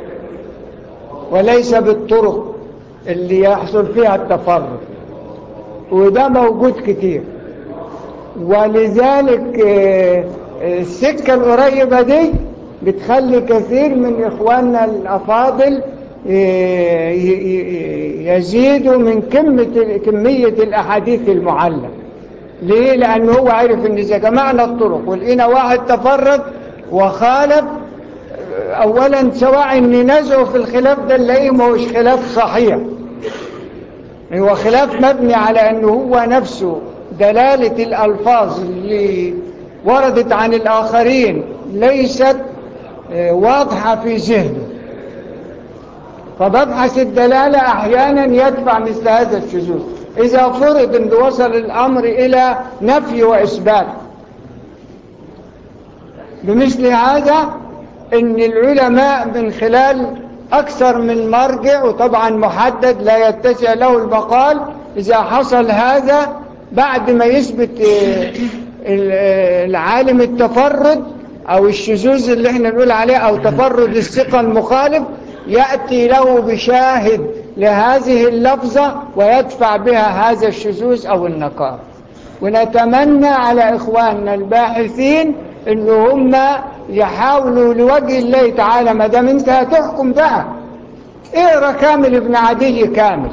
[SPEAKER 2] وليس بالطرق اللي يحصل فيها التفرد وده موجود كتير ولذلك آه، آه، السكة القريبة دي بتخلي كثير من إخواننا الأفاضل آه، ي- ي- يزيدوا من كمية كمية الأحاديث المعلة ليه؟ لأنه هو عارف إن إذا جمعنا الطرق ولقينا واحد تفرد وخالف أولا سواء إن نزعه في الخلاف ده نلاقيه ما هوش خلاف صحيح هو خلاف مبني على أنه هو نفسه دلالة الألفاظ اللي وردت عن الآخرين ليست آه، واضحة في ذهنه فببحث الدلالة أحيانا يدفع مثل هذا الشذوذ إذا فرض أن وصل الأمر إلى نفي وإثبات بمثل هذا أن العلماء من خلال أكثر من مرجع وطبعا محدد لا يتسع له المقال إذا حصل هذا بعد ما يثبت آه، ال- آه، العالم التفرد أو الشذوذ اللي احنا نقول عليه أو تفرد الثقة المخالف يأتي له بشاهد لهذه اللفظة ويدفع بها هذا الشذوذ أو النكار ونتمنى على إخواننا الباحثين إن هم يحاولوا لوجه الله تعالى ما دام أنت هتحكم بقى اقرا كامل ابن عدي كامل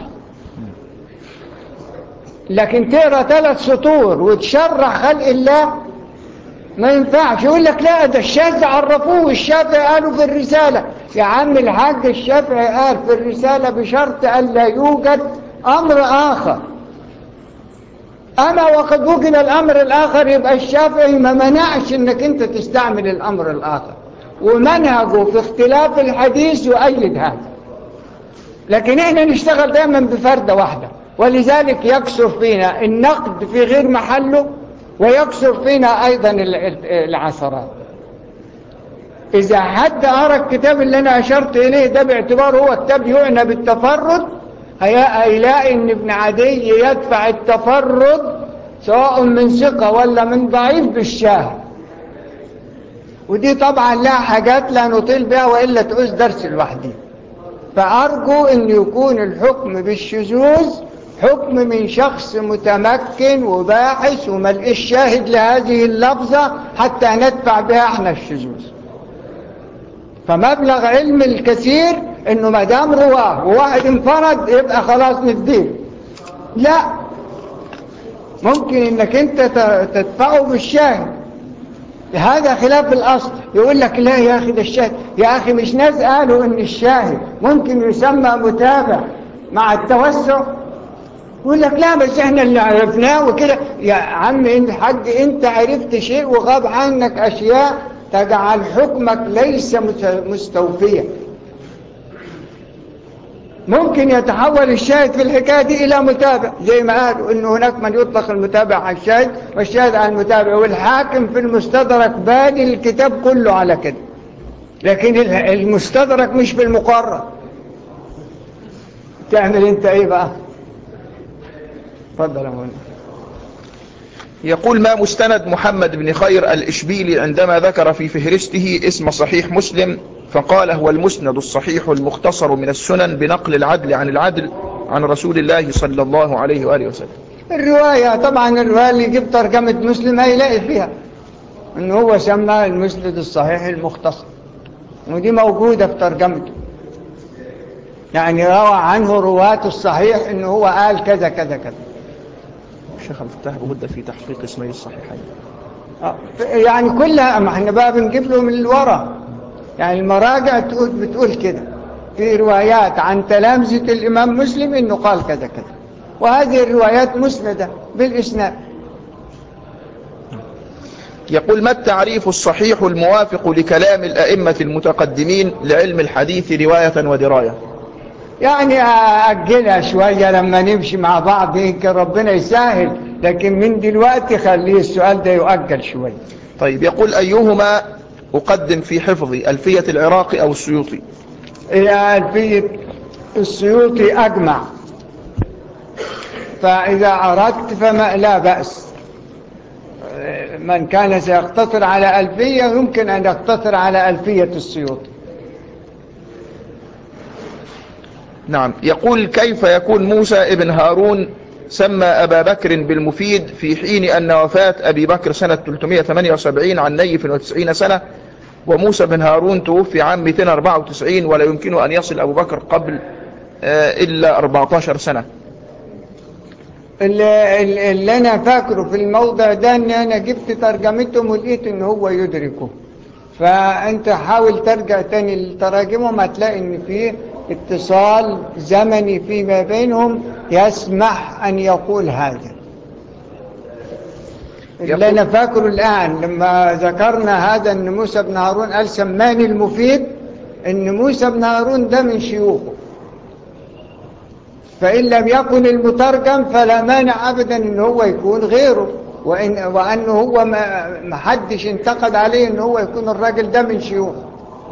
[SPEAKER 2] لكن تقرا ثلاث سطور وتشرح خلق الله ما ينفعش يقول لك لا ده الشاذ عرفوه والشافعي قالوا في الرسالة يا عم الحاج الشافعي قال في الرسالة بشرط أن لا يوجد أمر آخر أما وقد وجد الأمر الآخر يبقى الشافعي ما منعش أنك أنت تستعمل الأمر الآخر ومنهجه في اختلاف الحديث يؤيد هذا لكن احنا نشتغل دائما بفردة واحدة ولذلك يكثر فينا النقد في غير محله ويكثر فينا أيضا ال- ال- العثرات إذا حد قرأ الكتاب اللي أنا أشرت إليه ده باعتباره هو كتاب يعنى بالتفرد هي- هيلاقي إن ابن عدي يدفع التفرد سواء من ثقة ولا من ضعيف بالشاهد ودي طبعا لها حاجات لا نطيل بها وإلا تعوز درس لوحدي فأرجو أن يكون الحكم بالشذوذ حكم من شخص متمكن وباحث وملقيش شاهد لهذه اللفظة حتى ندفع بها احنا الشذوذ فمبلغ علم الكثير انه ما دام رواه وواحد انفرد يبقى خلاص نديه لا ممكن انك انت ت- تدفعه بالشاهد هذا خلاف الأصل يقول لك لا يا أخي ده الشاهد يا أخي مش ناس قالوا إن الشاهد ممكن يسمى متابع مع التوسع يقول لك لا بس احنا اللي عرفناه وكده يا عم انت حد انت عرفت شيء وغاب عنك أشياء تجعل حكمك ليس مت- مستوفيا ممكن يتحول الشاهد في الحكاية دي إلى متابع زي ما قالوا إنه هناك من يطلق المتابع على الشاهد والشاهد على المتابع والحاكم في المستدرك باني الكتاب كله على كده لكن ال- المستدرك مش في المقرر تعمل انت ايه بقى اتفضل يا مولانا
[SPEAKER 3] يقول ما مستند محمد بن خير الإشبيلي عندما ذكر في فهرسته اسم صحيح مسلم فقال هو المسند الصحيح المختصر من السنن بنقل العدل عن العدل عن رسول الله صلى الله عليه وآله وسلم
[SPEAKER 2] الرواية طبعا الرواية اللي يجيب ترجمة مسلم هيلاقي فيها ان هو سمى المسند الصحيح المختصر ودي موجودة في ترجمته يعني روى عنه رواة الصحيح انه هو قال كذا كذا كذا
[SPEAKER 3] الشيخ الفتاح بمدة في تحقيق اسمي الصحيحين
[SPEAKER 2] آه، يعني كلها ما احنا بقى بنجيب له من الورا يعني المراجع تقول بتقول كده في روايات عن تلامذة الإمام مسلم إنه قال كذا كذا وهذه الروايات مسندة بالإسناد
[SPEAKER 3] يقول ما التعريف الصحيح الموافق لكلام الأئمة المتقدمين لعلم الحديث رواية ودراية
[SPEAKER 2] يعني أأجلها شوية لما نمشي مع بعض يمكن ربنا يسهل لكن من دلوقتي خليه السؤال ده يؤجل شوية
[SPEAKER 3] طيب يقول أيهما أقدم في حفظي ألفية العراقي أو السيوطي
[SPEAKER 2] يا ألفية السيوطي أجمع فإذا أردت فما لا بأس من كان سيقتصر على ألفية يمكن أن يقتصر على ألفية السيوطي
[SPEAKER 3] نعم يقول كيف يكون موسى ابن هارون سمى أبا بكر بالمفيد في حين أن وفاة أبي بكر سنة 378 عن نيف وتسعين سنة وموسى بن هارون توفي عام 294 ولا يمكن أن يصل أبو بكر قبل آه، إلا 14 سنة
[SPEAKER 2] اللي, اللي أنا فاكره في الموضع ده أن أنا جبت ترجمتهم ولقيت أن هو يدركه فأنت حاول ترجع تاني لتراجمهم هتلاقي أن في اتصال زمني فيما بينهم يسمح أن يقول هذا اللي أنا فاكره الآن لما ذكرنا هذا أن موسى بن هارون قال سماني المفيد أن موسى بن هارون ده من شيوخه فإن لم يكن المترجم فلا مانع أبدا أن هو يكون غيره وإن وأنه هو ما حدش انتقد عليه أن هو يكون الراجل ده من شيوخه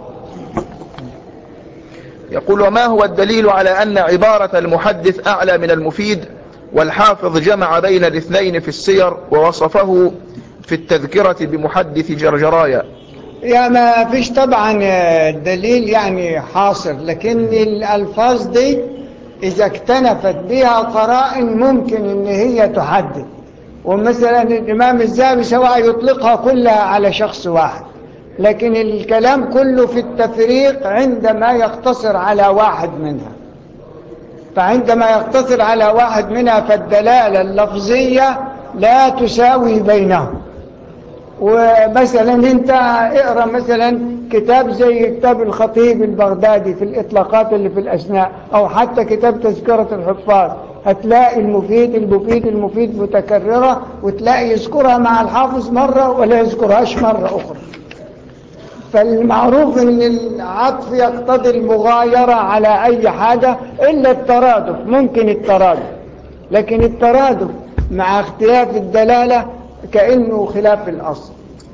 [SPEAKER 3] يقول وما هو الدليل على أن عبارة المحدث أعلى من المفيد والحافظ جمع بين الاثنين في السير ووصفه في التذكرة بمحدث جرجرايا
[SPEAKER 2] يا ما فيش طبعا دليل يعني حاصر لكن الألفاظ دي إذا اكتنفت بها قرائن ممكن ان هي تحدد ومثلا الإمام الزابي سواء يطلقها كلها على شخص واحد لكن الكلام كله في التفريق عندما يقتصر على واحد منها فعندما يقتصر على واحد منها فالدلالة اللفظية لا تساوي بينهم ومثلا انت اقرأ مثلا كتاب زي كتاب الخطيب البغدادي في الإطلاقات اللي في الأثناء أو حتى كتاب تذكرة الحفاظ هتلاقي المفيد المفيد المفيد متكررة وتلاقي يذكرها مع الحافظ مرة ولا يذكرهاش مرة أخرى فالمعروف ان العطف يقتضي المغايرة على اي حاجة الا الترادف ممكن الترادف لكن الترادف مع اختلاف الدلالة كأنه خلاف الاصل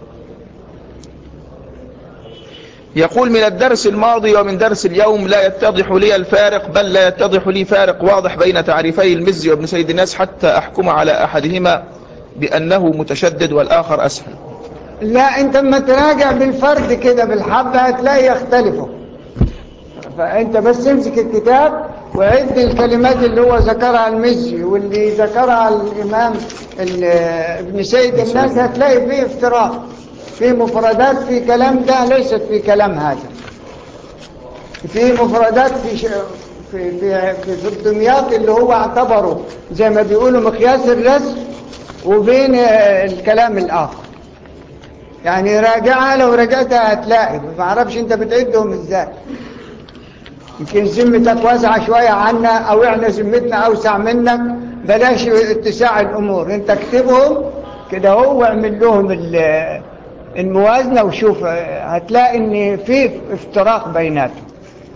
[SPEAKER 3] يقول من الدرس الماضي ومن درس اليوم لا يتضح لي الفارق بل لا يتضح لي فارق واضح بين تعريفي المزي وابن سيد الناس حتى أحكم على أحدهما بأنه متشدد والآخر أسهل
[SPEAKER 2] لا انت لما تراجع بالفرد كده بالحبة هتلاقي يختلفوا فانت بس امسك الكتاب وعد الكلمات اللي هو ذكرها المزي واللي ذكرها الامام ابن سيد الناس هتلاقي فيه افتراق في مفردات في كلام ده ليست في كلام هذا في مفردات في ش... في في في الدمياط اللي هو اعتبره زي ما بيقولوا مقياس الرسم وبين الكلام الاخر يعني راجعها لو رجعتها هتلاقي ما اعرفش انت بتعدهم ازاي يمكن ذمتك واسعه شويه عنا او احنا ذمتنا اوسع منك بلاش اتساع الامور انت اكتبهم كده هو اعمل لهم الموازنه وشوف هتلاقي ان في افتراق بيناتهم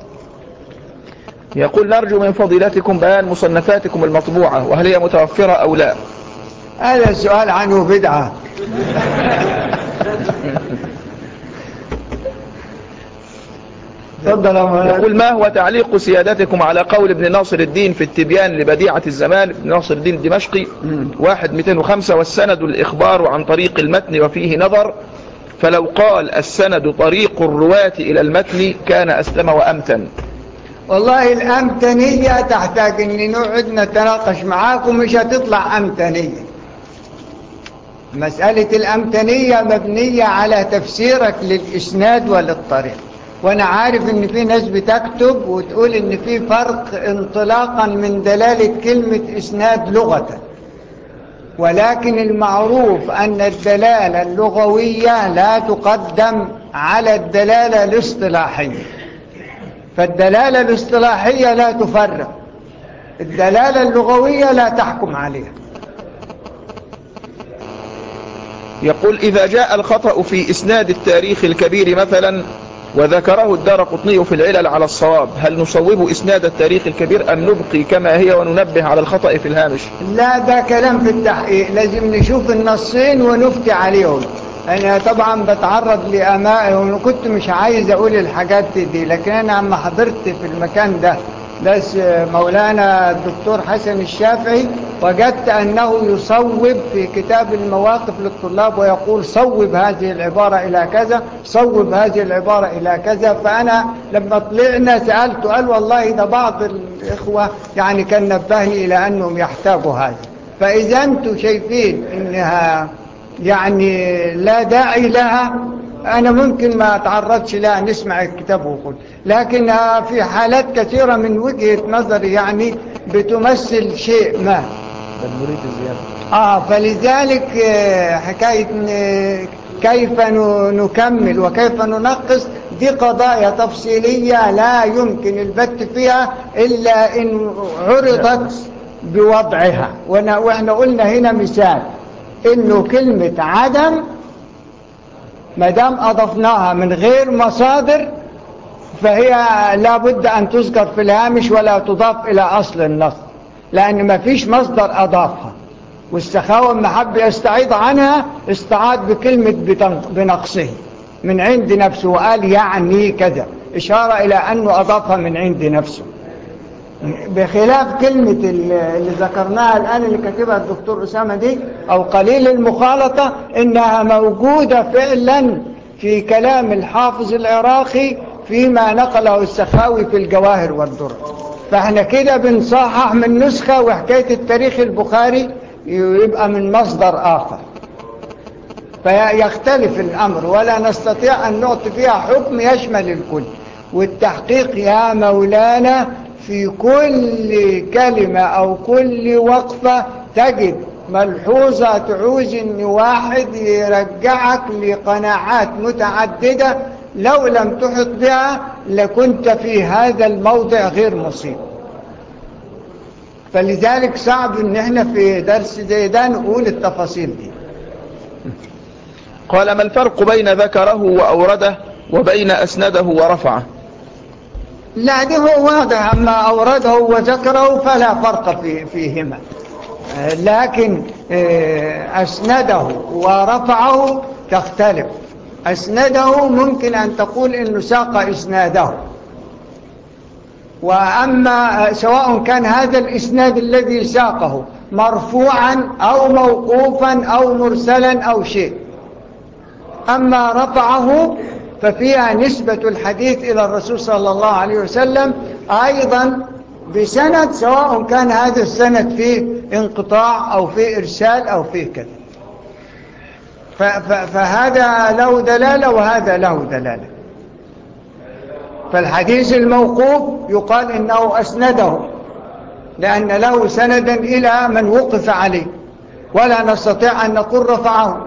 [SPEAKER 3] يقول نرجو من فضيلتكم بيان مصنفاتكم المطبوعة وهل هي متوفرة أو لا
[SPEAKER 2] هذا السؤال عنه بدعة تفضل
[SPEAKER 3] يقول ما هو تعليق سيادتكم على قول ابن ناصر الدين في التبيان لبديعة الزمان ابن ناصر الدين الدمشقي واحد 205 والسند الإخبار عن طريق المتن وفيه نظر فلو قال السند طريق الرواة إلى المتن كان أسلم وأمتن
[SPEAKER 2] والله الأمتنية تحتاج أن نقعد نتناقش معاكم مش هتطلع أمتنية مسألة الأمتنية مبنية على تفسيرك للإسناد وللطريق وأنا عارف أن في ناس بتكتب وتقول أن في فرق انطلاقا من دلالة كلمة إسناد لغة ولكن المعروف أن الدلالة اللغوية لا تقدم على الدلالة الاصطلاحية فالدلالة الاصطلاحية لا تفرق الدلالة اللغوية لا تحكم عليها
[SPEAKER 3] يقول إذا جاء الخطأ في إسناد التاريخ الكبير مثلا وذكره الدار قطني في العلل على الصواب هل نصوب إسناد التاريخ الكبير أم نبقي كما هي وننبه على الخطأ في الهامش
[SPEAKER 2] لا ده كلام في التحقيق لازم نشوف النصين ونفتي عليهم أنا طبعا بتعرض لأمائي وكنت مش عايز أقول الحاجات دي لكن أنا عم حضرت في المكان ده بس مولانا الدكتور حسن الشافعي وجدت أنه يصوب في كتاب المواقف للطلاب ويقول صوب هذه العبارة إلى كذا صوب هذه العبارة إلى كذا فأنا لما طلعنا سألت قال والله ده بعض الإخوة يعني كان نبهني إلى أنهم يحتاجوا هذا فإذا أنتم شايفين أنها يعني لا داعي لها أنا ممكن ما أتعرضش لها نسمع الكتاب وقل لكنها في حالات كثيرة من وجهة نظري يعني بتمثل شيء ما
[SPEAKER 3] بل نريد زيادة
[SPEAKER 2] آه فلذلك آه، حكاية ن- كيف ن- نكمل وكيف ننقص دي قضايا تفصيلية لا يمكن البت فيها إلا إن عرضت بوضعها وأنا- وإحنا قلنا هنا مثال إنه كلمة عدم ما دام أضفناها من غير مصادر فهي لابد أن تذكر في الهامش ولا تضاف إلى أصل النص لأن ما فيش مصدر أضافها والسخاوة لما حب يستعيض عنها استعاض بكلمة بتن- بنقصه من عند نفسه وقال يعني كذا إشارة إلى أنه أضافها من عند نفسه بخلاف كلمة ال- اللي ذكرناها الآن اللي كاتبها الدكتور أسامة دي أو قليل المخالطة إنها موجودة فعلا في كلام الحافظ العراقي فيما نقله السخاوي في الجواهر والدرر فاحنا كده بنصحح من نسخة وحكاية التاريخ البخاري يبقى من مصدر آخر فيختلف الأمر ولا نستطيع أن نعطي فيها حكم يشمل الكل والتحقيق يا مولانا في كل كلمة أو كل وقفة تجد ملحوظة تعوز أن واحد يرجعك لقناعات متعددة لو لم تحط بها لكنت في هذا الموضع غير مصيب فلذلك صعب ان احنا في درس زي ده نقول التفاصيل دي
[SPEAKER 3] قال ما الفرق بين ذكره وأورده وبين أسنده ورفعه
[SPEAKER 2] لا ده هو واضح أما أورده وذكره فلا فرق في فيهما آه، لكن آه، أسنده ورفعه تختلف أسنده ممكن أن تقول إنه ساق إسناده وأما آه، سواء كان هذا الإسناد الذي ساقه مرفوعا أو موقوفا أو مرسلا أو شيء أما رفعه ففيها نسبة الحديث إلى الرسول صلى الله عليه وسلم أيضا بسند سواء كان هذا السند فيه انقطاع أو فيه إرسال أو فيه كذا ف- ف- فهذا له دلالة وهذا له دلالة فالحديث الموقوف يقال إنه أسنده لأن له سندا إلى من وقف عليه ولا نستطيع أن نقول رفعه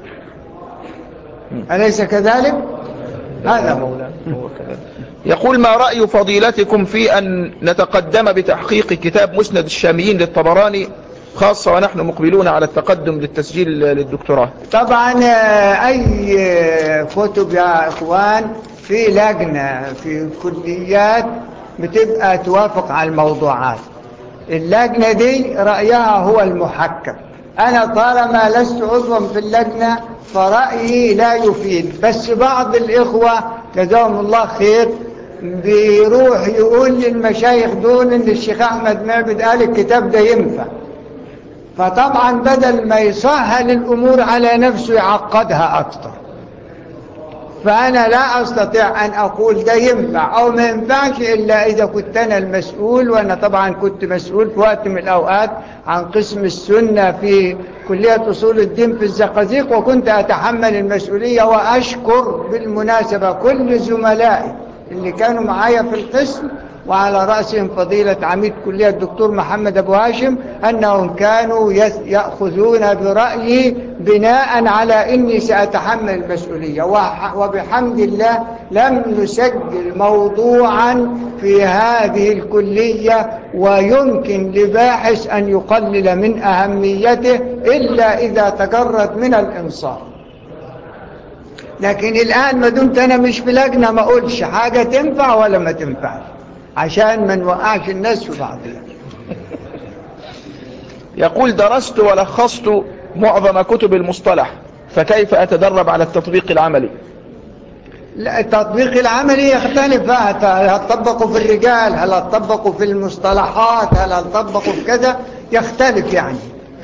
[SPEAKER 2] أليس كذلك؟ هذا هو
[SPEAKER 3] يقول ما رأي فضيلتكم في أن نتقدم بتحقيق كتاب مسند الشاميين للطبراني خاصة ونحن مقبلون على التقدم للتسجيل للدكتوراه
[SPEAKER 2] طبعا آه، أي آه، كتب يا إخوان في لجنة في كليات بتبقى توافق على الموضوعات اللجنة دي رأيها هو المحكم أنا طالما لست عضوا في اللجنة فرأيي لا يفيد بس بعض الإخوة جزاهم الله خير بيروح يقول للمشايخ دول إن الشيخ أحمد معبد قال الكتاب ده ينفع فطبعا بدل ما يسهل الأمور على نفسه يعقدها أكثر فأنا لا أستطيع أن أقول ده ينفع أو ما ينفعش إلا إذا كنت أنا المسؤول وأنا طبعا كنت مسؤول في وقت من الأوقات عن قسم السنة في كلية أصول الدين في الزقازيق وكنت أتحمل المسؤولية وأشكر بالمناسبة كل زملائي اللي كانوا معايا في القسم وعلى رأسهم فضيلة عميد كلية الدكتور محمد أبو هاشم أنهم كانوا يس- يأخذون برأيي بناء على أني سأتحمل المسؤولية وح- وبحمد الله لم نسجل موضوعا في هذه الكلية ويمكن لباحث أن يقلل من أهميته إلا إذا تجرد من الإنصاف لكن الآن ما دمت أنا مش في لجنة ما أقولش حاجة تنفع ولا ما تنفعش عشان ما نوقعش الناس في بعضها
[SPEAKER 3] يقول درست ولخصت معظم كتب المصطلح فكيف أتدرب على التطبيق العملي
[SPEAKER 2] لا التطبيق العملي يختلف هل هتطبقوا في الرجال هل هتطبقوا في المصطلحات هل هتطبقوا في كذا يختلف يعني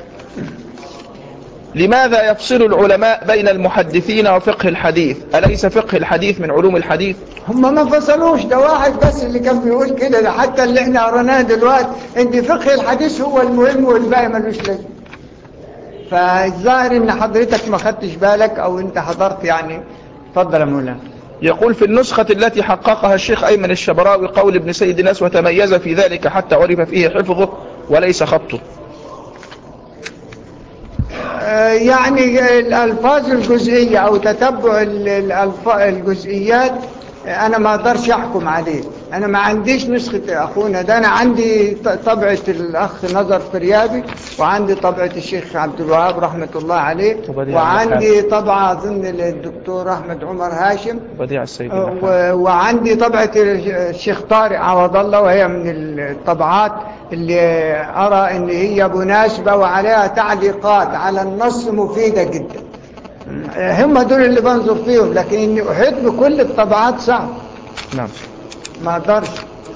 [SPEAKER 3] لماذا يفصل العلماء بين المحدثين وفقه الحديث أليس فقه الحديث من علوم الحديث
[SPEAKER 2] هم ما فصلوش ده واحد بس اللي كان بيقول كده ده حتى اللي احنا قرناه دلوقتي ان فقه الحديث هو المهم والباقي ملوش لازمه فالظاهر ان حضرتك ما خدتش بالك او انت حضرت يعني اتفضل يا مولانا
[SPEAKER 3] يقول في النسخة التي حققها الشيخ أيمن الشبراوي قول ابن سيد ناس وتميز في ذلك حتى عرف فيه حفظه وليس خطه
[SPEAKER 2] آه، يعني الألفاظ الجزئية أو تتبع ال- الألف- الجزئيات آه، أنا ما أقدرش أحكم عليه أنا ما عنديش نسخة أخونا ده أنا عندي ط- طبعة الأخ نظر فريابي وعندي طبعة الشيخ عبد الوهاب رحمة الله عليه
[SPEAKER 3] وبديع
[SPEAKER 2] وعندي طبعة أظن للدكتور أحمد عمر هاشم
[SPEAKER 3] بديع السيد
[SPEAKER 2] آه، و- وعندي طبعة الشيخ طارق عوض الله وهي من الطبعات اللي أرى إن هي مناسبة وعليها تعليقات على النص مفيدة جدا آه، هم دول اللي بنظر فيهم لكن إني أحيط بكل الطبعات صعب
[SPEAKER 3] نعم
[SPEAKER 2] ما أقدرش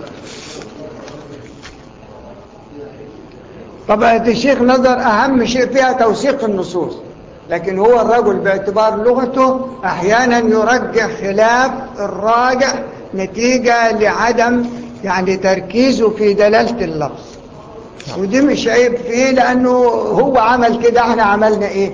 [SPEAKER 2] طبعا الشيخ نظر أهم شيء فيها توثيق النصوص لكن هو الرجل باعتبار لغته أحيانا يرجح خلاف الراجع نتيجة لعدم يعني تركيزه في دلالة اللفظ ودي مش عيب فيه لأنه هو عمل كده احنا عملنا ايه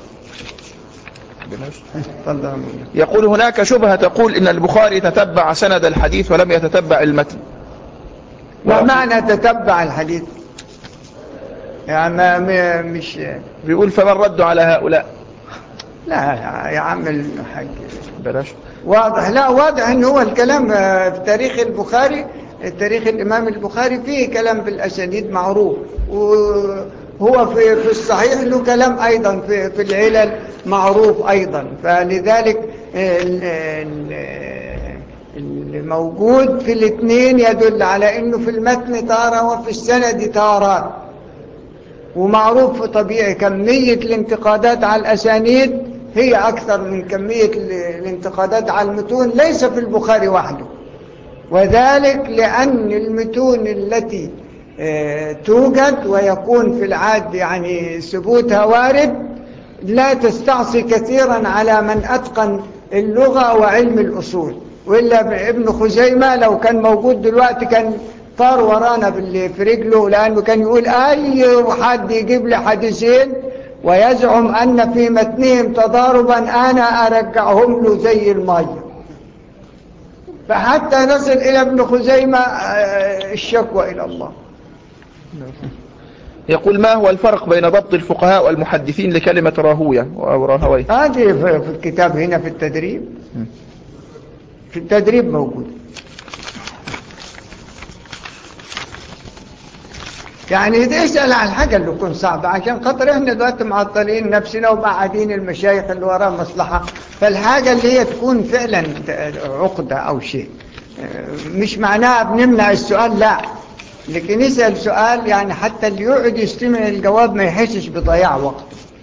[SPEAKER 2] اتفضل يا مولانا.
[SPEAKER 3] يقول هناك شبهة تقول إن البخاري تتبع سند الحديث ولم يتتبع المتن
[SPEAKER 2] ما معنى تتبع الحديث يعني ما ما- مش
[SPEAKER 3] بيقول فمن رد على هؤلاء
[SPEAKER 2] لا يا- يا عم الحاج
[SPEAKER 3] بلاش
[SPEAKER 2] واضح لا واضح ان هو الكلام آه، في تاريخ البخاري تاريخ الامام البخاري فيه كلام بالاسانيد معروف وهو في في الصحيح له كلام ايضا في في العلل معروف ايضا فلذلك ال- ال- الموجود في الاثنين يدل على انه في المتن تاره وفي السند تارات ومعروف طبيعي كمية الانتقادات على الأسانيد هي أكثر من كمية ال- الانتقادات على المتون ليس في البخاري وحده وذلك لأن المتون التي آه، توجد ويكون في العاد يعني ثبوتها وارد لا تستعصي كثيرا على من أتقن اللغة وعلم الأصول وإلا ابن خزيمة لو كان موجود دلوقتي كان طار ورانا باللي في رجله لأنه كان يقول أي حد يجيب لي حديثين ويزعم أن في متنهم تضاربا أنا أرجعهم له زي المية فحتى نصل إلى ابن خزيمة آه، الشكوى إلى الله
[SPEAKER 3] يقول ما هو الفرق بين ضبط الفقهاء والمحدثين لكلمة راهوية أو راهوي
[SPEAKER 2] هذه في في الكتاب هنا في التدريب في التدريب موجود يعني إذا اسأل عن حاجة اللي تكون صعبة عشان خاطر احنا دلوقتي معطلين نفسنا وبعدين المشايخ اللي وراها مصلحة فالحاجة اللي هي تكون فعلا عقدة أو شيء مش معناها بنمنع السؤال لا لكن يسأل سؤال يعني حتى اللي يقعد يستمع الجواب ما يحسش بضياع وقت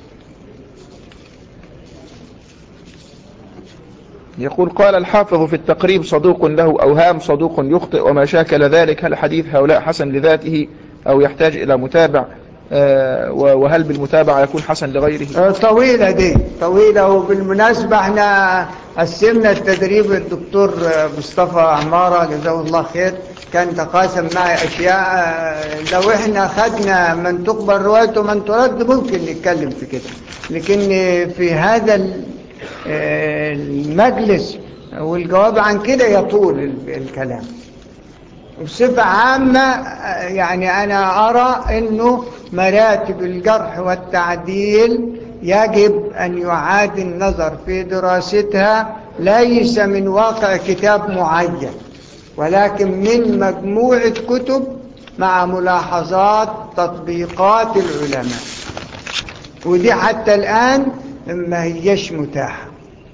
[SPEAKER 3] يقول قال الحافظ في التقريب صدوق له أوهام صدوق يخطئ وما شاكل ذلك هل حديث هؤلاء حسن لذاته أو يحتاج إلى متابع آه، وهل بالمتابعة يكون حسن لغيره
[SPEAKER 2] آه، طويلة دي طويلة وبالمناسبة احنا قسمنا التدريب الدكتور آه، مصطفى عمارة جزاه الله خير كان تقاسم معي أشياء آه، لو احنا خدنا من تقبل روايته من ترد ممكن نتكلم في كده لكن في هذا ال- آه، المجلس والجواب عن كده يطول ال- الكلام بصفة عامة آه، يعني أنا أرى أنه مراتب الجرح والتعديل يجب أن يعاد النظر في دراستها ليس من واقع كتاب معين ولكن من مجموعة كتب مع ملاحظات تطبيقات العلماء ودي حتى الآن ما هيش متاحة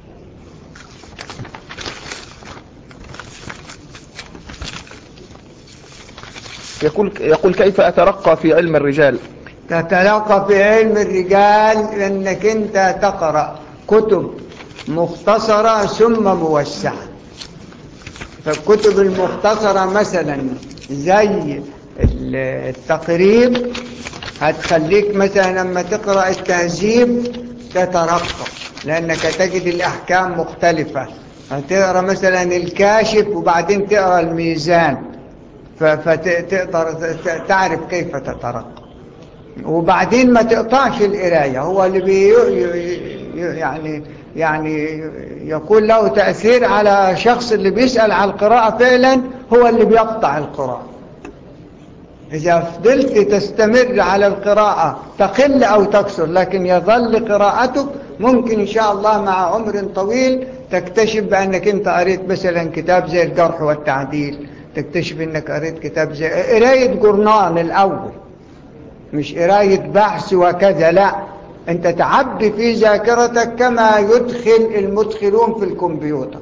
[SPEAKER 3] يقول, يقول كيف أترقى في علم الرجال
[SPEAKER 2] تتلقى في علم الرجال أنك أنت تقرأ كتب مختصرة ثم موسعة فالكتب المختصرة مثلا زي التقريب هتخليك مثلا لما تقرأ التهذيب تترقب لأنك تجد الأحكام مختلفة هتقرأ مثلا الكاشف وبعدين تقرأ الميزان فتقدر تعرف كيف تترقب وبعدين ما تقطعش القراية هو اللي بي يعني يعني يكون له تأثير على شخص اللي بيسأل على القراءة فعلا هو اللي بيقطع القراءة إذا فضلت تستمر على القراءة تقل أو تكسر لكن يظل قراءتك ممكن إن شاء الله مع عمر طويل تكتشف بأنك أنت قريت مثلا كتاب زي الجرح والتعديل تكتشف أنك قريت كتاب زي قراية جورنال الأول مش قراية بحث وكذا لا أنت تعبي في ذاكرتك كما يدخل المدخلون في الكمبيوتر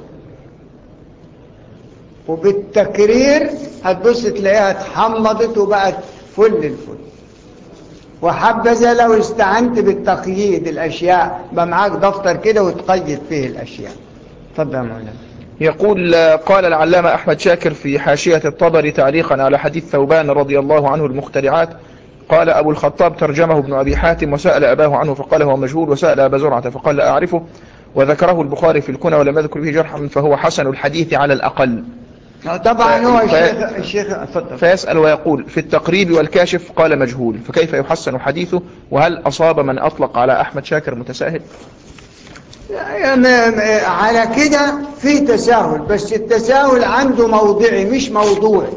[SPEAKER 2] وبالتكرير هتبص تلاقيها اتحمضت وبقت فل الفل وحبذا لو استعنت بالتقييد الأشياء بقى معاك دفتر كده وتقيد فيه الأشياء تفضل يا مولانا
[SPEAKER 3] يقول قال العلامة أحمد شاكر في حاشية الطبري تعليقا على حديث ثوبان رضي الله عنه المخترعات قال أبو الخطاب ترجمه ابن أبي حاتم وسأل أباه عنه فقال هو مجهول وسأل أبا زرعة فقال لا أعرفه وذكره البخاري في الكنى ولم يذكر فيه جرحا فهو حسن الحديث على الأقل
[SPEAKER 2] طبعا هو الشيخ الشيخ اتفضل
[SPEAKER 3] فيسأل ويقول في التقريب والكاشف قال مجهول فكيف يحسن حديثه وهل أصاب من أطلق على أحمد شاكر متساهل
[SPEAKER 2] على كده في تساهل بس التساهل عنده موضعي مش موضوعي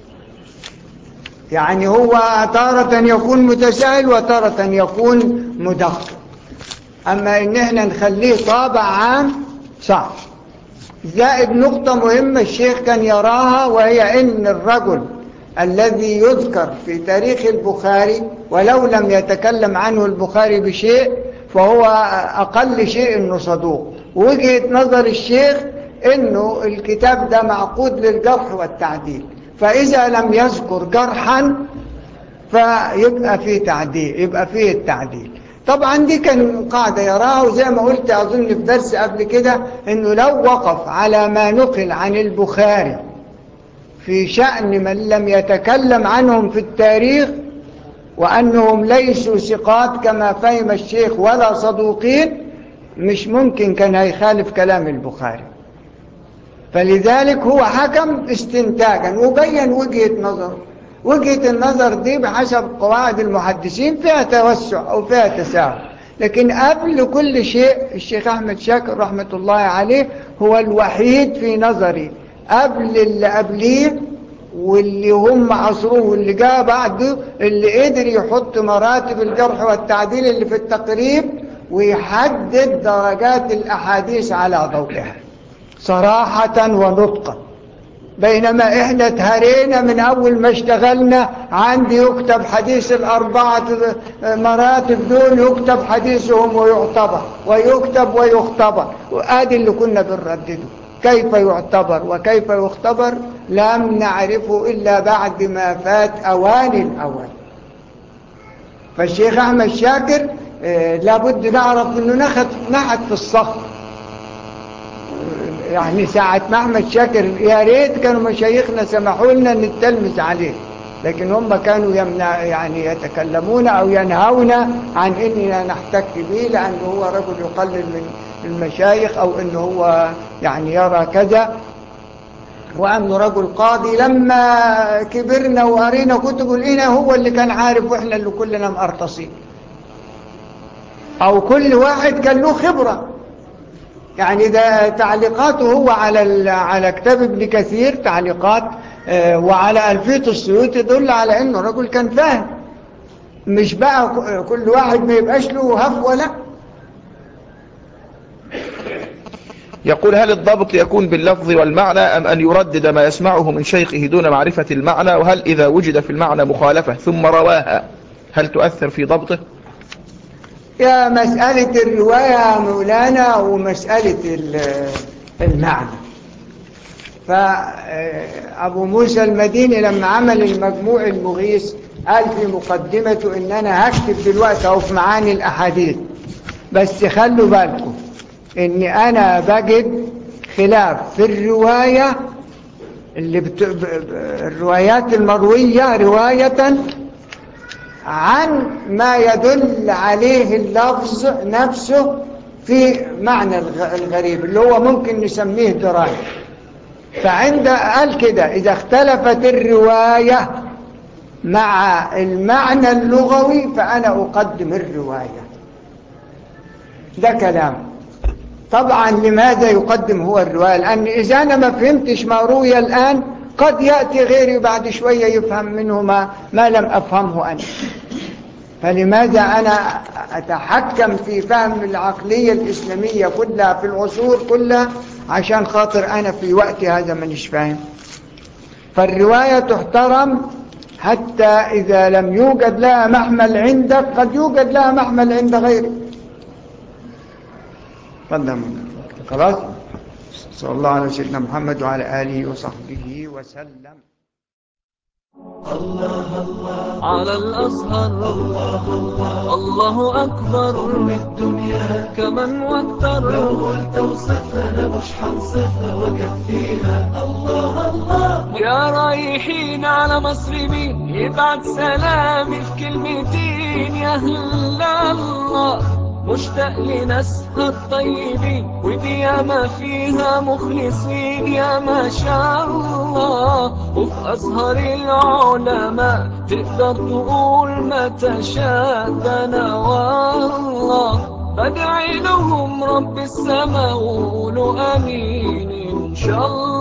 [SPEAKER 2] يعني هو تارة يكون متساهل وتارة يكون مدقق أما إن احنا نخليه طابع عام صعب زائد نقطة مهمة الشيخ كان يراها وهي إن الرجل الذي يذكر في تاريخ البخاري ولو لم يتكلم عنه البخاري بشيء فهو أقل شيء إنه صدوق وجهة نظر الشيخ إنه الكتاب ده معقود للجرح والتعديل فإذا لم يذكر جرحا فيبقى فيه تعديل يبقى فيه التعديل طبعا دي كان قاعدة يراها وزي ما قلت أظن في درس قبل كده إنه لو وقف على ما نقل عن البخاري في شأن من لم يتكلم عنهم في التاريخ وأنهم ليسوا ثقات كما فهم الشيخ ولا صدوقين مش ممكن كان هيخالف كلام البخاري فلذلك هو حكم استنتاجا وبين وجهة نظر وجهة النظر دي بحسب قواعد المحدثين فيها توسع أو فيها تساهل لكن قبل كل شيء الشيخ أحمد شاكر رحمة الله عليه هو الوحيد في نظري قبل اللي قبليه واللي هم عصروه واللي جاء بعده اللي قدر يحط مراتب الجرح والتعديل اللي في التقريب ويحدد درجات الأحاديث على ضوئها صراحة ونطقا بينما احنا اتهرينا من اول ما اشتغلنا عندي يكتب حديث الاربعة مراتب دول يكتب حديثهم ويعتبر ويكتب ويختبر وادي اللي كنا بنردده كيف يعتبر وكيف يختبر لم نعرفه الا بعد ما فات اوان الاوان فالشيخ احمد شاكر اه لابد نعرف انه نحت, نحت في الصخر يعني ساعة ما أحمد شاكر يا ريت كانوا مشايخنا سمحوا لنا نتلمس عليه لكن هم كانوا يمنع يعني يتكلمون أو ينهون عن إننا نحتك به لأنه هو رجل يقلل من المشايخ أو إنه هو يعني يرى كذا وأنه رجل قاضي لما كبرنا وقرينا كتب لقينا هو اللي كان عارف وإحنا اللي كلنا مقرطصين أو كل واحد كان له خبرة يعني ده تعليقاته هو على على كتاب ابن كثير تعليقات آه وعلى ألفية السيوط يدل على انه رجل كان فاهم مش بقى كل واحد ما يبقاش له هفوة لا
[SPEAKER 3] يقول هل الضبط يكون باللفظ والمعنى أم أن يردد ما يسمعه من شيخه دون معرفة المعنى وهل إذا وجد في المعنى مخالفة ثم رواها هل تؤثر في ضبطه
[SPEAKER 2] يا مسألة الرواية مولانا ومسألة المعنى فأبو موسى المديني لما عمل المجموع المغيث قال في مقدمته إن أنا هكتب دلوقتي أو في معاني الأحاديث بس خلوا بالكم إن أنا بجد خلاف في الرواية اللي بت... الروايات المروية رواية عن ما يدل عليه اللفظ نفسه في معنى الغ- الغريب اللي هو ممكن نسميه دراية فعند قال كده إذا اختلفت الرواية مع المعنى اللغوي فأنا أقدم الرواية ده كلام طبعا لماذا يقدم هو الرواية لأن إذا أنا ما فهمتش ما روي الآن قد يأتي غيري بعد شوية يفهم منه ما, ما لم أفهمه أنا فلماذا أنا أتحكم في فهم العقلية الإسلامية كلها في العصور كلها عشان خاطر أنا في وقت هذا مانيش فاهم فالرواية تحترم حتى إذا لم يوجد لها محمل عندك قد يوجد لها محمل عند غيرك تفضل خلاص صلى الله على سيدنا محمد وعلى آله وصحبه وسلم
[SPEAKER 4] على الأزهر الله أكبر من الدنيا كمن وتر لو قلت وصفنا مش حنصفها وكفيها الله الله يا رايحين على مصر مين يبعت سلامي في كلمتين يا هلا الله مشتاق لناسها الطيبين ودي ياما فيها مخلصين يا ما شاء الله وفي أزهر العلماء تقدر تقول ما تشاء ده أنا والله بدعي لهم رب السماء وقولوا آمين إن شاء الله